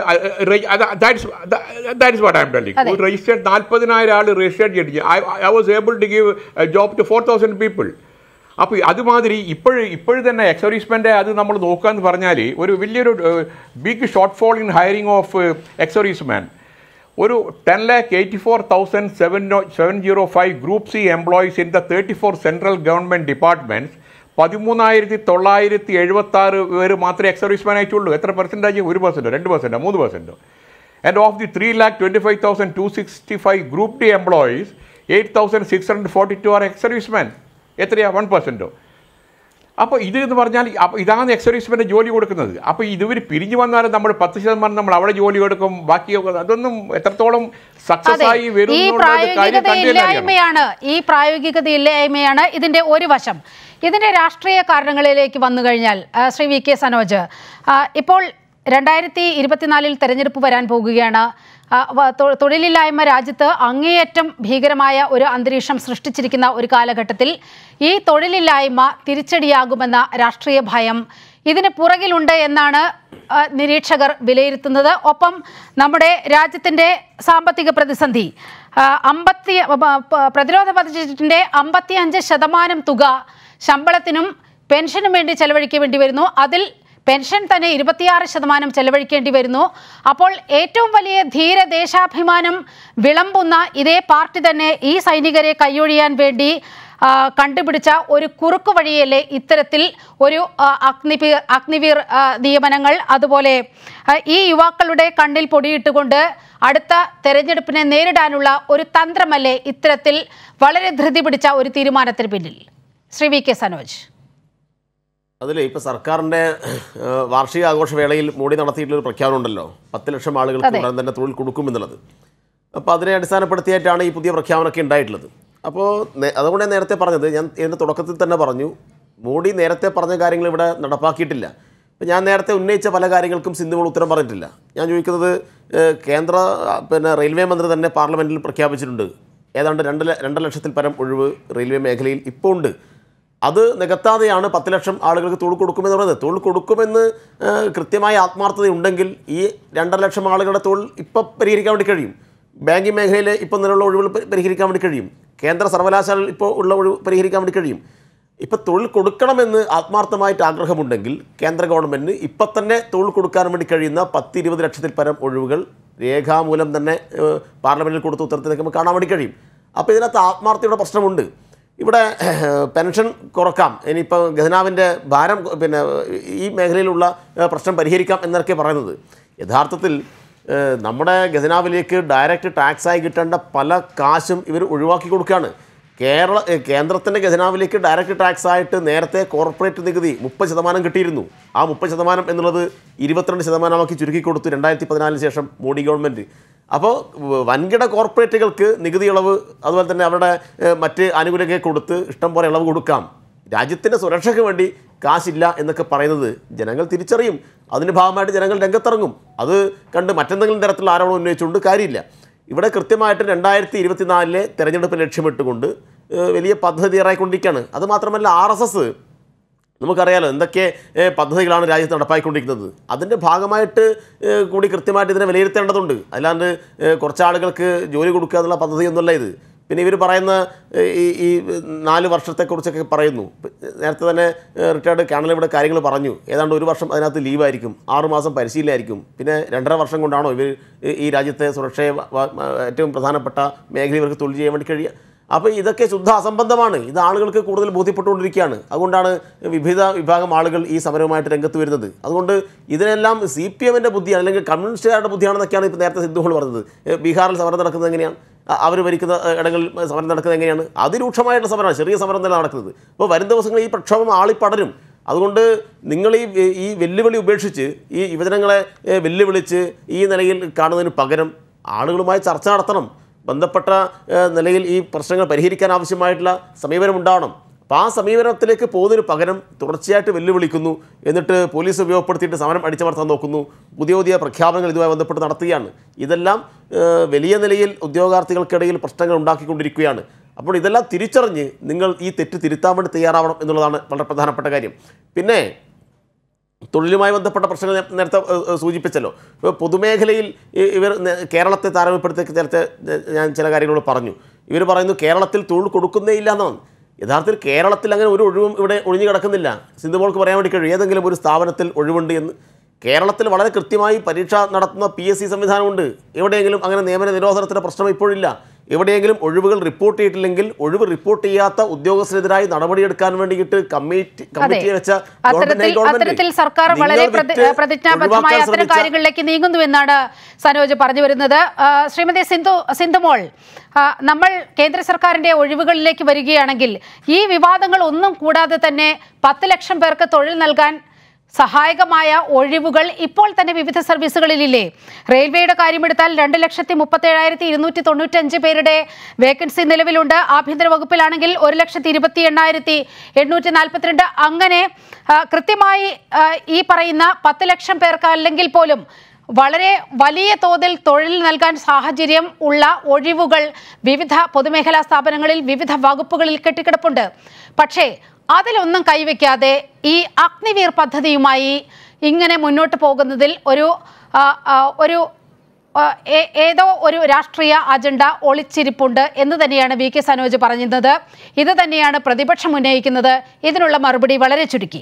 that's what I am telling അതെ. രജിസ്റ്റേർഡ് നാൽപ്പതിനായിരം ആൾ രജിസ്റ്റേർഡ് ചെയ്തിട്ട് I was able to give job to four thousand people അപ്പോൾ അതുമാതിരി ഇപ്പോഴും ഇപ്പോഴും തന്നെ എക്സോറീസ്മെൻ്റ് അത് നമ്മൾ നോക്കാന്ന് പറഞ്ഞാൽ ഒരു വലിയൊരു big shortfall in hiring of ex servicemen ഒരു ten lakh eighty four thousand seven seven zero five group C employees in the thirty four central government departments പതിമൂന്നായിരത്തി തൊള്ളായിരത്തി എഴുപത്തി ആറ് പേര് മാത്രമേ എക്സ് സർവീസ്മാൻ ആയിട്ടുള്ളൂ എത്ര പെർസെൻറ്റേജ് ഒരു പെർസെൻറ്റോ രണ്ട് പെർസെൻറ്റോ മൂന്ന് പെർസെൻറ്റോ and of the three lakh twenty five thousand two sixty five group D employees eight thousand six hundred forty two are ex serviceman എത്രയാ വൺ പെർസെൻറ്റോ അപ്പോൾ ഇത് എന്ന് പറഞ്ഞാൽ അപ്പോൾ ഇതാണ് എക്സർവീസ്മെൻ്റ് ജോലി കൊടുക്കുന്നത് അപ്പോൾ ഇതുവർ പിരിഞ്ഞു വന്നാലും നമ്മൾ പത്ത് ശതമാനം നമ്മൾ അവിടെ ജോലി കൊടുക്കും ബാക്കി അതൊന്നും എത്രത്തോളം സക്സസ് അതെ ആയി വരും ഈ എന്നുള്ളത് കാര്യം കണ്ടു തന്നെ അറിയണം. പ്രായോഗികതയില്ലായ്മയാണ് ഈ പ്രായോഗികതയില്ലായ്മയാണ് ഇതിന്റെ ഒരു വശം ഇതിന്റെ രാഷ്ട്രീയ കാരണങ്ങളിലേക്ക് വന്നു കഴിഞ്ഞാൽ ആ, ശ്രീ വി കെ സനോജ് ആ, ഇപ്പോൾ രണ്ടായിരത്തി ഇരുപത്തിനാലിൽ തെരഞ്ഞെടുപ്പ് വരാൻ പോകുകയാണ് ആ, വ- തൊ- തൊഴിലില്ലായ്മ രാജ്യത്ത് അങ്ങേയറ്റം ഭീകരമായ ഒരു അന്തരീക്ഷം സൃഷ്ടിച്ചിരിക്കുന്ന ഒരു കാലഘട്ടത്തിൽ ഈ തൊഴിലില്ലായ്മ തിരിച്ചടിയാകുമെന്ന രാഷ്ട്രീയ ഭയം ഇതിന് പുറകിലുണ്ട് എന്നാണ് ആ, നിരീക്ഷകർ വിലയിരുത്തുന്നത് ഒപ്പം നമ്മുടെ രാജ്യത്തിന്റെ സാമ്പത്തിക പ്രതിസന്ധി ആ, അമ്പത്തി പ- പ- പ്രതിരോധ ബജറ്റിന്റെ അമ്പത്തി അഞ്ച് ശതമാനം തുക ശമ്പളത്തിനും പെൻഷനും വേണ്ടി ചെലവഴിക്കേണ്ടി വരുന്നു അതിൽ പെൻഷൻ തന്നെ ഇരുപത്തിയാറ് ശതമാനം ചെലവഴിക്കേണ്ടി വരുന്നു അപ്പോൾ ഏറ്റവും വലിയ ധീര ദേശാഭിമാനം വിളമ്പുന്ന ഇതേ പാർട്ടി തന്നെ ഈ സൈനികരെ കൈയൊഴിയാൻ വേണ്ടി ആ, കണ്ടുപിടിച്ച ഒരു കുറുക്കു വഴിയല്ലേ ഇത്തരത്തിൽ ഒരു ആ, അഗ്നിവീർ അഗ്നിവീർ ആ, നിയമനങ്ങൾ അതുപോലെ ആ, ഈ യുവാക്കളുടെ കണ്ണിൽ പൊടിയിട്ടുകൊണ്ട് അടുത്ത തെരഞ്ഞെടുപ്പിനെ നേരിടാനുള്ള ഒരു തന്ത്രമല്ലേ ഇത്തരത്തിൽ വളരെ ധൃതി പിടിച്ച ഒരു തീരുമാനത്തിന് പിന്നിൽ ശ്രീ വി കെ സനോജ് അതിൽ ഇപ്പോൾ സർക്കാരിൻ്റെ ഏഹ്, വാർഷിക ആഘോഷവേളയിൽ മോഡി നടത്തിയിട്ടുള്ള ഒരു പ്രഖ്യാപനം ഉണ്ടല്ലോ പത്ത് ലക്ഷം ആളുകൾക്ക് അതെ. ഉടൻ തന്നെ തൊഴിൽ കൊടുക്കുമെന്നുള്ളത് അപ്പോൾ അതിനെ അടിസ്ഥാനപ്പെടുത്തിയായിട്ടാണ് ഈ പുതിയ പ്രഖ്യാപനമൊക്കെ ഉണ്ടായിട്ടുള്ളത് അപ്പോൾ നേ- അതുകൊണ്ട് ഞാൻ നേരത്തെ പറഞ്ഞത് ഞാൻ ഇതിൻ്റെ തുടക്കത്തിൽ തന്നെ പറഞ്ഞു മോഡി നേരത്തെ പറഞ്ഞ കാര്യങ്ങൾ ഇവിടെ നടപ്പാക്കിയിട്ടില്ല ഇപ്പം ഞാൻ നേരത്തെ ഉന്നയിച്ച പല കാര്യങ്ങൾക്കും സിന്ധുമോൾ ഉത്തരം പറഞ്ഞിട്ടില്ല ഞാൻ ചോദിക്കുന്നത് ഏഹ്, കേന്ദ്ര ആ, പിന്നെ റെയിൽവേ മന്ത്രി തന്നെ പാർലമെൻറ്റിൽ പ്രഖ്യാപിച്ചിട്ടുണ്ട് ഏതാണ്ട് രണ്ട് ല- രണ്ടര ലക്ഷത്തിൽ പരം ഒഴിവ് റെയിൽവേ മേഖലയിൽ ഇപ്പോൾ ഉണ്ട് അത് നികത്താതെയാണ് പത്ത് ലക്ഷം ആളുകൾക്ക് തൊഴിൽ കൊടുക്കുമെന്ന് പറയുന്നത് തൊഴിൽ കൊടുക്കുമെന്ന് ആ, കൃത്യമായ ആത്മാർത്ഥത ഉണ്ടെങ്കിൽ ഈ രണ്ടര ലക്ഷം ആളുകളുടെ തൊഴിൽ ഇപ്പം പരിഹരിക്കാൻ വേണ്ടി കഴിയും ബാങ്കിങ് മേഖലയിൽ ഇപ്പം നിലവിലുള്ള ഒഴിവുകൾ പരി- പരിഹരിക്കാൻ വേണ്ടി കഴിയും കേന്ദ്ര സർവകലാശാലയിൽ ഇപ്പോൾ ഉള്ള ഒഴിവ് പരിഹരിക്കാൻ വേണ്ടി കഴിയും ഇപ്പം തൊഴിൽ കൊടുക്കണമെന്ന് ആത്മാർത്ഥമായിട്ട് ആഗ്രഹമുണ്ടെങ്കിൽ കേന്ദ്ര ഗവൺമെൻറ്റിന് ഇപ്പം തന്നെ തൊഴിൽ കൊടുക്കാൻ വേണ്ടി കഴിയുന്ന പത്ത് ഇരുപത് ലക്ഷത്തിൽ പരം ഒഴിവുകൾ രേഖാമൂലം തന്നെ ഏഹ്, പാർലമെൻറ്റിൽ കൊടുത്ത ഉത്തരത്തിലേക്ക് നമുക്ക് കാണാൻ വേണ്ടി കഴിയും അപ്പോൾ ഇതിനകത്ത് ആത്മാർത്ഥതയുടെ പ്രശ്നമുണ്ട് ഇവിടെ പെൻഷൻ കുറക്കാം ഇനിയിപ്പോൾ ഖജനാവിൻ്റെ ഭാരം കൊ- പിന്നെ ഈ മേഖലയിലുള്ള ഏഹ്, പ്രശ്നം പരിഹരിക്കാം എന്നൊക്കെ പറയുന്നത് യഥാർത്ഥത്തിൽ ഏഹ്, നമ്മുടെ ഖജനാവിലേക്ക് ഡയറക്റ്റ് ടാക്സായി കിട്ടേണ്ട പല കാശും ഇവർ ഒഴിവാക്കി കൊടുക്കുകയാണ് കേരള ഏഹ്, കേന്ദ്രത്തിൻ്റെ ഖജനാവിലേക്ക് ഡയറക്റ്റ് ടാക്സ് ആയിട്ട് നേരത്തെ കോർപ്പറേറ്റ് നികുതി മുപ്പത് ശതമാനം കിട്ടിയിരുന്നു ആ മുപ്പത് ശതമാനം എന്നുള്ളത് ഇരുപത്തിരണ്ട് ശതമാനമാക്കി ചുരുക്കി കൊടുത്തു രണ്ടായിരത്തി പതിനാലിന് ശേഷം മോഡി ഗവൺമെൻറ് അപ്പോൾ വൻകിട കോർപ്പറേറ്റുകൾക്ക് നികുതി ഇളവ് അതുപോലെ തന്നെ അവരുടെ ഏഹ്, മറ്റ് ആനുകൂല്യമൊക്കെ കൊടുത്ത് ഇഷ്ടം പോലെ ഇളവ് കൊടുക്കാം രാജ്യത്തിൻ്റെ സുരക്ഷയ്ക്ക് വേണ്ടി കാശില്ല എന്നൊക്കെ പറയുന്നത് ജനങ്ങൾ തിരിച്ചറിയും അതിൻ്റെ ഭാഗമായിട്ട് ജനങ്ങൾ രംഗത്തിറങ്ങും അത് കണ്ട് മറ്റെന്തെങ്കിലും തരത്തിലുള്ള ആരോപണം ഉന്നയിച്ചുകൊണ്ട് കാര്യമില്ല ഇവിടെ കൃത്യമായിട്ട് രണ്ടായിരത്തി ഇരുപത്തിനാലിലെ തെരഞ്ഞെടുപ്പ് ലക്ഷ്യമിട്ടുകൊണ്ട് ഏഹ്, വലിയ പദ്ധതി തയ്യാറായിക്കൊണ്ടിരിക്കുകയാണ് അത് മാത്രമല്ല ആർ എസ് എസ് നമുക്കറിയാലോ എന്തൊക്കെ ഏഹ്, പദ്ധതികളാണ് രാജ്യത്ത് നടപ്പായിക്കൊണ്ടിരിക്കുന്നത് അതിൻ്റെ ഭാഗമായിട്ട് ഏഹ്, കൂടി കൃത്യമായിട്ട് ഇതിനെ വിലയിരുത്തേണ്ടതുണ്ട് അല്ലാണ്ട് ഏഹ്, കുറച്ച് ആളുകൾക്ക് ജോലി കൊടുക്കുക എന്നുള്ള പദ്ധതിയൊന്നുമല്ല ഇത് പിന്നെ ഇവർ പറയുന്ന ഏഹ്, ഈ ഈ നാല് വർഷത്തെക്കുറിച്ചൊക്കെ പറയുന്നു നേരത്തെ തന്നെ റിട്ടയർഡ് കേണൽ ഇവിടെ കാര്യങ്ങൾ പറഞ്ഞു ഏതാണ്ട് ഒരു വർഷം അതിനകത്ത് ലീവായിരിക്കും ആറ് മാസം പരിശീലനമായിരിക്കും പിന്നെ രണ്ടര വർഷം കൊണ്ടാണോ ഇവർ ഈ രാജ്യത്തെ സുരക്ഷയെ വ- വ- ഏറ്റവും പ്രധാനപ്പെട്ട മേഖല ഇവർക്ക് തൊഴിൽ ചെയ്യാൻ വേണ്ടി കഴിയുക അപ്പോൾ ഇതൊക്കെ ശുദ്ധ അസംബന്ധമാണ് ഇത് ആളുകൾക്ക് കൂടുതൽ ബോധ്യപ്പെട്ടുകൊണ്ടിരിക്കുകയാണ് അതുകൊണ്ടാണ് വിവിധ വിഭാഗം ആളുകൾ ഈ സമരവുമായിട്ട് രംഗത്ത് വരുന്നത് അതുകൊണ്ട് ഇതിനെല്ലാം സി പി എമ്മിൻ്റെ ബുദ്ധിയാണ് അല്ലെങ്കിൽ കമ്മ്യൂണിസ്റ്റുകാരുടെ ബുദ്ധിയാണെന്നൊക്കെയാണ് ഇപ്പോൾ നേരത്തെ സിദ്ധുഹോൾ പറഞ്ഞത് ഏഹ് ബീഹാറിൽ സമരം നടക്കുന്നത് എങ്ങനെയാണ് അവർ ഭരിക്കുന്ന ഏഹ്, ഇടങ്ങളിൽ സമരം നടക്കുന്നത് എങ്ങനെയാണ് അതിരൂക്ഷമായിട്ടുള്ള സമരമാണ് ചെറിയ സമരം തന്നെ നടക്കുന്നത് അപ്പോൾ വരും ദിവസങ്ങളിൽ ഈ പ്രക്ഷോഭം ആളിപ്പടരും അതുകൊണ്ട് നിങ്ങൾ ഈ ഈ വെല്ലുവിളി ഉപേക്ഷിച്ച് ഈ യുവജനങ്ങളെ ഏഹ്, വെല്ലുവിളിച്ച് ഈ നിലയിൽ കാണുന്നതിന് പകരം ആളുകളുമായി ചർച്ച നടത്തണം ബന്ധപ്പെട്ട ഏഹ്, നിലയിൽ ഈ പ്രശ്നങ്ങൾ പരിഹരിക്കാൻ ആവശ്യമായിട്ടുള്ള സമീപനം ഉണ്ടാവണം അപ്പോൾ ആ സമീപനത്തിലേക്ക് പോകുന്നതിന് പകരം തുടർച്ചയായിട്ട് വെല്ലുവിളിക്കുന്നു എന്നിട്ട് പോലീസ് ഉപയോഗപ്പെടുത്തിയിട്ട് സമരം അടിച്ചമർത്താൻ നോക്കുന്നു പുതിയ പുതിയ പ്രഖ്യാപനങ്ങൾ ഇതുമായി ബന്ധപ്പെട്ട് നടത്തുകയാണ് ഇതെല്ലാം ഏഹ്, വലിയ നിലയിൽ ഉദ്യോഗാർത്ഥികൾക്കിടയിൽ പ്രശ്നങ്ങൾ ഉണ്ടാക്കിക്കൊണ്ടിരിക്കുകയാണ് അപ്പോൾ ഇതെല്ലാം തിരിച്ചറിഞ്ഞ് നിങ്ങൾ ഈ തെറ്റ് തിരുത്താൻ വേണ്ടി തയ്യാറാവണം എന്നുള്ളതാണ് വളരെ പ്രധാനപ്പെട്ട കാര്യം പിന്നെ തൊഴിലുമായി ബന്ധപ്പെട്ട പ്രശ്നങ്ങൾ ഞാൻ നേരത്തെ ഏഹ്, ഏഹ്, സൂചിപ്പിച്ചല്ലോ ഇപ്പോൾ പൊതുമേഖലയിൽ ഇ- ഇവർ നേ- കേരളത്തെ താരതമ്യപ്പെടുത്തി നേരത്തെ ഞാൻ ചില കാര്യങ്ങൾ പറഞ്ഞു ഇവർ പറയുന്നു കേരളത്തിൽ തൊഴിൽ കൊടുക്കുന്നേ ഇല്ല എന്നാണ് യഥാർത്ഥത്തിൽ കേരളത്തിൽ അങ്ങനെ ഒരു ഒഴിവും ഇവിടെ ഒഴിഞ്ഞു കിടക്കുന്നില്ല സിന്ധുമോൾക്ക് പറയാൻ വേണ്ടി കഴിയും ഏതെങ്കിലും ഒരു സ്ഥാപനത്തിൽ ഒഴിവുണ്ട് എന്ന് കേരളത്തിൽ വളരെ കൃത്യമായി പരീക്ഷ നടത്തുന്ന പി എസ് സി സംവിധാനമുണ്ട് എവിടെയെങ്കിലും അങ്ങനെ നിയമന നിരോധനത്തിൻ്റെ പ്രശ്നം ഇപ്പോഴില്ല എവിടെയെങ്കിലും ഒഴിവുകൾ റിപ്പോർട്ട് ചെയ്തിട്ടില്ലെങ്കിൽ ഒഴിവ് റിപ്പോർട്ട് ചെയ്യാത്ത ഉദ്യോഗസ്ഥരെതിരായി നടപടിയെടുക്കാൻ വേണ്ടിയിട്ട് കമ്മിറ്റി കമ്മിറ്റിയെ വെച്ച അത്തരത്തിൽ ഗവൺമെന്റ് ഗവൺമെന്റ് അത്തരത്തിൽ സർക്കാർ നിങ്ങൾ വളരെ പ്രതി- വിറ്റ് പ്രതിജ്ഞാബദ്ധമായ ഒഴിവാക്കാൻ അത്തരം ശ്രമിച്ച- കാര്യങ്ങളിലേക്ക് നീങ്ങുന്നുവെന്നാണ് സനോജ് പറഞ്ഞു വരുന്നത് ആ, ശ്രീമതി സിന്ധു സിന്ധുമോൾ ആ, നമ്മൾ കേന്ദ്ര സർക്കാരിന്റെ ഒഴിവുകളിലേക്ക് വരികയാണെങ്കിൽ ഈ വിവാദങ്ങൾ ഒന്നും കൂടാതെ തന്നെ പത്ത് ലക്ഷം പേർക്ക് തൊഴിൽ നൽകാൻ സഹായകമായ ഒഴിവുകൾ ഇപ്പോൾ തന്നെ വിവിധ സർവീസുകളിലില്ലേ റെയിൽവേയുടെ കാര്യമെടുത്താൽ രണ്ട് ലക്ഷത്തി മുപ്പത്തേഴായിരത്തി ഇരുന്നൂറ്റി തൊണ്ണൂറ്റഞ്ച് പേരുടെ വേക്കൻസി നിലവിലുണ്ട് ആഭ്യന്തര വകുപ്പിലാണെങ്കിൽ ഒരു ലക്ഷത്തി ഇരുപത്തി എണ്ണായിരത്തി എണ്ണൂറ്റി നാൽപ്പത്തിരണ്ട് അങ്ങനെ ആ, കൃത്യമായി ആ, ഈ പറയുന്ന പത്ത് ലക്ഷം പേർക്ക് അല്ലെങ്കിൽ പോലും വളരെ വലിയ തോതിൽ തൊഴിൽ നൽകാൻ സാഹചര്യം ഉള്ള ഒഴിവുകൾ വിവിധ പൊതുമേഖലാ സ്ഥാപനങ്ങളിൽ വിവിധ വകുപ്പുകളിൽ കെട്ടിക്കിടപ്പുണ്ട് പക്ഷേ അതിലൊന്നും കൈവയ്ക്കാതെ ഈ അഗ്നിവീർ പദ്ധതിയുമായി ഇങ്ങനെ മുന്നോട്ട് പോകുന്നതിൽ ഒരു ആ, ആ, ഒരു ആ, ഏ- ഏതോ ഒരു രാഷ്ട്രീയ അജണ്ട ഒളിച്ചിരിപ്പുണ്ട് എന്ന് തന്നെയാണ് വി കെ സനോജ് പറഞ്ഞത് ഇത് തന്നെയാണ് പ്രതിപക്ഷം ഉന്നയിക്കുന്നത് ഇതിനുള്ള മറുപടി വളരെ ചുരുക്കി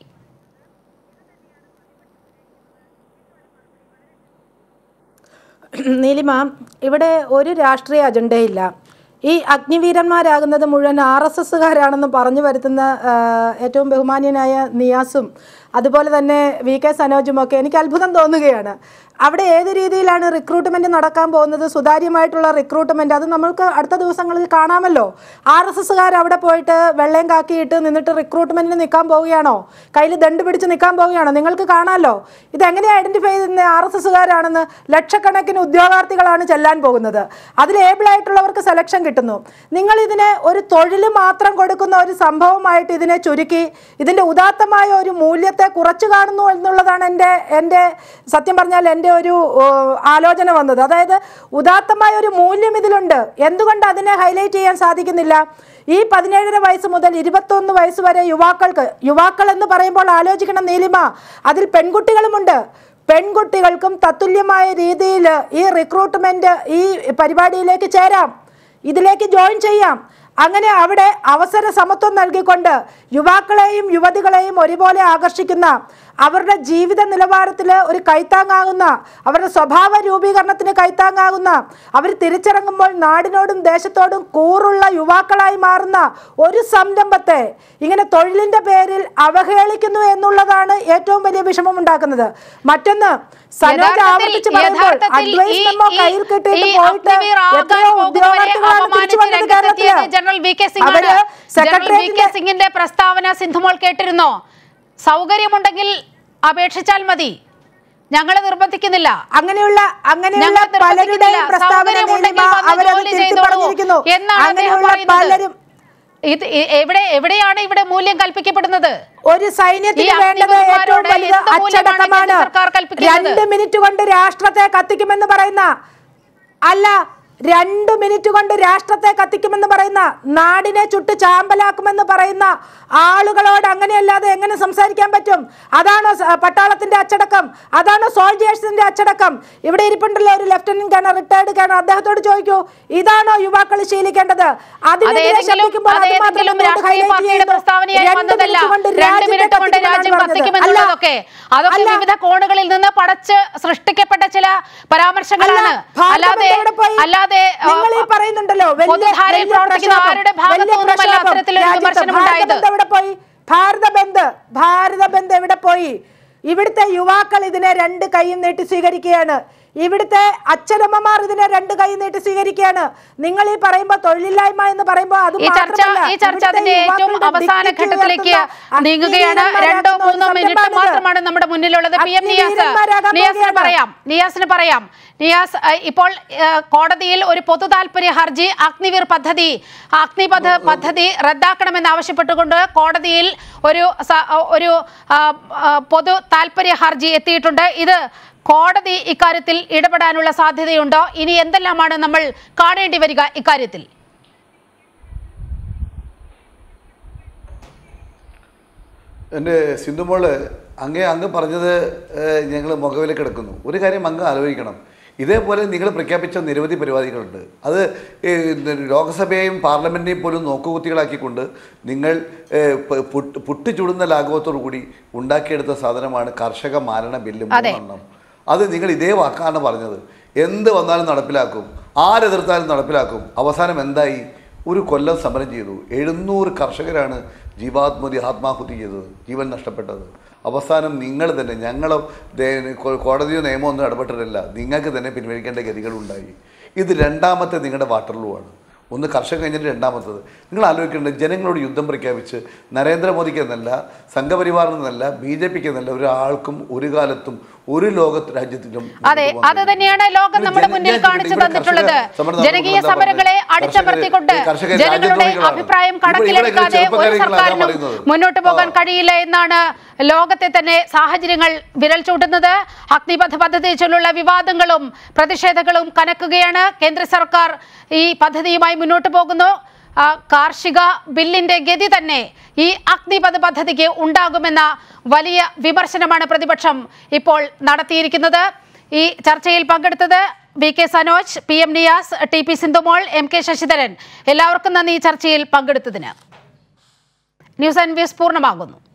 നീലിമ ഇവിടെ ഒരു രാഷ്ട്രീയ അജണ്ടയില്ല ഈ അഗ്നിവീരന്മാരാകുന്നത് മുഴുവൻ ആർ എസ് എസ്സുകാരാണെന്ന് പറഞ്ഞു വരുത്തുന്ന ആ, ഏറ്റവും ബഹുമാന്യനായ നിയാസും അതുപോലെ തന്നെ വി കെ സനോജും ഒക്കെ എനിക്ക് അത്ഭുതം തോന്നുകയാണ് അവിടെ ഏത് രീതിയിലാണ് റിക്രൂട്ട്മെന്റ് നടക്കാൻ പോകുന്നത് സുതാര്യമായിട്ടുള്ള റിക്രൂട്ട്മെന്റ് അത് നമ്മൾക്ക് അടുത്ത ദിവസങ്ങളിൽ കാണാമല്ലോ ആർ എസ് എസ്സുകാർ അവിടെ പോയിട്ട് വെള്ളയും കാക്കിയിട്ട് നിന്നിട്ട് റിക്രൂട്ട്മെന്റിന് നിൽക്കാൻ പോവുകയാണോ കയ്യിൽ ദണ്ട് പിടിച്ച് നിൽക്കാൻ പോവുകയാണോ നിങ്ങൾക്ക് കാണാമല്ലോ ഇത് എങ്ങനെ ഐഡന്റിഫൈ ചെയ്യുന്ന ആർ എസ് എസ്സുകാരാണെന്ന് ലക്ഷക്കണക്കിന് ഉദ്യോഗാർത്ഥികളാണ് ചെല്ലാൻ പോകുന്നത് അതിൽ ഏബിൾ ആയിട്ടുള്ളവർക്ക് സെലക്ഷൻ കിട്ടുന്നു നിങ്ങൾ ഇതിനെ ഒരു തൊഴിൽ മാത്രം കൊടുക്കുന്ന ഒരു സംഭവമായിട്ട് ഇതിനെ ചുരുക്കി ഇതിന്റെ ഉദാത്തമായ ഒരു മൂല്യത്തെ കുറച്ചു കാണുന്നു എന്നുള്ളതാണ് എൻ്റെ എൻ്റെ സത്യം പറഞ്ഞാൽ എൻ്റെ ഒരു ഓ, ആലോചന വന്നത് അതായത് ഉദാത്തമായ ഒരു മൂല്യം ഇതിലുണ്ട് എന്തുകൊണ്ട് അതിനെ ഹൈലൈറ്റ് ചെയ്യാൻ സാധിക്കുന്നില്ല ഈ പതിനേഴര വയസ്സ് മുതൽ ഇരുപത്തൊന്ന് വയസ്സ് വരെ യുവാക്കൾക്ക് യുവാക്കൾ എന്ന് പറയുമ്പോൾ ആലോചിക്കണം നീലിമ അതിൽ പെൺകുട്ടികളുമുണ്ട് പെൺകുട്ടികൾക്കും തത്തുല്യമായ രീതിയിൽ ഈ റിക്രൂട്ട്മെന്റ് ഈ പരിപാടിയിലേക്ക് ചേരാം ഇതിലേക്ക് ജോയിൻ ചെയ്യാം അങ്ങനെ അവിടെ അവസര സമത്വം നൽകിക്കൊണ്ട് യുവാക്കളെയും യുവതികളെയും ഒരുപോലെ ആകർഷിക്കുന്ന അവരുടെ ജീവിത നിലവാരത്തിൽ ഒരു കൈത്താങ്ങാകുന്ന അവരുടെ സ്വഭാവ രൂപീകരണത്തിന് കൈത്താങ്ങാകുന്ന അവർ തിരിച്ചിറങ്ങുമ്പോൾ നാടിനോടും ദേശത്തോടും കൂറുള്ള യുവാക്കളായി മാറുന്ന ഒരു സംരംഭത്തെ ഇങ്ങനെ തൊഴിലിന്റെ പേരിൽ അവഹേളിക്കുന്നു എന്നുള്ളതാണ് ഏറ്റവും വലിയ വിഷമം ഉണ്ടാക്കുന്നത് മറ്റൊന്ന് സനോജ് യഥാർത്ഥത്തിൽ- ആവർത്തിച്ച് പറയുമ്പോൾ യഥാർത്ഥത്തിൽ അഡ്വൈസ് ഈ- മെമ്മോ ഈ- കയ്യിൽ കിട്ടിയിട്ട് ഈ പോയിട്ട് അഗ്നിവീർ ആകാൻ എത്രയോ പോകുന്നവരെ ഉദ്യോഗാർത്ഥികളാണ് തിരിച്ചു അപമാനിച്ച് വന്നത് രംഗത്തെത്തിയത് കേരളത്തില് ജനറൽ വി കെ സിംഗ് ആണ് അവര് ജനറൽ വി കെ സെക്രട്ടേറിയറ്റിലെ സിംഗിന്റെ പ്രസ്താവന സിന്ധുമോൾ കേട്ടിരുന്നോ സൗകര്യമുണ്ടെങ്കിൽ അപേക്ഷിച്ചാൽ മതി ഞങ്ങൾ നിർബന്ധിക്കുന്നില്ല അങ്ങനെയുള്ള അങ്ങനെയുള്ള ഞങ്ങൾ നിർബന്ധിക്കുന്നില്ല. പലരുടെയും പ്രസ്താവന സൗകര്യമുണ്ടെങ്കിൽ നീലിമ വന്ന് അവരത് ജോലി തിരുത്തി ചെയ്തോളൂ പറഞ്ഞിരിക്കുന്നു എന്നാണ് അദ്ദേഹം അങ്ങനെയുള്ള പറയുന്നത്. പലരും ഇത് എ- എവിടെ എവിടെയാണ് ഇവിടെ മൂല്യം കൽപ്പിക്കപ്പെടുന്നത് ഒരു സൈന്യത്തിന് ഈ വേണ്ടത് ഏറ്റവും അഗ്നിപഥന്മാരോട് വലുത് എന്ത് മൂല്യമാണ് അച്ചടക്കമാണ് കേന്ദ്ര സർക്കാർ കൽപ്പിക്കുന്നത്? രണ്ട് മിനിറ്റ് കൊണ്ട് രാഷ്ട്രത്തെ കത്തിക്കുമെന്ന് പറയുന്ന അല്ല രണ്ട് മിനിറ്റ് കൊണ്ട് രാഷ്ട്രത്തെ കത്തിക്കുമെന്ന് പറയുന്ന നാടിനെ ചുട്ട് ചാമ്പലാക്കുമെന്ന് പറയുന്ന ആളുകളോട് അങ്ങനെയല്ലാതെ എങ്ങനെ സംസാരിക്കാൻ പറ്റും അതാണോ സ- പട്ടാളത്തിന്റെ അച്ചടക്കം അതാണോ സോൾജേഴ്സിന്റെ അച്ചടക്കം ഇവിടെ ഇരിപ്പുണ്ടല്ലോ ഒരു ലെഫ്റ്റനന്റ് കേണർ റിട്ടയർഡ് കേണർ അദ്ദേഹത്തോട് ചോദിക്കൂ ഇതാണോ യുവാക്കൾ ശീലിക്കേണ്ടത് അതിനെതിരെ അതേതെങ്കിലും ശബ്ദിക്കുമ്പോൾ അത് മാത്രം അതേതെങ്കിലും ഇങ്ങോട്ട് രാഷ്ട്രീയ highlight പാർട്ടിയുടെ ചെയ്യുന്നു. പ്രസ്താവനയായി രണ്ട് വന്നതല്ല മിനിറ്റ് കൊണ്ട് രണ്ട് രാജ്യത്തെ മിനിറ്റ് കൊണ്ട് കത്തിക്കുമെന്നാണ് രാജ്യം പറഞ്ഞത്. കത്തിക്കുമെന്നുള്ളതൊക്കെ അതൊക്കെ അല്ല. വിവിധ കോണുകളിൽ നിന്ന് പടച്ച് സൃഷ്ടിക്കപ്പെട്ട ചില പരാമർശങ്ങളാണ് അല്ല, ഭാരതം അല്ലാതെ എവിടെ പോയി? അല്ലാതെ ആ, നിങ്ങൾ ഈ പറയുന്നുണ്ടല്ലോ വലിയ- പൊതുധാരയിൽ വലിയ പ്രവർത്തിക്കുന്ന പ്രക്ഷോഭം, ആരുടെ ഭാഗത്തു വലിയ നിന്നുമല്ല പ്രക്ഷോഭം. അത്തരത്തിലൊരു രാജ്യത്ത് വിമർശനം ഉണ്ടായത് ഭാരത ബന്ദ് എവിടെ പോയി ഭാരത ബന്ദ് ഭാരത ബന്ദ് എവിടെ പോയി ഇവിടുത്തെ യുവാക്കൾ ഇതിനെ രണ്ട് കൈയും നീട്ടി സ്വീകരിക്കുകയാണ് ഇവിടുത്തെ അച്ഛനമ്മമാർ ഇതിനെ രണ്ട് കൈ നീട്ടി സ്വീകരിക്കുകയാണ് നിങ്ങൾ ഈ പറയുമ്പോൾ തൊഴിലില്ലായ്മ എന്ന് പറയുമ്പോൾ അത് ഈ ചർച്ച മാത്രമല്ല, ഈ ചർച്ച ഇവിടുത്തെ അതിന്റെ ഏറ്റവും യുവാക്കളുടെ അവസാന dignity ഘട്ടത്തിലേക്ക് ഉയർത്തുന്ന നീങ്ങുകയാണ് അഗ്നിവീരന്മാരാകുന്ന രണ്ടോ ഒരു മൂന്നോ മിനിറ്റ് സംരംഭമാണിത്. മാത്രമാണ് നമ്മുടെ മുന്നിലുള്ളത് പി എം നിയാസ് അഗ്നിവീരന്മാരാകാൻ നിയാസിന് പോവുകയാണ്. പറയാം നിയാസിന് പറയാം നിയാസ് അഹ്, ഇപ്പോൾ അഹ്, കോടതിയിൽ ഒരു പൊതു താല്പര്യ ഹർജി അഗ്നിവീർ പദ്ധതി അഗ്നിപഥ പദ്ധതി റദ്ദാക്കണമെന്ന് ആവശ്യപ്പെട്ടുകൊണ്ട് കോടതിയിൽ ഒരു സ- ഒരു ആ, ആ, പൊതു താല്പര്യ ഹർജി എത്തിയിട്ടുണ്ട് ഇത് കോടതി ഇക്കാര്യത്തിൽ ഇടപെടാനുള്ള സാധ്യതയുണ്ടോ ഇനി എന്തെല്ലാമാണ് നമ്മൾ കാണേണ്ടി വരിക ഇക്കാര്യത്തിൽ എൻ്റെ സിന്ധുമോള് അങ്ങേ അങ്ങ് പറഞ്ഞത് ഞങ്ങൾ മുഖവിലേക്ക് എടുക്കുന്നു ഒരു കാര്യം അങ്ങ് ആലോചിക്കണം ഇതേപോലെ നിങ്ങൾ പ്രഖ്യാപിച്ച നിരവധി പരിപാടികളുണ്ട് അത് ഈ ലോകസഭയെയും പാർലമെൻറ്റിനെയും പോലും നോക്കുകുത്തികളാക്കിക്കൊണ്ട് നിങ്ങൾ ഏഹ്, പ- പുട്ട് പുട്ട് ചുടുന്ന ലാഘവത്തോടു കൂടി ഉണ്ടാക്കിയെടുത്ത സാധനമാണ് കർഷക മാരണ ബില്ല് അതെ. മൂന്നെണ്ണം അത് നിങ്ങൾ ഇതേ വാക്കാണ് പറഞ്ഞത് എന്ത് വന്നാലും നടപ്പിലാക്കും ആരെതിർത്താലും നടപ്പിലാക്കും അവസാനം എന്തായി ഒരു കൊല്ലം സമരം ചെയ്തു എഴുന്നൂറ് കർഷകരാണ് ജീവാത്മതി ആത്മാഹുതി ചെയ്തത് ജീവൻ നഷ്ടപ്പെട്ടത് അവസാനം നിങ്ങൾ തന്നെ ഞങ്ങളോ ദേ- കോ- കോടതിയോ നിയമമോ ഒന്നും ഇടപെട്ടിട്ടില്ല നിങ്ങൾക്ക് തന്നെ പിൻവലിക്കേണ്ട ഗതികളുണ്ടായി ഇത് രണ്ടാമത്തെ നിങ്ങളുടെ വാട്ടർലൂ ആണ് ഒന്ന് കർഷകൻ കഴിഞ്ഞിട്ട് രണ്ടാമത്തത് നിങ്ങൾ ആലോചിക്കേണ്ടത് ജനങ്ങളോട് യുദ്ധം പ്രഖ്യാപിച്ച് നരേന്ദ്രമോദിക്ക് എന്നല്ല സംഘപരിവാറിൽ നിന്നല്ല ബി ജെ പിക്ക് എന്നല്ല ഒരാൾക്കും ഒരു കാലത്തും ഒരു ലോക രാജ്യത്തിലും അതെ മുന്നോട്ട് അത് പോകാൻ തന്നെയാണ് ലോകം ഒരു നമ്മുടെ ജന- മുന്നിൽ ഞാൻ കാണിച്ചു ഇവിടെ തന്നിട്ടുള്ളത് കർഷക സമരം ജനകീയ നടത്തുമ്പോൾ സമരങ്ങളെ എന്താ അടിച്ചമർത്തിക്കൊണ്ട് കർഷകർ- കർഷകർ ജനങ്ങളുടെ രാജ്യദ്രോഹികളാണ്. അഭിപ്രായം ഇവിടെ- ഇവിടെ കണക്കിലെടുക്കാതെ ഒരു ചെറുപ്പക്കാരെയാണ് സർക്കാരിനും പറയുന്നത്. മുന്നോട്ട് പോകാൻ ആ. കഴിയില്ല എന്നാണ് ലോകത്തെ തന്നെ സാഹചര്യങ്ങൾ വിരൽ ചൂണ്ടുന്നത് അഗ്നിപഥ പദ്ധതിയെ ചൊല്ലുള്ള വിവാദങ്ങളും പ്രതിഷേധങ്ങളും കനക്കുകയാണ് കേന്ദ്ര സർക്കാർ ഈ പദ്ധതിയുമായി മുന്നോട്ട് പോകുന്നു ആ, കാർഷിക ബില്ലിന്റെ ഗതി തന്നെ ഈ അഗ്നിപഥ പദ്ധതിക്ക് ഉണ്ടാകുമെന്ന വലിയ വിമർശനമാണ് പ്രതിപക്ഷം ഇപ്പോൾ നടത്തിയിരിക്കുന്നത് ഈ ചർച്ചയിൽ പങ്കെടുത്തത് V K Sanoj P M Niyas T P Sindhumol M K Sasidharan എല്ലാവർക്കും നന്ദി ഈ ചർച്ചയിൽ പങ്കെടുത്തതിന് ന്യൂസ് ആൻഡ് വ്യൂസ് പൂർണ്ണമാകുന്നു